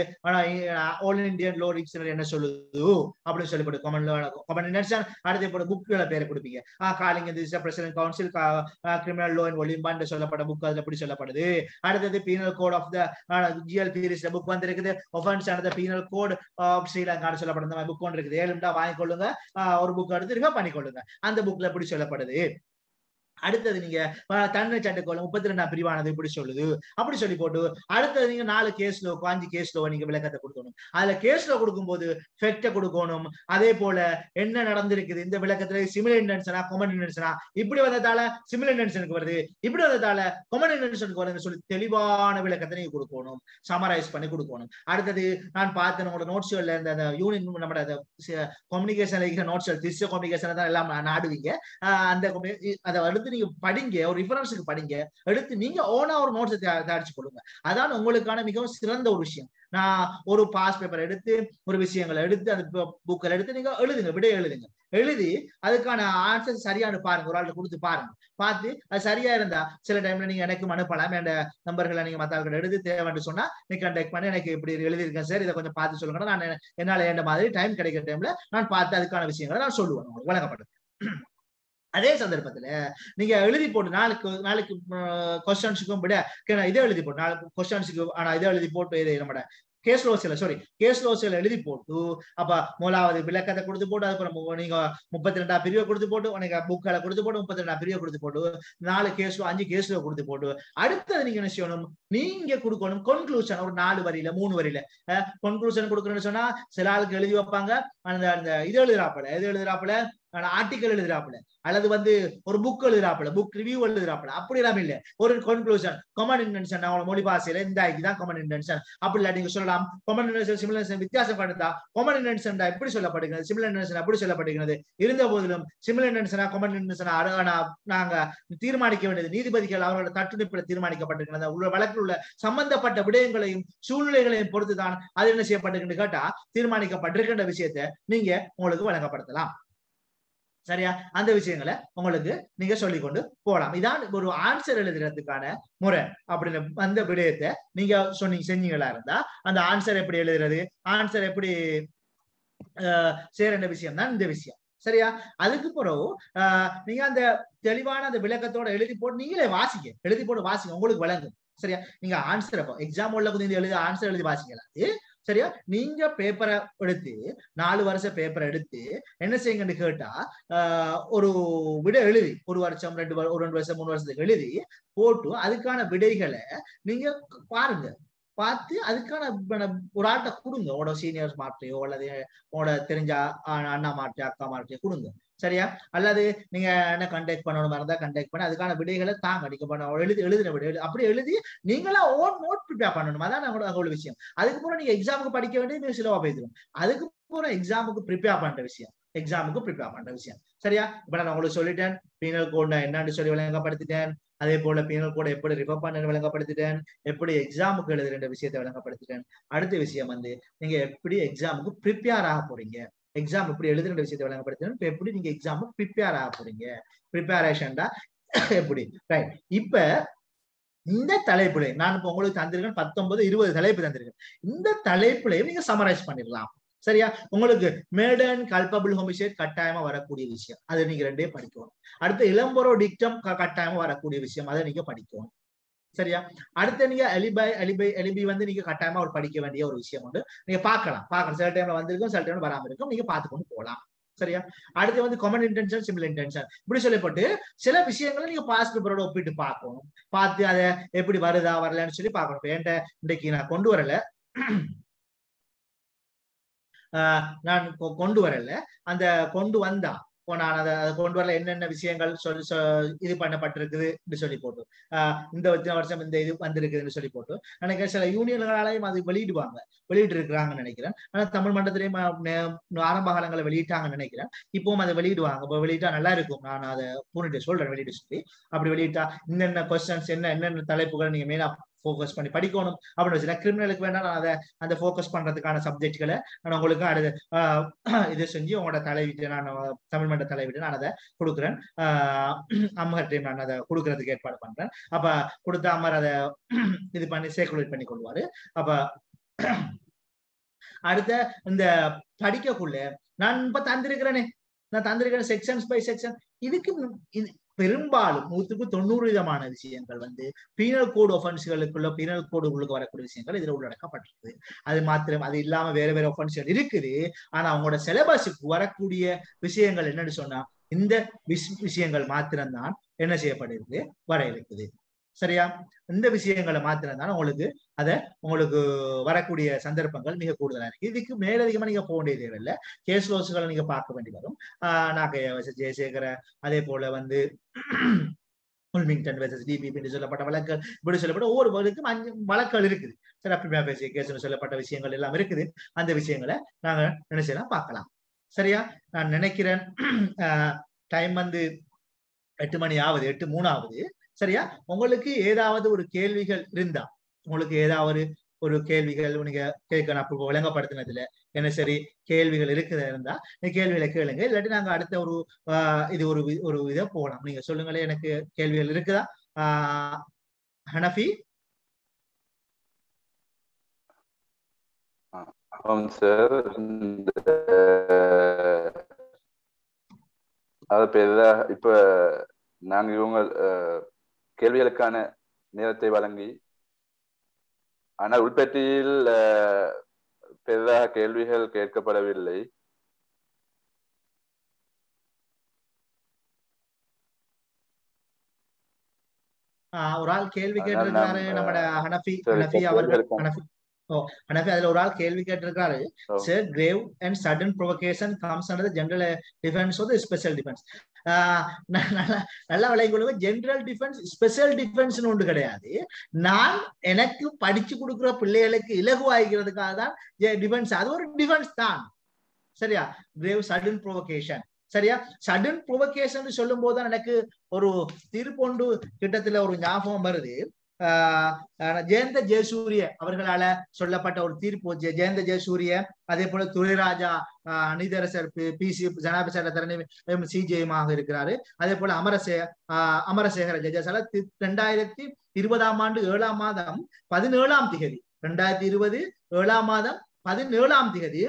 ஆல் இந்தியன் லோ டிக்ஷனரி என்ன சொல்லுது அப்படின்னு சொல்லி போட்டு கொமன் கொமன் இன்டென்ஷன் அடுத்து இப்போ புக்குகளை பேரை கொடுப்பீங்க காலிங் திஸ் president council criminal law and volume one சொல்லப்பட்ட புக் அதுல எப்படி சொல்லப்படுது அடுத்தது penal code of the GL Peiris book வந்திருக்குது ஒஃபன்ஸ் ஆனது பீனல் கோட் ஆஃப் ஸ்ரீலங்கான்னு சொல்லப்படுது இந்த மாதிரி புக் ஒன்று இருக்குது ஏழுண்டா வாங்கிக்கொள்ளுங்க ஒரு புக் எடுத்து ரிஃபர் பண்ணிக்கொள்ளுங்க அந்த புக்ல எப்படி சொல்லப்படுது அடுத்தது நீங்க தன்மை சட்டக்கோளம் முப்பத்தி ரெண்டாம் பிரிவானது இப்படி சொல்லுது அப்படி சொல்லி போட்டு அடுத்தது நீங்க நாலு கேஸ்ல அஞ்சு கேஸ்ல நீங்க விளக்கத்தை கொடுக்கணும் அதுல கேஸ்ல கொடுக்கும்போது ஃபெக்ட கொடுக்கணும் அதே போல என்ன நடந்திருக்குது இந்த விளக்கத்துல சிமிலர் இன்டென்ஷனா கொமன் இன்டென்ஷனா இப்படி வந்ததால சிமிலர் இன்டென்ஷனுக்கு வருது இப்படி வந்ததால கொமன் இன்டென்ஷனுக்கு வருதுன்னு சொல்லி தெளிவான விளக்கத்தை நீங்க கொடுக்கணும் சமரைஸ் பண்ணி கொடுக்கணும் அடுத்தது நான் பார்த்தேன் உங்களோட நோட்ஸ்கள்ல இந்த யூனியன் நம்ம கம்யூனிகேஷன்ல இருக்கிற நோட்ஸ் திசை கம்யூனிகேஷன் தான் எல்லாம் நாடுவீங்க அந்த அதை அடுத்து நீங்க படிங்க ஒரு ரிஃபரன்ஸுக்கு படிங்க எடுத்து நீங்க ஓனா ஒரு நோட்ஸ் தயாரிச்சு கொடுங்க அதான் உங்களுக்கான மிகவும் சிறந்த ஒரு விஷயம் நான் ஒரு பாஸ் பேப்பர் எடுத்து ஒரு விஷயங்களை எடுத்து அந்த புக்கில் எடுத்து நீங்க எழுதுங்க விட எழுதுங்க எழுதி அதுக்கான ஆன்சர் சரியானு பாருங்க ஒரு ஆள்கிட்ட கொடுத்து பாருங்க பார்த்து அது சரியா இருந்தா சில டைம்ல நீங்க எனக்கு அனுப்பலாம் என் நம்பர்களை நீங்க மத்தாள்கிட்ட எடுத்து தேவைன்னு சொன்னா நீ கண்டக்ட் பண்ணி எனக்கு இப்படி எழுதியிருக்கேன் சார் இதை கொஞ்சம் பார்த்து சொல்லுங்க நான் என்னால எந்த மாதிரி டைம் கிடைக்கிற டைம்ல நான் பார்த்து அதுக்கான விஷயங்களை நான் சொல்லுவேன் உங்களுக்கு வழங்கப்பட்டது அதே சந்தர்ப்பத்துல நீங்க எழுதி போட்டு நாளைக்கு நாளைக்கு கொஸ்டின்ஸுக்கும் விட இதை எழுதி போட்டு நாளைக்கு கொஸ்டின்ஸுக்கு ஆனா இதை எழுதி போட்டு இது நம்மட கேஸ் லோசில சாரி கேஸ் லோசில எழுதி போட்டு அப்ப மூலாவது விளக்கத்தை கொடுத்து போட்டு அதுக்கப்புறம் நீங்க முப்பத்தி ரெண்டாம் பிரிவை கொடுத்து போட்டு உனக்கு புக்களை கொடுத்து போட்டு முப்பத்தி ரெண்டாம் பிரிவை கொடுத்து போட்டு நாலு கேஸ்ல அஞ்சு கேஸ்ல கொடுத்து போட்டு அடுத்தது நீங்க என்ன செய்யணும் நீங்க கொடுக்கணும் கொன்க்ளூஷன் ஒரு நாலு வரியில மூணு வரியில கொன்க்ளூஷன் கொடுக்கணும்னு சொன்னா சில ஆளுக்கு எழுதி வைப்பாங்க அந்த அந்த இது எழுதுறாப்புல எது எழுதுறாப்புல ஆர்டிக்கல் எழுதுறாப்புல அல்லது வந்து ஒரு புக் எழுதுறாப்புல புக் ரிவ்யூ எழுதுறாப்புல அப்படி எல்லாம் இல்ல ஒரு கன்க்ளூஷன் கொமன் இன்டென்ஷன் அவங்களோட மொழி பாசையில இந்த இதுதான் கொமன் இன்டென்ஷன் அப்படி இல்ல நீங்க சொல்லலாம் கொமன் இன்டென்ஷன் சிமிலர் வித்தியாசம் பண்ணுதா கொமன் இன்டென்ஷன் எப்படி சொல்லப்படுகிறது சிமிலர் இன்டென்ஷன் எப்படி சொல்லப்படுகிறது இருந்த போதிலும் சிமிலர் இன்டென்ஷனா கொமன் இன்டென்ஷனா நாங்க தீர்மானிக்க வேண்டியது நீதிபதிகள் அவர்களோட தட்டுணிப்பில் தீர்மானிக்கப்பட்டிருக்கிறது உள்ள வழக்கில் உள்ள சம்பந்தப்பட்ட விடயங்களையும் சூழ்நிலைகளையும் பொறுத்துதான் அது என்ன செய்யப்பட்டிருக்கு கேட்டா தீர்மானிக்கப்பட்டிருக்கின்ற விஷயத்தை நீங்க உங்களுக்கு வழங்கப்படுத்தலாம் சரியா அந்த விஷயங்களை உங்களுக்கு நீங்க சொல்லிக்கொண்டு போகலாம் இதான் ஒரு ஆன்சர் எழுதுறதுக்கான முறை அப்படின்னு அந்த விடயத்தை நீங்க சொன்னீங்க செஞ்சீங்களா இருந்தா அந்த ஆன்சர் எப்படி எழுதுறது ஆன்சர் எப்படி செய்யற விஷயம் தான் இந்த விஷயம் சரியா அதுக்கு பிறகு நீங்க அந்த தெளிவான அந்த விளக்கத்தோட எழுதி போட்டு நீங்களே வாசிங்க எழுதி போட்டு வாசிங்க உங்களுக்கு வழங்கும் சரியா நீங்க ஆன்சர் எக்ஸாம் உள்ள கொஞ்சம் எழுதி ஆன்சர் எழுதி வாசிக்கலாம் சரியா நீங்க பேப்பரை எடுத்து நாலு வருஷம் பேப்பரை எடுத்து என்ன செய்யுங்கன்னு கேட்டா ஒரு விட எழுதி ஒரு வருஷம் ரெண்டு ஒரு ரெண்டு வருஷம் மூணு வருஷத்துக்கு எழுதி போட்டு அதுக்கான விடைகளை நீங்க பாருங்க பார்த்து அதுக்கான ஒரு ஆள்கிட்ட கொடுங்க உங்களோட சீனியர்ஸ் மாட்டையோ அல்லது உங்களோட தெரிஞ்ச அண்ணா மாட்டே அக்கா மாட்டையோ கொடுங்க சரியா அல்லது நீங்க என்ன கண்டெக்ட் பண்ணணும் இருந்தா கண்டெக்ட் பண்ணி அதுக்கான விடைகளை தாங்க நீங்க பண்ண எழுதி எழுதின விடை அப்படி எழுதி நீங்களா ஓன் நோட் ப்ரிப்பேர் பண்ணணும் அதான் அவ்வளவு விஷயம் அதுக்கப்புறம் நீங்க எக்ஸாமுக்கு படிக்க வேண்டியது சிலவா போயிடும் அதுக்கு அப்புறம் எக்ஸாமுக்கு ப்ரிப்பேர் பண்ற விஷயம் எக்ஸாமுக்கு ப்ரிப்பேர் பண்ற விஷயம் சரியா இப்ப நான் உங்களுக்கு சொல்லிட்டேன் பீனல் கோட் என்னன்னு சொல்லி விளங்கப்படுத்திட்டேன் அதே போல பீனல் கோட் எப்படி ரிஃபர் பண்ண விளங்கப்படுத்திட்டேன் எப்படி எக்ஸாமுக்கு எழுதுற விஷயத்தை விளங்கப்படுத்திட்டேன் அடுத்த விஷயம் வந்து நீங்க எப்படி எக்ஸாமுக்கு ப்ரிப்பேர் ஆக போறீங்க எக்ஸாம் எப்படி எழுதுற விஷயத்தை விளங்கப்படுத்தணும் இப்ப எப்படி நீங்க எக்ஸாம் ப்ரிப்பேர் ஆக போறீங்க ப்ரிப்பேரேஷன்டா எப்படி ரைட் இப்ப இந்த தலைப்புல நான் இப்ப உங்களுக்கு தந்திருக்கேன் பத்தொன்பது இருபது தலைப்பு தந்திருக்கேன் இந்த தலைப்புலையும் நீங்க சமரைஸ் பண்ணிடலாம் சரியா உங்களுக்கு மேடன் கல்பபிள் ஹோமிசைட் கட்டாயமா வரக்கூடிய விஷயம் அதை நீங்க ரெண்டே படிக்கணும் அடுத்து இளம்பொரோ டிக்டம் கட்டாயமா வரக்கூடிய விஷயம் அதை நீங்க படிக்கணும் சரியா அடுத்து நீங்க எலிபை எலிபை எலிபி வந்து நீங்க கட்டாயமா ஒரு படிக்க வேண்டிய ஒரு விஷயம் உண்டு நீங்க பார்க்கலாம் பார்க்கலாம் சில டைம்ல வந்திருக்கும் சில டைம்ல வராம இருக்கும் நீங்க பார்த்துக்கொண்டு போகலாம் சரியா அடுத்து வந்து காமன் இன்டென்ஷன் சிம்பிள் இன்டென்ஷன் இப்படி சொல்லப்பட்டு சில விஷயங்களை நீங்க பாஸ்ட் பேப்பரோட ஒப்பிட்டு பார்க்கணும் பார்த்து அதை எப்படி வருதா வரலன்னு சொல்லி பார்க்கணும் இப்ப என்கிட்ட இன்றைக்கு நான் கொண்டு வரல நான் கொண்டு வரல அந்த கொண்டு வந்தா இப்போ நான் அதை அதை கொண்டு வரல என்னென்ன விஷயங்கள் சொல்லி இது பண்ணப்பட்டிருக்குது சொல்லி போட்டு ஆஹ் இந்த வருஷம் இந்த இது வந்திருக்குதுன்னு சொல்லி போட்டு நினைக்கிறேன் சில யூனியன்களாலையும் அது வெளியிடுவாங்க வெளியிட்டு இருக்கிறாங்கன்னு நினைக்கிறேன் ஆனா தமிழ் மண்டலத்திலையும் ஆரம்ப காலங்களில் வெளியிட்டாங்கன்னு நினைக்கிறேன் இப்பவும் அதை வெளியிடுவாங்க இப்போ வெளியிட்டா நல்லா இருக்கும் நான் அதை பூனிட்டு சொல்றேன் வெளியிட்டு சொல்லி அப்படி வெளியிட்டா என்னென்ன கொஸ்டின்ஸ் என்ன என்னென்ன தலைப்புகள் நீங்க மெயினா ஃபோக்கஸ் பண்ணி படிக்கணும் அப்படின்னு வச்சுனா கிரிமினலுக்கு வேணா நான் அதை அந்த ஃபோக்கஸ் பண்றதுக்கான சப்ஜெக்ட்களை நான் உங்களுக்கு அடுத்து இது செஞ்சு உங்களோட தலைவிட்டு நான் தமிழ் மன்ற தலைவிட்டு நான் அதை கொடுக்குறேன் அம்மர்டைம் நான் அதை கொடுக்கறதுக்கு ஏற்பாடு பண்றேன் அப்ப கொடுத்த அம்மர் அதை இது பண்ணி சேக்குலேட் பண்ணி கொள்வாரு அப்ப அடுத்த இந்த படிக்கக்குள்ள நான் இப்ப தந்திருக்கிறேனே நான் தந்திருக்கிறேன் செக்ஷன்ஸ் பை செக்ஷன் இதுக்கு பெரும்பாலும் நூற்றுக்கு தொண்ணூறு விதமான விஷயங்கள் வந்து பீனல் கோடு ஒஃபென்ஸ்களுக்குள்ள பீனல் கோடுகளுக்கு வரக்கூடிய விஷயங்கள் இதுல உள்ளடக்கப்பட்டிருக்கு அது மாத்திரம் அது இல்லாம வேற வேற ஒஃபென்ஸ்கள் இருக்குது ஆனா அவங்களோட சிலபஸுக்கு வரக்கூடிய விஷயங்கள் என்னன்னு சொன்னா இந்த விஷயங்கள் மாத்திரம்தான் என்ன செய்யப்படுகிறது வர இருக்குது சரியா இந்த விஷயங்களை மாத்திரம்தான் உங்களுக்கு அதை உங்களுக்கு வரக்கூடிய சந்தர்ப்பங்கள் மிக கூடுதலா இருக்கு இதுக்கு மேலதிகமா நீங்க போக வேண்டிய தேவையில்லை கேஸ் லோஸுகளை நீங்க பார்க்க வேண்டி வரும் ஆஹ் நாக ஜெயசேகர அதே போல வந்து உல்மிங்டன் வெர்சஸ் டிபிபி சொல்லப்பட்ட வழக்குகள் இப்படி சொல்லப்பட்ட ஒவ்வொரு வழக்கும் அஞ்சு வழக்குகள் இருக்குது சரி அப்படி பேசிய கேஸ் சொல்லப்பட்ட விஷயங்கள் எல்லாம் இருக்குது அந்த விஷயங்களை நாங்க என்ன செய்யலாம் பார்க்கலாம் சரியா நான் நினைக்கிறேன் டைம் வந்து எட்டு மணி ஆகுது எட்டு மூணாவது சரியா உங்களுக்கு ஏதாவது ஒரு கேள்விகள் இருந்தா உங்களுக்கு ஏதாவது ஒரு கேள்விகள் நீங்க கேட்கணும் அப்போ விளங்கப்படுத்தினதுல என்ன சரி கேள்விகள் இருக்குது இருந்தா இந்த கேள்விகளை கேளுங்க இல்லாட்டி நாங்க அடுத்த ஒரு இது ஒரு ஒரு இதை போகலாம் நீங்க சொல்லுங்களேன் எனக்கு கேள்விகள் இருக்குதா ஆஹ் ஹனஃபி ஆமாம் சார் அது பெரிதா இப்ப நாங்க இவங்க கேள்விகளுக்கான நேரத்தை வழங்கி ஆனால் உள்பெட்டியில் பெரிதாக கேள்விகள் கேட்கப்படவில்லை ஒரு ஆள் கேள்வி கேட்டிருக்காரு நம்ம ஹனஃபி ஹனஃபி அவர்கள் ஹனஃபி ஓ ஹனஃபி அதுல ஒரு ஆள் கேள்வி கேட்டிருக்காரு sir grave and sudden provocation comes under general defence ஒரு ஸ்பெஷல் டிஃபென்ஸ் நல்லா விளையாடுங்க ஜெனரல் டிஃபென்ஸ் ஸ்பெஷல் டிஃபென்ஸ் ஒன்று கிடையாது நான் எனக்கு படிச்சு கொடுக்குற பிள்ளைகளுக்கு இலகுவாய்க்கிறதுக்காக தான் டிஃபென்ஸ் அது ஒரு டிஃபென்ஸ் தான் சரியா கிரேவ் சடன் ப்ரொவகேஷன் சரியா சடன் ப்ரொவகேஷன் சொல்லும் போது எனக்கு ஒரு திருப்பொண்டு கிட்டத்துல ஒரு ஞாபகம் வருது ஜெயந்த ஜெயசூரிய அவர்களால சொல்லப்பட்ட ஒரு தீர்ப்பு ஜெயந்த ஜெயசூரிய அதே போல துரைராஜா அனிதரசர் பி சி ஜனாபிசார தரணி சிஜேமாக இருக்கிறாரு அதே போல அமரசே அமரசேகர ஜெஜசால ரெண்டாயிரத்தி இருபதாம் ஆண்டு ஏழாம் மாதம் பதினேழாம் திகதி ரெண்டாயிரத்தி இருபது ஏழாம் மாதம் பதினேழாம் திகதி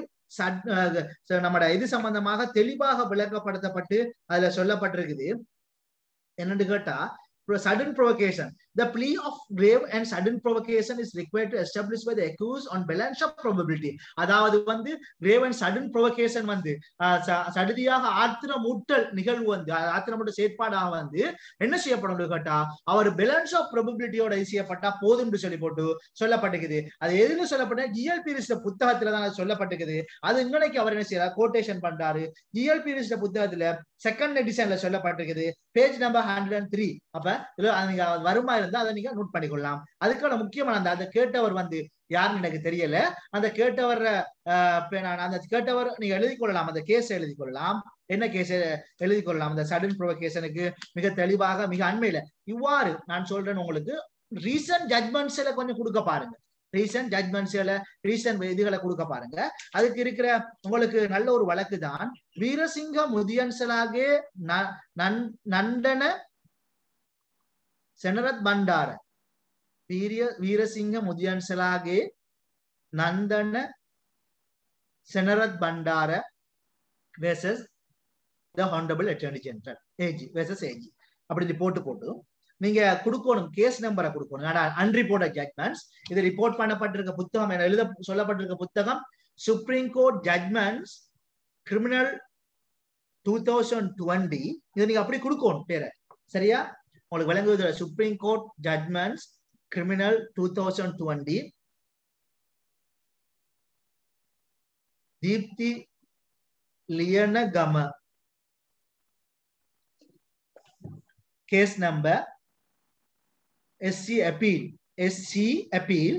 நம்மட இது சம்பந்தமாக தெளிவாக விளக்கப்படுத்தப்பட்டு அதுல சொல்லப்பட்டிருக்குது என்னன்னு கேட்டா sudden provocation. The plea of grave and sudden provocation is required to establish by the accused on balance of probability. அதாவது வந்து grave and sudden provocation வந்து சடுதியாக ஆத்திரம் ஊட்டல் நிகழ்வு வந்து ஆத்திரமூட்ட செயற்பாடாக வந்து என்ன செய்யப்படும் கேட்டா அவர் பேலன்ஸ் ஆஃப் ப்ராபபிலிட்டியோட செய்யப்பட்டா போதும் சொல்லி போட்டு சொல்லப்பட்டிருக்குது அது எதுல சொல்லப்பட்ட ஜிஎல்பி புத்தகத்துல தான் சொல்லப்பட்டிருக்குது அது இன்னைக்கு அவர் என்ன செய்யறாரு கோட்டேஷன் பண்றாரு ஜிஎல்பி புத்தகத்துல செகண்ட் எடிஷன்ல சொல்லப்பட்டிருக்குது page number hundred and three அப்ப நீங்க வருமா இருந்தா அதை நீங்க நோட் பண்ணிக்கொள்ளலாம் அதுக்கான முக்கியமான அந்த அந்த கேட்டவர் வந்து யாருன்னு எனக்கு தெரியல அந்த கேட்டவர் அந்த கேட்டவர் நீங்க எழுதி கொள்ளலாம் அந்த கேஸ் எழுதி கொள்ளலாம் என்ன கேஸ் எழுதி கொள்ளலாம் அந்த சடன் ப்ரொவகேஷனுக்கு மிக தெளிவாக மிக அண்மையில இவ்வாறு நான் சொல்றேன் உங்களுக்கு ரீசன்ட் ஜட்மெண்ட்ஸ்ல கொஞ்சம் கொடுக்க பாருங்க ரீசன்ட் ஜட்மெண்ட்ஸ்ல ரீசன்ட் இதுகளை கொடுக்க பாருங்க அதுக்கு இருக்கிற உங்களுக்கு நல்ல ஒரு வழக்கு தான் வீரசிங்க முதியன்சலாகே நண்டன செனரத் பண்டார වීරිය වීරසිංහ මුදියන්සලාගේ නන්දන Senarath Bandara versus the honorable attorney general AG versus AG அப்படி போட்டு போட்டு நீங்க கொடுக்கணும் கேஸ் நம்பரை கொடுக்கணும் ஆனா அன்ரிப்போர்ட்டட் ஜட்மெண்ட்ஸ் இது ரிப்போர்ட் பண்ணப்பட்டிருக்க புத்தகம் என எழுத சொல்லப்பட்டிருக்க புத்தகம் supreme court judgments criminal two thousand twenty இதை நீங்க அப்படி கொடுக்கணும் பேரை சரியா உங்களுக்கு விளங்குவது supreme court judgments criminal two thousand twenty Deepthi Liyanagama case number SC appeal SC appeal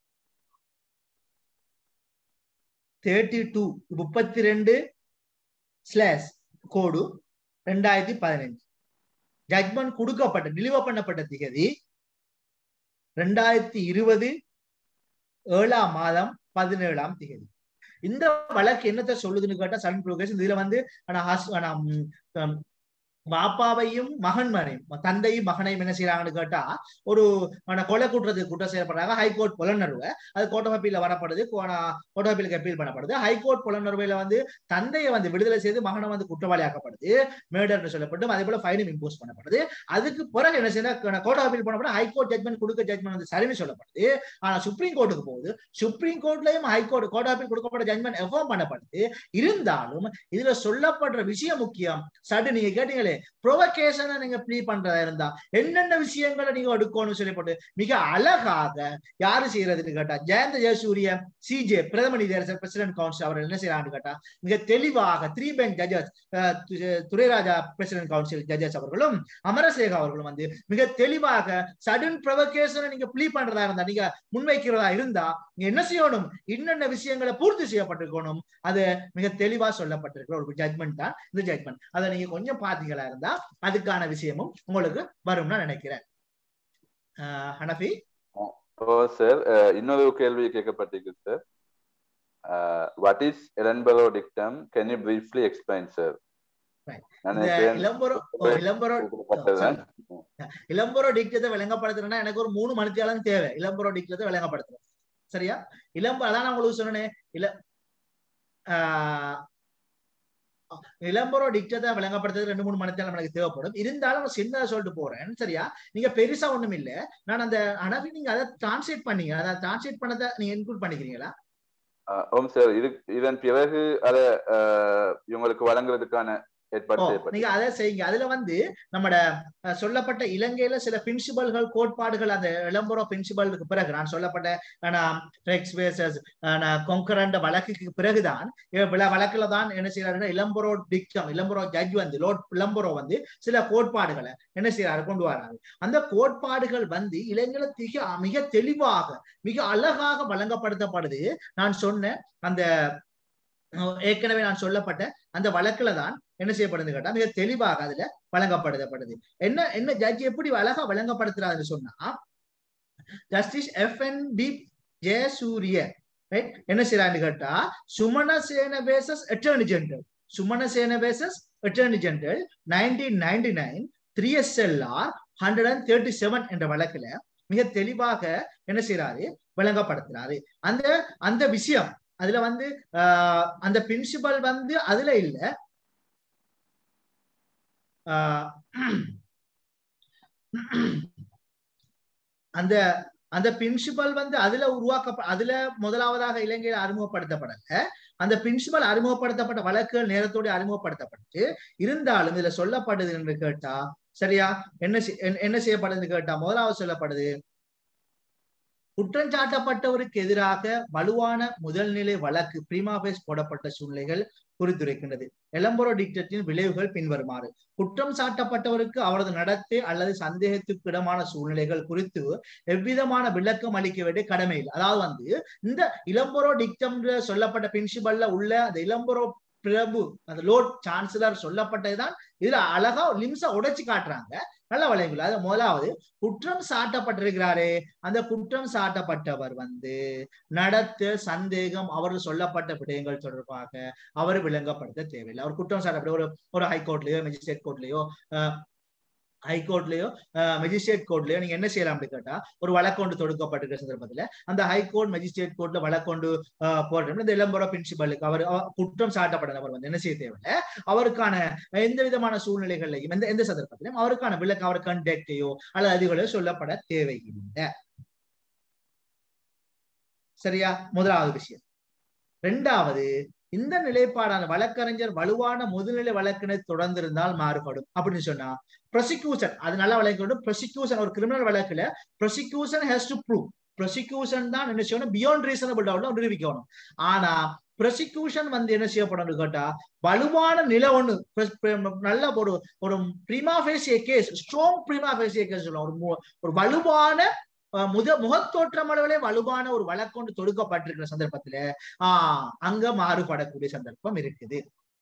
thirty two முப்பத்தி ரெண்டு ஸ்லாஷ் கோடு ரெண்டாயிரத்தி பதினஞ்சு ஜட்மெண்ட் கொடுக்கப்பட்ட டெலிவர் பண்ணப்பட்ட திகதி ரெண்டாயிரத்தி இருபது ஏழாம் மாதம் பதினேழாம் திகதி இந்த வழக்கு என்னத்தை சொல்லுதுன்னு கேட்டா சன் ப்ரோகேஷன் இதுல வந்து ஆனா ஹஸ் ஆனா பாப்பாவையும் மகன்மனையும் தந்தையும் மகனையும் என்ன செய்யறாங்கன்னு கேட்டா ஒரு கொலை குற்றத்துக்கு குற்றம் செய்யப்படுறாங்க ஹைகோர்ட் புலனர்வு அது கோர்ட் அப்பீல வரப்படுது கோர்ட் அப்பீலுக்கு அப்பீல் பண்ணப்படுது ஹைகோர்ட் புலனர்வையில வந்து தந்தையை வந்து விடுதலை செய்து மகனை வந்து குற்றவாளியாக்கப்படுது மேடர்னு சொல்லப்பட்டு அதே போல ஃபைனும் இம்போஸ் பண்ணப்படுது அதுக்கு பிறகு என்ன செய்யணும் கோர்ட் அப்பீல் பண்ணப்படும் ஹைகோர்ட் ஜட்மெண்ட் கொடுக்க ஜட்மெண்ட் வந்து சரின்னு சொல்லப்படுது ஆனா சுப்ரீம் கோர்ட்டுக்கு போகுது சுப்ரீம் கோர்ட்லயும் ஹைகோர்ட் கோர்ட் அப்பீல் கொடுக்கப்பட்ட ஜட்மெண்ட் எஃபார்ம் பண்ணப்படுது இருந்தாலும் இதுல சொல்லப்படுற விஷயம் முக்கியம் சடு நீங்க கேட்டீங்களே ப்ரொவகேஷனை நீங்க ப்ளீ பண்றதா இருந்தா என்னென்ன விஷயங்களை நீங்க எடுக்கணும்னு சொல்லப்பட்டு மிக அழகாக யாரு செய்யறதுன்னு கேட்டா ஜெயந்த ஜெயசூரிய சிஜே பிரதம நீதியரசர் பிரசிடென்ட் கவுன்சில் அவர் என்ன செய்யறான்னு கேட்டா மிக தெளிவாக three bench judges Durairaja president council judges அவர்களும் அமரசேகா அவர்களும் வந்து மிக தெளிவாக சடன் ப்ரொவகேஷனை நீங்க ப்ளீ பண்றதா இருந்தா நீங்க முன்வைக்கிறதா இருந்தா நீங்க என்ன செய்யணும் என்னென்ன விஷயங்களை பூர்த்தி செய்யப்பட்டிருக்கணும் அது மிக தெளிவா சொல்லப்பட்டிருக்கிற ஒரு ஜட்மெண்ட் தான் இந்த ஜட்மெண்ட் அதை நீங்க கொஞ்சம் பாத்தீங்களா இருந்தா அதுக்கான விஷயமும் உங்களுக்கு வரும்னு நினைக்கிறேன் ஹனஃபி ஓ சார் இன்னொரு கேள்வி கேட்கப்பட்டிருக்கு sir what is Ellenborough dictum can you briefly explain sir Ellenborough டிக்டத்தை விளங்கப்படுத்துறேன்னா எனக்கு ஒரு மூணு மணித்தியாலும் தேவை இளம்பரோ டிக்டத்தை விளங்கப்படுத்துறேன் சரியா இளம்ப அதான் நான் உங்களுக்கு சொன்னேன் இள இளம்பரோ டிக்டத்தை விளங்கப்படுத்துறது ரெண்டு மூணு மணித்தாலும் எனக்கு தேவைப்படும் இருந்தாலும் சின்னதா சொல்லிட்டு போறேன் சரியா நீங்க பெருசா ஒண்ணும் இல்ல நான் அந்த அனவி நீங்க அதை டிரான்ஸ்லேட் பண்ணீங்க அதை டிரான்ஸ்லேட் பண்ணதை நீங்க இன்க்ளூட் பண்ணிக்கிறீங்களா ஓம் சார் இது இதன் பிறகு அதை இவங்களுக்கு வழங்குறதுக்கான ஏற்பாடு செய்யப்படும் நீங்க அதை செய்யுங்க அதுல வந்து நம்மட சொல்லப்பட்ட இலங்கையில சில பிரின்சிபல்கள் கோட்பாடுகள் அந்த இளம்புற பிரின்சிபலுக்கு பிறகு நான் சொல்லப்பட்ட கொங்கரண்ட வழக்குக்கு பிறகுதான் வழக்குல தான் என்ன செய்யறாருன்னா இளம்புறோ டிக்டம் இளம்புறோ ஜட்ஜ் வந்து லோட் இளம்புறோ வந்து சில கோட்பாடுகளை என்ன செய்யறாரு கொண்டு வராரு அந்த கோட்பாடுகள் வந்து இளைஞர்கள் மிக மிக தெளிவாக மிக அழகாக வழங்கப்படுத்தப்படுது நான் சொன்ன அந்த ஏற்கனவே நான் சொல்லப்பட்ட அந்த வழக்குல தான் என்ன செய்யப்படுது கேட்டா மிக தெளிவாக அதுல வழங்கப்படுத்தப்படுது என்ன என்ன ஜட்ஜ் எப்படி அழகா வழங்கப்படுத்துறாருன்னு சொன்னா justice F N D Jayasuriya right என்ன செய்யறான்னு கேட்டா Sumanasena versus attorney general Sumanasena versus attorney general nineteen ninety nine three S L R hundred and thirty seven என்ற வழக்குல மிக தெளிவாக என்ன செய்யறாரு விளங்கப்படுத்துறாரு அந்த அந்த விஷயம் அதுல வந்து அந்த பிரின்சிபல் வந்து அதுல இல்ல அந்த அந்த பிரின்சிபல் வந்து அதுல உருவாக்க அதுல முதலாவதாக இலங்கையில் அறிமுகப்படுத்தப்படல அந்த பிரின்சிபல் அறிமுகப்படுத்தப்பட்ட வழக்குகள் நேரத்தோடு அறிமுகப்படுத்தப்பட்டு இருந்தாலும் இதுல சொல்லப்படுது என்று கேட்டா சரியா என்ன என்ன செய்யப்படுதுன்னு கேட்டா முதலாவது சொல்லப்படுது குற்றஞ்சாட்டப்பட்டவருக்கு எதிராக வலுவான முதல்நிலை வழக்கு பிரிமாபேஸ் போடப்பட்ட சூழ்நிலைகள் குறித்துரைக்கின்றது எலம்பரோ டிக்டத்தின் விளைவுகள் பின்வருமாறு குற்றம் சாட்டப்பட்டவருக்கு அவரது நடத்தை அல்லது சந்தேகத்துக்கு இடமான சூழ்நிலைகள் குறித்து எவ்விதமான விளக்கம் அளிக்க வேண்டிய கடமை இல்லை அதாவது வந்து இந்த இளம்பரோ டிக்டம் சொல்லப்பட்ட பிரின்சிபல்ல உள்ள அந்த இளம்பரோ பிரபு அந்த லோட் சான்சலர் சொல்லப்பட்டதுதான் இதுல அழகா லிம்ஸா உடைச்சு காட்டுறாங்க நல்ல வளைவுகள் அது முதலாவது குற்றம் சாட்டப்பட்டிருக்கிறாரே அந்த குற்றம் சாட்டப்பட்டவர் வந்து நடத்த சந்தேகம் அவர்கள் சொல்லப்பட்ட விடயங்கள் தொடர்பாக அவர் விளங்கப்படுத்த தேவையில்லை அவர் குற்றம் சாட்டப்பட்ட ஒரு ஒரு ஹைகோர்ட்லயோ மெஜிஸ்ட்ரேட் கோர்ட்லயோ ஹைகோர்ட்லயோ மெஜிஸ்ட்ரேட் கோர்ட்லயோ நீங்க என்ன செய்யலாம் அப்படின்னு கேட்டா ஒரு வழக்கொண்டு தொடுக்கப்பட்டிருக்கிற சந்தர்ப்பத்துல அந்த ஹைகோர்ட் மெஜிஸ்ட்ரேட் கோர்ட்ல வழக்கொண்டு போடுறோம் இந்த இளம்புற பிரின்சிபலுக்கு அவர் அவர் குற்றம் சாட்டப்பட்ட நபர் வந்து என்ன செய்ய தேவையில்லை அவருக்கான எந்த விதமான சூழ்நிலைகள்லையும் எந்த எந்த சந்தர்ப்பத்திலையும் அவருக்கான விளக்கு அவர் கண்டக்டையோ அல்லது அதுகளோ சொல்லப்பட தேவையில்லை சரியா முதலாவது விஷயம் ரெண்டாவது இந்த நிலைப்பாடான வழக்கறிஞர் வலுவான முதுநிலை வழக்கினை தொடர்ந்திருந்தால் மாறுபடும் அப்படின்னு சொன்னா ப்ரொசிக்யூஷன் அது நல்லா வழங்கணும் ப்ரொசிக்யூஷன் ஒரு கிரிமினல் வழக்குல prosecution has to prove prosecution தான் என்ன செய்யணும் பியாண்ட் ரீசனபிள் டவுட்ல நிரூபிக்கணும் ஆனா ப்ரொசிக்யூஷன் வந்து என்ன செய்யப்படும் கேட்டா வலுவான நில ஒண்ணு நல்ல ஒரு ஒரு prima facie case strong prima facie case சொல்லலாம் ஒரு ஒரு வலுவான முத முகத்தோற்றம் அளவிலே வலுவான ஒரு வழக்கொண்டு தொடுக்கப்பட்டிருக்கிற சந்தர்ப்பத்துல ஆஹ் அங்க மாறுபடக்கூடிய சந்தர்ப்பம் இருக்குது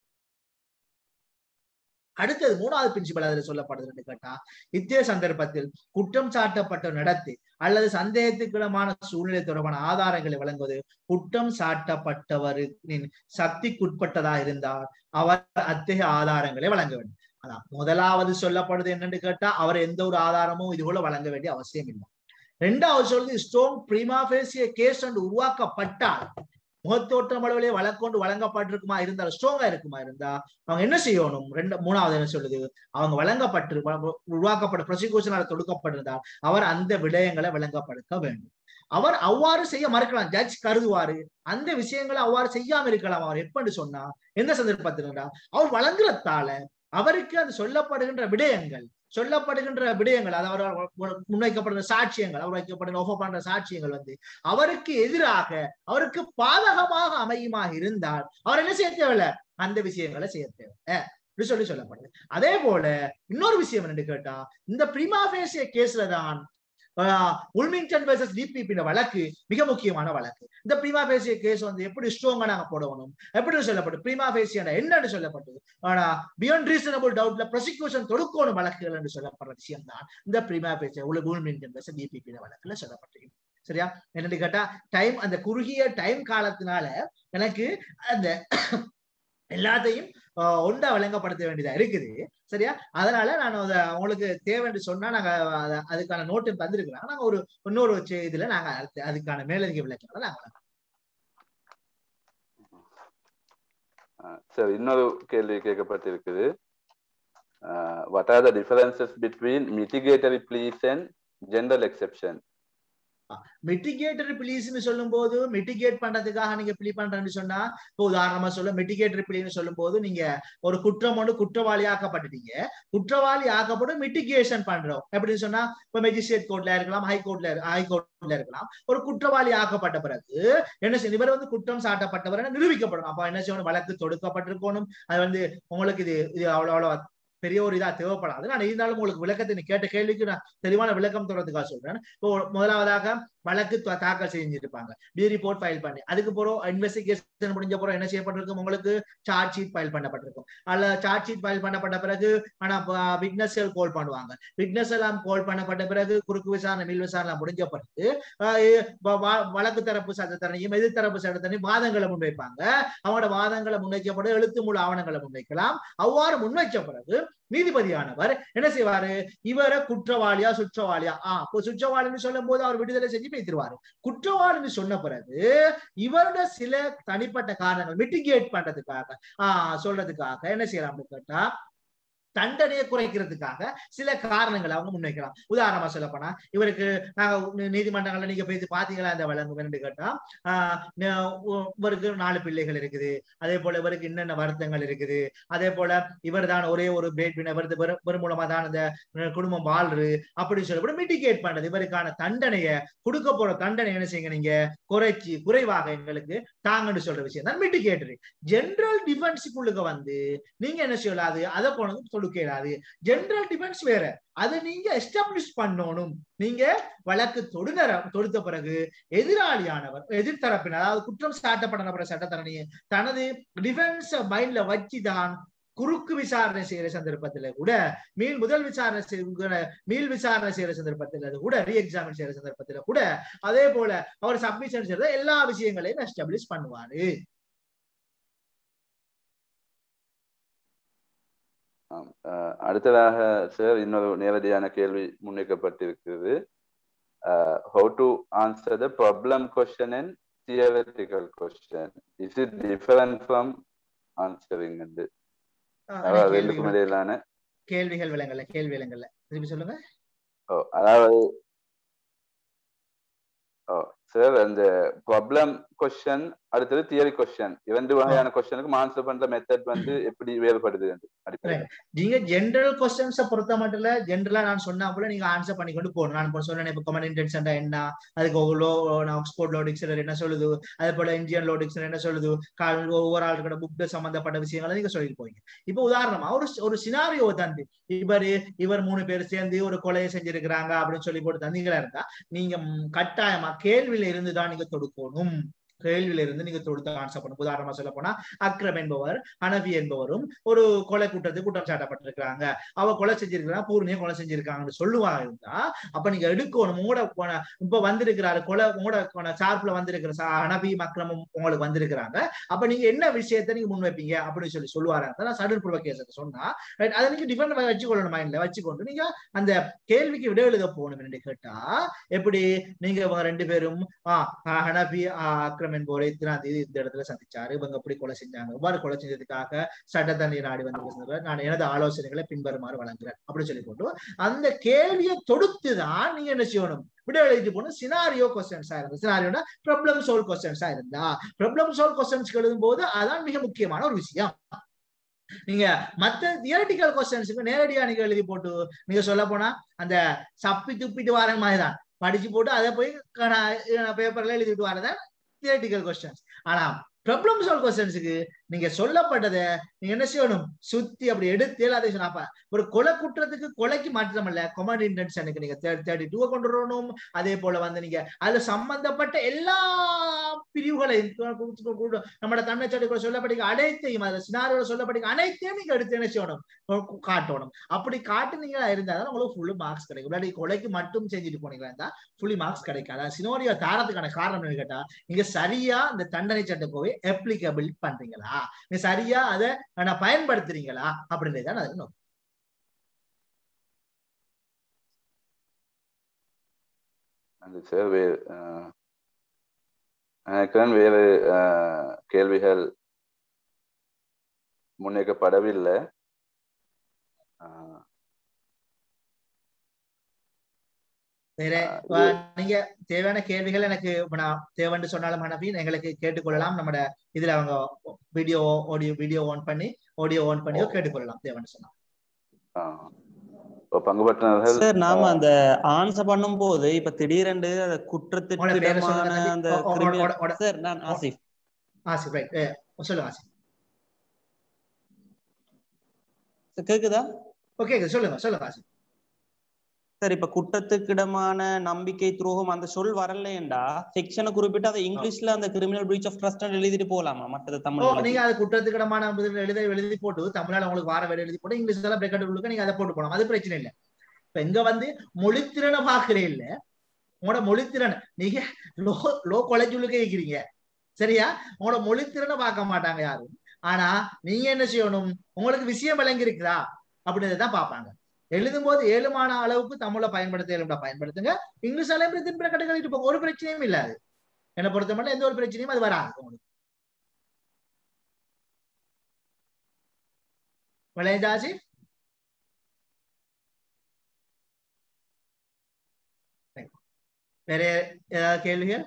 அடுத்தது மூணாவது பிரின்சிபல் அதுல சொல்லப்படுது கேட்டா இத்தே சந்தர்ப்பத்தில் குற்றம் சாட்டப்பட்ட நடத்தை அல்லது சந்தேகத்துக்கிடமான சூழ்நிலை தொடர்பான ஆதாரங்களை வழங்குவது குற்றம் சாட்டப்பட்டவரின் சக்திக்குட்பட்டதா இருந்தால் அவர் அத்தகைய ஆதாரங்களை வழங்க வேண்டும் அதான் முதலாவது சொல்லப்படுது என்னன்னு கேட்டா அவர் எந்த ஒரு ஆதாரமும் இது போல வழங்க வேண்டிய அவசியம் இல்லை ரெண்டாவது சொல்றது ஸ்ட்ராங் பிரிமாபேசிய கேஸ் அண்ட் உருவாக்கப்பட்டால் முகத்தோற்றம் அளவிலே வழக்கொண்டு வழங்கப்பட்டிருக்குமா இருந்தால் ஸ்ட்ராங்கா இருக்குமா இருந்தா அவங்க என்ன செய்யணும் ரெண்டு மூணாவது என்ன சொல்லுது அவங்க வழங்கப்பட்டு உருவாக்கப்பட்ட ப்ரொசிக்யூஷனால் தொடுக்கப்பட்டிருந்தால் அவர் அந்த விடயங்களை விளங்கப்படுத்த வேண்டும் அவர் அவ்வாறு செய்ய மறுக்கலாம் ஜட்ஜ் கருதுவாரு அந்த விஷயங்களை அவ்வாறு செய்யாம இருக்கலாம் அவர் எப்பன்னு சொன்னா எந்த சந்தர்ப்பத்தில் அவர் வழங்குறதால அவருக்கு அது சொல்லப்படுகின்ற விடயங்கள் சொல்லப்படுகின்ற விடயங்கள் அதாவது முன்வைக்கப்படுகிற சாட்சியங்கள் அவர் வைக்கப்படுகிற ஒஃபர் பண்ற சாட்சியங்கள் வந்து அவருக்கு எதிராக அவருக்கு பாதகமாக அமையுமாக இருந்தால் அவர் என்ன செய்ய தேவையில்ல அந்த விஷயங்களை செய்ய தேவை சொல்லி சொல்லப்படுது அதே போல இன்னொரு விஷயம் என்னன்னு கேட்டா இந்த பிரிமாபேசிய கேஸ்ல தான் உல்மிங்டன் வர்சஸ் டிபிபி வழக்கு மிக முக்கியமான வழக்கு இந்த பிரீமா பேசிய கேஸ் வந்து எப்படி ஸ்ட்ராங்கா நாங்க போடணும் எப்படி சொல்லப்பட்டு பிரீமா பேசிய என்னன்னு சொல்லப்பட்டது ஆனா பியாண்ட் ரீசனபிள் டவுட்ல ப்ரொசிக்யூஷன் தொடுக்கணும் வழக்குகள் என்று சொல்லப்படுற விஷயம் தான் இந்த பிரீமா பேசிய உல்மிங்டன் வர்சஸ் டிபிபி வழக்குல சொல்லப்பட்டிருக்கு சரியா என்னன்னு கேட்டா டைம் அந்த குறுகிய டைம் காலத்தினால எனக்கு அந்த எல்லாத்தையும் ஒன்றா வழங்கப்படுத்த வேண்டியதா இருக்குது சரியா அதனால நான் அதை உங்களுக்கு தேவைன்னு சொன்னா நாங்க அதுக்கான நோட்டு தந்திருக்கிறோம் நாங்க ஒரு இன்னொரு இதுல நாங்க அதுக்கான மேலதிக விளக்கங்களை நாங்க சரி இன்னொரு கேள்வி கேட்கப்பட்டிருக்குது what are the differences between mitigatory pleas and general exception mitigatory பிளீஸ்னு சொல்லும் போது மிட்டிகேட் பண்றதுக்காக நீங்க பிளி பண்றேன்னு சொன்னா இப்போ உதாரணமா சொல்ல மிட்டிகேட்டரி பிளின்னு சொல்லும் போது நீங்க ஒரு குற்றம் ஒன்று குற்றவாளி ஆக்கப்பட்டுட்டீங்க குற்றவாளி ஆக்கப்படும் மிட்டிகேஷன் பண்றோம் எப்படின்னு சொன்னா இப்ப மெஜிஸ்ட்ரேட் கோர்ட்ல இருக்கலாம் ஹை கோர்ட்ல ஹை கோர்ட்ல இருக்கலாம் ஒரு குற்றவாளி ஆக்கப்பட்ட பிறகு என்ன செய்யணும் இவர் வந்து குற்றம் சாட்டப்பட்டவர் நிரூபிக்கப்படும் அப்ப என்ன செய்யணும் வழக்கு தொடுக்கப்பட்டிருக்கணும் அது வந்து உங்களுக்கு இது இது அவ்வளவு அவ்வளவு பெரிய ஒரு இதா தேவைப்படாது நான் இருந்தாலும் உங்களுக்கு விளக்கத்தை நீ கேட்ட கேள்விக்கு நான் தெளிவான விளக்கம் தரதுக்காக சொல்றேன் இப்போ முதலாவதாக வழக்கு தாக்கல் செஞ்சிருப்பாங்க டி ரிப்போர்ட் ஃபைல் பண்ணி அதுக்கு போறோம் இன்வெஸ்டிகேஷன் முடிஞ்ச போறோம் என்ன செய்யப்பட்டிருக்கும் உங்களுக்கு சார்ஜ் ஷீட் ஃபைல் பண்ணப்பட்டிருக்கும் அல்ல சார்ஜ் ஷீட் ஃபைல் பண்ணப்பட்ட பிறகு ஆனா விட்னஸ்கள் கால் பண்ணுவாங்க விட்னஸ் எல்லாம் கால் பண்ணப்பட்ட பிறகு குறுக்கு விசாரணை மீள் விசாரணை முடிஞ்ச பிறகு வழக்கு தரப்பு சட்டத்தனையும் எதிர் தரப்பு சட்டத்தனையும் வாதங்களை முன்வைப்பாங்க அவங்களோட வாதங்களை முன்வைக்கப்பட எழுத்து மூல ஆவணங்களை முன்வைக்கலாம் அவ்வாறு முன்வைச்ச பிறகு நீதிபதியானவர் என்ன செய்வாரு இவரை குற்றவாளியா சுற்றவாளியா ஆஹ் சுற்றவாளின்னு சொல்லும் போது அவர் விடுதலை செஞ்சு பேசிடுவாரு குற்றவாளின்னு சொன்ன பிறகு இவரோட சில தனிப்பட்ட காரணங்கள் மிட்டிகேட் பண்றதுக்காக ஆஹ் சொல்றதுக்காக என்ன செய்யலாம் கேட்டா தண்டனையை குறைக்கிறதுக்காக சில காரணங்களை அவங்க முன்வைக்கலாம் உதாரணமா சொல்ல போனா இவருக்கு நாங்க நீதிமன்றங்கள்ல நீங்க போய் பாத்தீங்களா இந்த வழங்கும் என்று கேட்டா ஆஹ் இவருக்கு நாலு பிள்ளைகள் இருக்குது அதே போல இவருக்கு என்னென்ன வருத்தங்கள் இருக்குது அதே போல இவர் தான் ஒரே ஒரு பேட் இவர் இவர் மூலமா தான் இந்த குடும்பம் வாழ்று அப்படின்னு சொல்லி மிட்டிகேட் பண்றது இவருக்கான தண்டனையை கொடுக்க போற தண்டனை என்ன செய்யுங்க நீங்க குறைச்சி குறைவாக எங்களுக்கு தாங்கன்னு சொல்ற விஷயம் தான் மிட்டிகேட்டரி ஜென்ரல் டிஃபென்ஸுக்குள்ளுக்கு வந்து நீங்க என்ன சொல்லலாது அதை போனது தொடுக்க இயலாது ஜென்ரல் டிஃபென்ஸ் வேற அதை நீங்க எஸ்டாப்ளிஷ் பண்ணணும் நீங்க வழக்கு தொடுநர தொடுத்த பிறகு எதிராளியானவர் எதிர்த்தரப்பினர் அதாவது குற்றம் சாட்டப்பட்ட நபர் சட்டத்தரணியை தனது டிஃபென்ஸ் மைண்ட்ல வச்சுதான் குறுக்கு விசாரணை செய்யற சந்தர்ப்பத்துல கூட மீள் முதல் விசாரணை செய்கிற மீள் விசாரணை செய்யற சந்தர்ப்பத்துல கூட ரீ எக்ஸாமின் செய்யற சந்தர்ப்பத்துல கூட அதே போல அவர் சப்மிஷன் செய்யற எல்லா விஷயங்களையும் எஸ்டாப்ளிஷ் பண்ணுவாரு ஆம். அஹ், அடுத்ததாக சார் இன்னொரு நேரடியான கேள்வி முன்வைக்கப்பட்டிருக்கிறது how to answer the problem question and theoretical question is it different from answering வந்து ஆஹ் அதாவது கேள்விகள் ரெண்டுக்கும் இடையிலான கேள்விகள் விலங்கல்ல கேள்வி விலங்கல்ல திருப்பி சொல்லுங்க ஓ அதாவது ஓ சார் அந்த ப்ராப்ளம் கொஸ்டின் அடுத்தது தியரி கொஸ்டின் இரண்டு வகையான கொஸ்டினுக்கு ஆன்சர் பண்ற மெத்தட் வந்து எப்படி வேறுபடுது அடிப்படையில் நீங்க ஜென்ரல் கொஸ்டின்ஸ பொறுத்த மட்டும் இல்ல ஜென்ரலா நான் சொன்னா கூட நீங்க ஆன்சர் பண்ணி கொண்டு போகணும் நான் இப்போ சொன்னேன் இப்போ கமன் இன்டென்ஷன் என்ன அதுக்கு லோ ஆக்ஸ்போர்ட் லோ டிக்ஷனரி என்ன சொல்லுது அதே போல இந்தியன் லோ டிக்ஷனரி என்ன சொல்லுது கால் ஒவ்வொரு ஆளுக்கோட புக் சம்பந்தப்பட்ட விஷயங்களை நீங்க சொல்லிட்டு போவீங்க இப்போ உதாரணமா ஒரு ஒரு சினாரியோ தந்து இவர் இவர் மூணு பேர் சேர்ந்து ஒரு கொலையை செஞ்சிருக்கிறாங்க அப்படின்னு சொல்லி போட்டு தந்தீங்களா இருந்தா நீங்க ம், கட்டாயமா கேள்வியில இருந்து தான் நீங்க தொடுக்கணும் கேள்வியில இருந்து நீங்க தொடுத்து ஆன்சர் பண்ணணும் உதாரணமா சொல்ல போனா அக்ரம் என்பவர் ஹனவி என்பவரும் ஒரு கொலை குற்றத்துக்கு குற்றம் சாட்டப்பட்டிருக்கிறாங்க அவ கொலை செஞ்சிருக்கிறா பூர்ணிய கொலை செஞ்சிருக்காங்கன்னு சொல்லுவாங்க இருந்தா அப்ப நீங்க எடுக்கணும் உங்களோட போன- இப்ப வந்திருக்கிறாரு கொலை உங்களோட சார்பில் வந்திருக்கிற சா- ஹனபி அக்ரமும் உங்களுக்கு வந்திருக்கிறாங்க அப்ப நீங்க என்ன விஷயத்தை நீங்க முன்வைப்பீங்க அப்படின்னு சொல்லி சொல்லுவாங்க சடன் ப்ரொவகேஷன் சொன்னா right, அதை நீங்க டிஃபரெண்ட் வச்சுக்கொள்ளணும் மைண்ட்ல வச்சுக்கொண்டு நீங்க அந்த கேள்விக்கு விட எழுத போகணும் என்று கேட்டா எப்படி நீங்க இவங்க ரெண்டு பேரும் ஆஹ் ஆஹ் ஹனபி ஆஹ் அக்ரம் என்பவரை இத்தனாம் தேதி இந்த இடத்துல சந்திச்சாரு இவங்க எப்படி கொலை செஞ்சாங்க இவ்வாறு கொலை செஞ்சதுக்காக சட்டத்தண்ணி நாடி வந்து நான் எனது ஆலோசனைகளை பின்வருமாறு வழங்குறேன் அப்படின்னு சொல்லி போட்டு அந்த கேள்வியை தொடுத்துதான் நீங்க என்ன செய்யணும் விட எழுதி போகணும் சினாரியோ கொஸ்டின்ஸா இருந்தா சினாரியோனா ப்ராப்ளம் சோல் கொஸ்டின்ஸா இருந்தா ப்ராப்ளம் சோல் கொஸ்டின்ஸ் எழுதும் போது அதான் மிக முக்கியமான ஒரு விஷயம் நீங்க மத்த தியரட்டிக்கல் கொஸ்டின்ஸுக்கு நேரடியா நீங்க எழுதி போட்டு நீங்க சொல்ல போனா அந்த சப்பி துப்பிட்டு வர மாதிரி தான் படிச்சு போட்டு அதை போய் பேப்பர்ல எழுதிட்டு வரதான் தியரட்டிக்கல் கொஸ்டின்ஸ் ஆனா ப்ராப்ளம் சால்வ் கொஸ்டின்ஸுக்கு நீங்க சொல்லப்பட்டதை நீங்க என்ன செய்யணும் சுத்தி அப்படி எடுத்து எல்லாத்தையும் சொன்னாப்ப ஒரு கொலை குற்றத்துக்கு கொலைக்கு மாற்றம் இல்ல கொமண்ட் இன்டென்ஷனுக்கு நீங்க தேர்ட்டி டூ கொண்டு வரணும் அதே போல வந்து நீங்க அதுல சம்பந்தப்பட்ட எல்லா பிரிவுகளையும் நம்மளோட தமிழ் சட்டத்தில் சொல்லப்பட்ட அனைத்தையும் அதுல சினாரியோட சொல்லப்பட்ட அனைத்தையும் நீங்க எடுத்து என்ன செய்யணும் காட்டணும் அப்படி காட்டுனீங்களா இருந்தாதான் உங்களுக்கு ஃபுல்லு மார்க்ஸ் கிடைக்கும் இல்லாட்டி கொலைக்கு மட்டும் செஞ்சுட்டு போனீங்களா இருந்தா ஃபுல்லி மார்க்ஸ் கிடைக்காது சினோரியோ தாரத்துக்கான காரணம் என்ன கேட்டா நீங்க சரியா இந்த தண்டனை சட்ட போய் அப்ளிகபிள் பண்றீங்களா நீங்க சரியா அதை நான் பயன்படுத்துறீங்களா அப்படின்றதுதான் அதுக்கு நோக்கம் நன்றி சார் வேறு நினைக்கிறேன் வேறு கேள்விகள் முன்வைக்கப்படவில்லை வேற நீங்க தேவையான கேள்விகள் எனக்கு நான் தேவைன்னு சொன்னாலும் ஹனபி எங்களுக்கு கேட்டுக்கொள்ளலாம் நம்ம இதுல அவங்க வீடியோ ஆடியோ வீடியோ ஆன் பண்ணி ஆடியோ ஆன் பண்ணியோ கேட்டுக்கொள்ளலாம் தேவைன்னு சொன்னா பங்குபற்றினர்கள் சார் நாம அந்த ஆன்சர் பண்ணும் போது இப்ப திடீரென்று அந்த குற்றத்திற்கிடமான அந்த சார் நான் ஆசிஃப் ஆசிஃப் ரைட் சொல்லுங்க ஆசிஃப் கேக்குதா ஓகே சொல்லுங்க சொல்லுங்க ஆசிஃப் சார் இப்ப குற்றத்துக்கிடமான நம்பிக்கை துரோகம் அந்த சொல் வரலையேண்டா செக்ஷனை குறிப்பிட்டு அதை இங்கிலீஷ்ல அந்த கிரிமினல் பிரீச் ஆஃப் ட்ரஸ்ட் எழுதிட்டு போலாமா மற்றது தமிழ் நீங்க அது குற்றத்துக்கிடமான எழுத எழுதி போட்டு தமிழால உங்களுக்கு வார வேலை எழுதி போட்டு இங்கிலீஷ் எல்லாம் பிரேக்கெட் உங்களுக்கு நீங்க அதை போட்டு போனோம் அது பிரச்சனை இல்லை இப்ப இங்க வந்து மொழித்திறனை பாக்குறே இல்ல உங்களோட மொழித்திறன் நீங்க லோ லோ கொலைச்சுள்ளுக்கே இருக்கிறீங்க சரியா உங்களோட மொழித்திறனை பார்க்க மாட்டாங்க யாரும் ஆனா நீங்க என்ன செய்யணும் உங்களுக்கு விஷயம் விளங்கி இருக்குதா அப்படின்றதான் பார்ப்பாங்க எழுதும் போது ஏழுமான அளவுக்கு தமிழை பயன்படுத்த ஏழும்டா பயன்படுத்துங்க இங்கிலீஷ் அளவு திருப்பி கட்டுக்கிட்டு போங்க ஒரு பிரச்சனையும் இல்லாது என்னை பொறுத்த மட்டும் எந்த ஒரு பிரச்சனையும் அது வராது உங்களுக்கு விளையாஜாசி வேற ஏதாவது கேள்விகள்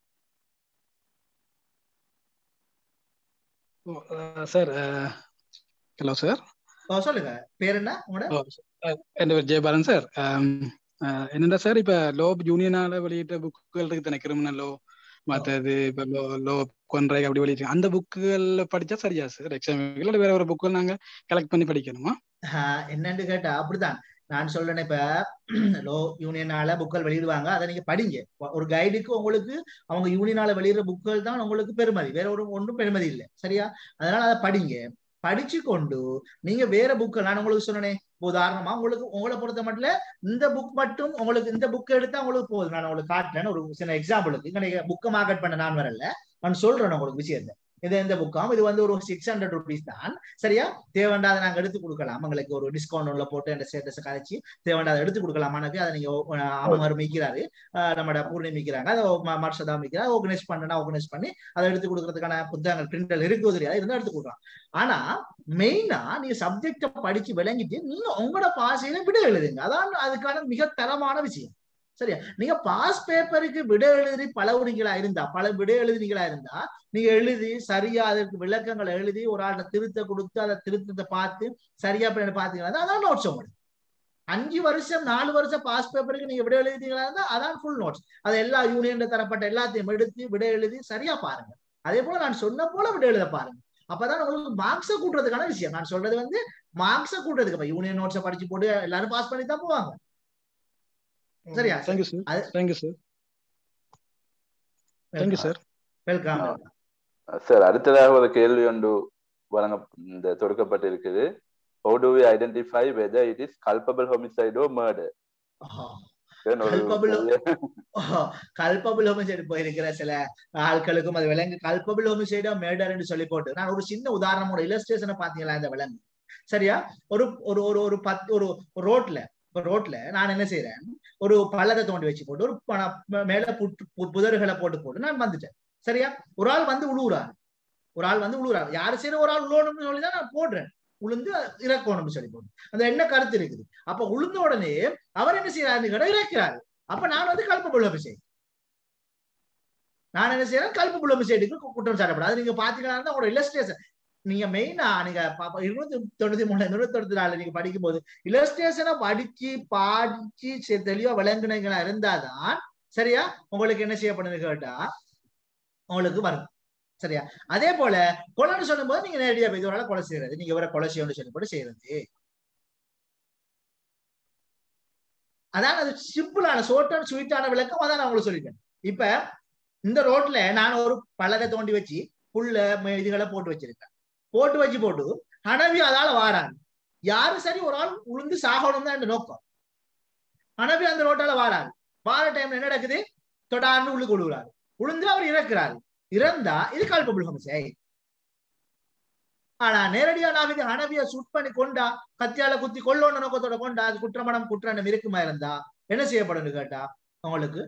சார் ஹலோ சார் சொல்லுங்க பேர் என்ன உங்களோட என் பேர் ஜெயபாலன் சார் என்னடா சார் இப்ப லோ யூனியனால வெளியிட்ட புக்குகள் இருக்கு தானே கிரிமினல் லோ மற்றது இப்ப லோ லோ கொன்றை அப்படி வெளியிட்டு அந்த புக்குகள் படிச்சா சரியா சார் எக்ஸாம் இல்லை வேற ஒரு புக்குகள் நாங்க கலெக்ட் பண்ணி படிக்கணுமா என்னன்னு கேட்டா அப்படிதான் நான் சொல்றேன் இப்ப லோ யூனியனால புக்கள் வெளியிடுவாங்க அதை நீங்க படிங்க ஒரு கைடுக்கு உங்களுக்கு அவங்க யூனியனால வெளியிடுற புக்கள் தான் உங்களுக்கு பெருமதி வேற ஒரு ஒன்றும் பெருமதி இல்லை சரியா அதனால அதை படிங்க படிச்சு கொண்டு நீங்க வேற புக் நான் உங்களுக்கு சொன்னேன் உதாரணமா உங்களுக்கு உங்களை பொறுத்த மட்டும் இந்த புக் மட்டும் உங்களுக்கு இந்த புக் எடுத்தா உங்களுக்கு போதும் நான் உங்களுக்கு காட்டுறேன் ஒரு சில எக்ஸாம்பிளுக்கு இங்க புக்கை மார்க்கெட் பண்ண நான் வரல நான் சொல்றேன் உங்களுக்கு விஷயத்த இது எந்த புக்காம் இது வந்து ஒரு சிக்ஸ் ஹண்ட்ரட் ருபீஸ் தான் சரியா தேவைண்டாத நாங்க எடுத்து கொடுக்கலாம் உங்களுக்கு ஒரு டிஸ்கவுண்ட் உள்ள போட்டு அந்த ஸ்டேட்டஸ் கழிச்சு தேவைண்டாத எடுத்து கொடுக்கலாம் அனுப்பி அதை நீங்க அம்மர் மிக்கிறாரு நம்மட பூர்ணி மிக்கிறாங்க அதை மர்ஷதா மிக்கிறாங்க ஆர்கனைஸ் பண்ணா ஆர்கனைஸ் பண்ணி அதை எடுத்து கொடுக்கறதுக்கான புத்தகங்கள் பிரிண்டல் இருக்குது தெரியாது இருந்தா எடுத்து கொடுக்கலாம் ஆனா மெயினா நீங்க சப்ஜெக்ட படிச்சு விளங்கிட்டு நீங்க உங்களோட பாசையில விட எழுதுங்க அதான் அதுக்கான மிக தரமான விஷயம் சரியா நீங்க பாஸ் பேப்பருக்கு விட எழுதி பழகுறீங்களா இருந்தா பல விட எழுதுறீங்களா இருந்தா நீங்க எழுதி சரியா அதற்கு விளக்கங்களை எழுதி ஒரு ஆள்கிட்ட திருத்த கொடுத்து அதை திருத்தத்தை பார்த்து சரியா பண்ணி பாத்தீங்கன்னா அதான் நோட்ஸ் உங்களுக்கு அஞ்சு வருஷம் நாலு வருஷம் பாஸ் பேப்பருக்கு நீங்க விட எழுதிட்டீங்களா இருந்தா அதான் ஃபுல் நோட்ஸ் அதை எல்லா யூனியன்ல தரப்பட்ட எல்லாத்தையும் எடுத்து விட எழுதி சரியா பாருங்க அதே போல நான் சொன்ன போல விட எழுத பாருங்க அப்பதான் உங்களுக்கு மார்க்ஸை கூட்டுறதுக்கான விஷயம் நான் சொல்றது வந்து மார்க்ஸை கூட்டுறதுக்கு இப்ப யூனியன் நோட்ஸை படிச்சு போட்டு எல்லாரும் பாஸ் பண்ணி தான் போவாங்க சரியா thank you sir thank you sir thank you sir welcome sir அடுத்ததாக ஒரு கேள்வி ஒன்று வழங்க இந்த தொடுக்கப்பட்டிருக்குது how do we identify whether it is culpable homicide or murder culpable homicide போயிருக்கிற சில ஆட்களுக்கும் அது விலங்கு கல்பபிள் ஹோமிசைடா மேடர் சொல்லி போட்டு நான் ஒரு சின்ன உதாரணமோட இலஸ்ட்ரேஷனை பாத்தீங்களா இந்த விலங்கு சரியா ஒரு ஒரு ஒரு ஒரு பத்து ஒரு ரோட்ல இப்ப ரோட்ல நான் என்ன செய்யறேன் ஒரு பள்ளத்தை தோண்டி வச்சு போட்டு ஒரு மேல புதர்களை போட்டு போட்டு நான் வந்துட்டேன் சரியா ஒரு ஆள் வந்து உழுவுறாரு ஒரு ஆள் வந்து உழுவுறாரு யாரு சரி ஒரு ஆள் உழுவணும்னு சொல்லிதான் நான் போடுறேன் உளுந்து இறக்கணும்னு சொல்லி போட்டு அந்த என்ன கருத்து இருக்குது அப்ப உளுந்த உடனே அவர் என்ன செய்யறாரு கடை இறக்கிறாரு அப்ப நான் வந்து கல்ப புலம்பு செய்ய நான் என்ன செய்யறேன் கல்ப புலம்பு செய்யறதுக்கு குற்றம் சாட்டப்படாது நீங்க பாத்தீங்கன்னா உங்களோட இல்லஸ்ட்ரேஷன் நீங்க மெயினா நீங்க இருநூத்தி தொண்ணூத்தி மூணு இருநூத்தி தொண்ணூத்தி நாலு நீங்க படிக்கும் போது இலஸ்ட்ரேஷனை படிச்சு பாடிச்சு தெளிவா விளங்குனீங்களா இருந்தாதான் சரியா உங்களுக்கு என்ன செய்யப்படுது கேட்டா உங்களுக்கு வரும் சரியா அதே போல கொலைன்னு சொல்லும் போது நீங்க நேரடியா போய் இதோட கொலை செய்யறது நீங்க இவரை கொலை செய்யணும்னு சொல்லி போட்டு செய்யறது அதான் அது சிம்பிளான ஷோர்ட் அண்ட் ஸ்வீட்டான விளக்கம் அதான் நான் உங்களுக்கு சொல்லிட்டேன் இப்ப இந்த ரோட்ல நான் ஒரு பழகை தோண்டி வச்சு புல்ல இதுகளை போட்டு வச்சிருக்கேன் போட்டு வச்சு போட்டு ஹனவி அதால வாரான் யாரு சரி ஒரு ஆள் உளுந்து சாகணும் தான் நோக்கம் ஹனவி அந்த ரோட்டால வாராரு வார டைம்ல என்ன நடக்குது தொடான்னு உள்ளு கொள்ளுறாரு உளுந்து அவர் இறக்குறாரு இறந்தா இது கால்பபிள் ஹோமிசைட் ஆனா நேரடியா நான் இது ஹனவிய சுட் பண்ணி கொண்டா கத்தியால குத்தி கொள்ளோன நோக்கத்தோட கொண்டா அது குற்றமணம் குற்றம் இருக்குமா இருந்தா என்ன செய்யப்படும் கேட்டா உங்களுக்கு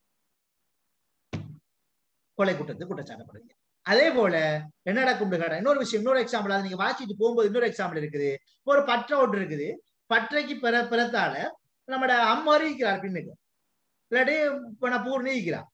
கொலை குற்றத்துக்கு குற்றச்சாட்டப்படுங்க அதே போல என்ன நடக்கும் கேட்டா இன்னொரு விஷயம் இன்னொரு எக்ஸாம்பிள் அது நீங்க வாசிட்டு போகும்போது இன்னொரு எக்ஸாம்பிள் இருக்குது ஒரு பற்ற ஒன்று இருக்குது பற்றைக்கு பிற பிறத்தால நம்மட அம்மா இருக்கிறார் பின்னுக்கு இல்லாட்டி இப்ப நான் பூர்ணி இருக்கிறான்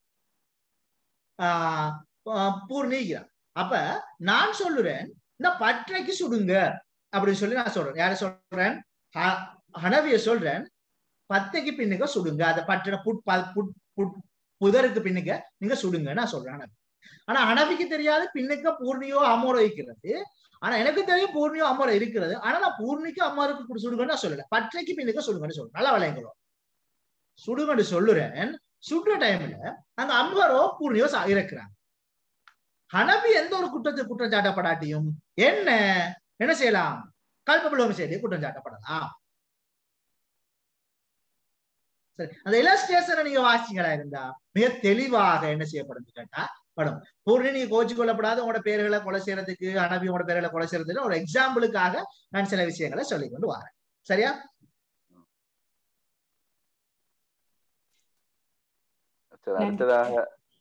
ஆஹ் பூர்ணி இருக்கிறான் அப்ப நான் சொல்லுறேன் இந்த பற்றைக்கு சுடுங்க அப்படின்னு சொல்லி நான் சொல்றேன் யார சொல்றேன் ஹனவிய சொல்றேன் பத்தைக்கு பின்னுக்க சுடுங்க அந்த பற்றின புட் புதருக்கு பின்னுக்க நீங்க சுடுங்க நான் சொல்றேன் ஆனா அனவிக்கு தெரியாது பின்னுக்க பூர்ணியோ அமோரோ இருக்கிறது ஆனா எனக்கு தெரியும் பூர்ணியோ அமோரோ இருக்கிறது ஆனா நான் பூர்ணிக்கு அம்மாருக்கு சுடுங்கன்னு நான் சொல்லல பற்றைக்கு பின்னுக்க சுடுங்கன்னு சொல்றேன் நல்லா விளையங்களோ சுடுங்கன்னு சொல்லுறேன் சுடுற டைம்ல அங்க அம்பரோ பூர்ணியோ இருக்கிறாங்க ஹனபி எந்த ஒரு குற்றத்தை குற்றம் சாட்டப்படாட்டியும் என்ன என்ன செய்யலாம் கல்பபிள் ஹோமிசைடு குற்றம் சாட்டப்படலாம் சரி அந்த இலஸ்ட்ரேஷனை நீங்க வாசிங்களா இருந்தா மிக தெளிவாக என்ன செய்யப்படும் கேட்டா படம் பூர்ணி நீங்க கோச்சு கொள்ளப்படாத உங்களோட பேர்களை கொலை செய்யறதுக்கு அனபி உங்களோட பேர்களை கொலை செய்யறதுக்கு ஒரு எக்ஸாம்பிளுக்காக நான் சில விஷயங்களை சொல்லி கொண்டு வரேன் சரியா அடுத்ததாக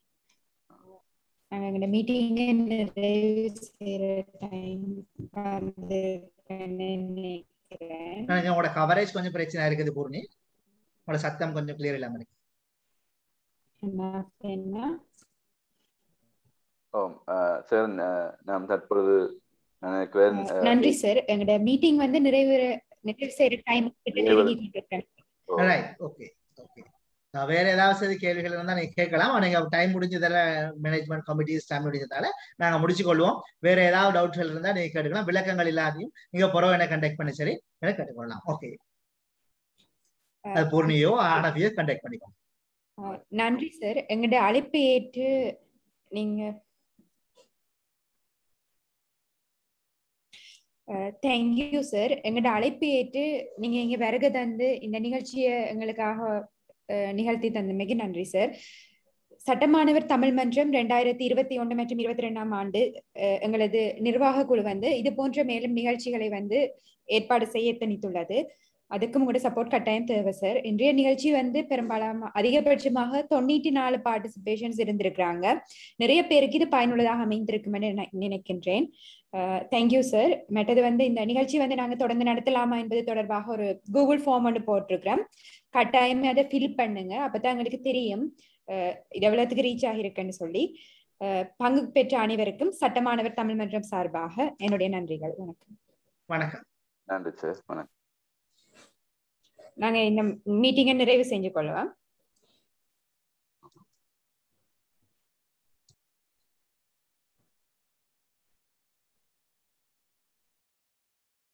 நாங்க எங்க மீட்டிங்க நிறைவு செய்யற டைம் உங்களோட கவரேஜ் கொஞ்சம் பிரச்சனை இருக்குது பூர்ணி உங்களோட சத்தம் கொஞ்சம் கிளியர் இல்லாம இருக்கு என்ன ஓம் சார் நாம் தற்பொழுது நினைக்கிறேன் நன்றி சார் எங்களோட மீட்டிங் வந்து நிறைவு நிறைவு செய்யற டைம் கிட்ட நெருங்கிட்டு இருக்கேன் ரைட் ஓகே ஓகே வேற ஏதாவது கேள்விகள் இருந்தா நீங்க கேட்கலாம் நீங்க டைம் முடிஞ்சதால மேனேஜ்மெண்ட் கமிட்டிஸ் டைம் முடிஞ்சதால நாங்க முடிச்சு கொள்வோம் வேற ஏதாவது டவுட்கள் இருந்தா நீங்க கேட்டுக்கலாம் விளக்கங்கள் இல்லாதையும் நீங்க புறவை என்ன கண்டக்ட் பண்ணி சரி எனக்கு கேட்டுக்கொள்ளலாம் ஓகே அது பூர்ணியோ ஆனவியோ கண்டக்ட் பண்ணிக்கோங்க நன்றி சார் எங்கட அழைப்பு ஏற்று நீங்க தேங்க்யூ சார் எங்கட அழைப்பு ஏற்று நீங்க இங்க விறகு தந்து இந்த நிகழ்ச்சியை எங்களுக்காக நிகழ்த்தி தந்தமைக்கு நன்றி சார் சட்டமானவர் தமிழ் மன்றம் ரெண்டாயிரத்தி இருபத்தி ஒன்று மற்றும் இருபத்தி ரெண்டாம் ஆண்டு அஹ், எங்களது நிர்வாக குழு வந்து இது போன்ற மேலும் நிகழ்ச்சிகளை வந்து ஏற்பாடு செய்ய எத்தனித்துள்ளது அதுக்கு உங்களோட சப்போர்ட் கட்டாயம் தேவை சார் இன்றைய நிகழ்ச்சி வந்து பெரும்பாலான அதிகபட்சமாக தொண்ணூற்றி நாலு பார்ட்டிசிபேஷன்ஸ் இருந்திருக்கிறாங்க நிறைய பேருக்கு இது பயனுள்ளதாக அமைந்திருக்குமென்னு நினை- நினைக்கின்றேன் தேங்க்யூ சார் மற்றது வந்து இந்த நிகழ்ச்சி வந்து நாங்க தொடர்ந்து நடத்தலாமா என்பது தொடர்பாக ஒரு கூகுள் ஃபார்ம் ஒன்று போட்டிருக்கிறோம் கட்டாயமே அதை ஃபில் பண்ணுங்க அப்பதான் எங்களுக்கு தெரியும் அஹ், இது எவ்வளவுக்கு ரீச் ஆகிருக்குன்னு சொல்லி அஹ், பங்கு பெற்ற அனைவருக்கும் சட்டமானவர் தமிழ் மன்றம் சார்பாக என்னுடைய நன்றிகள் வணக்கம் வணக்கம் நன்றி சார் வணக்கம் நாங்க இந்த மீட்டிங்கை நிறைவு செஞ்சு கொள்வோம்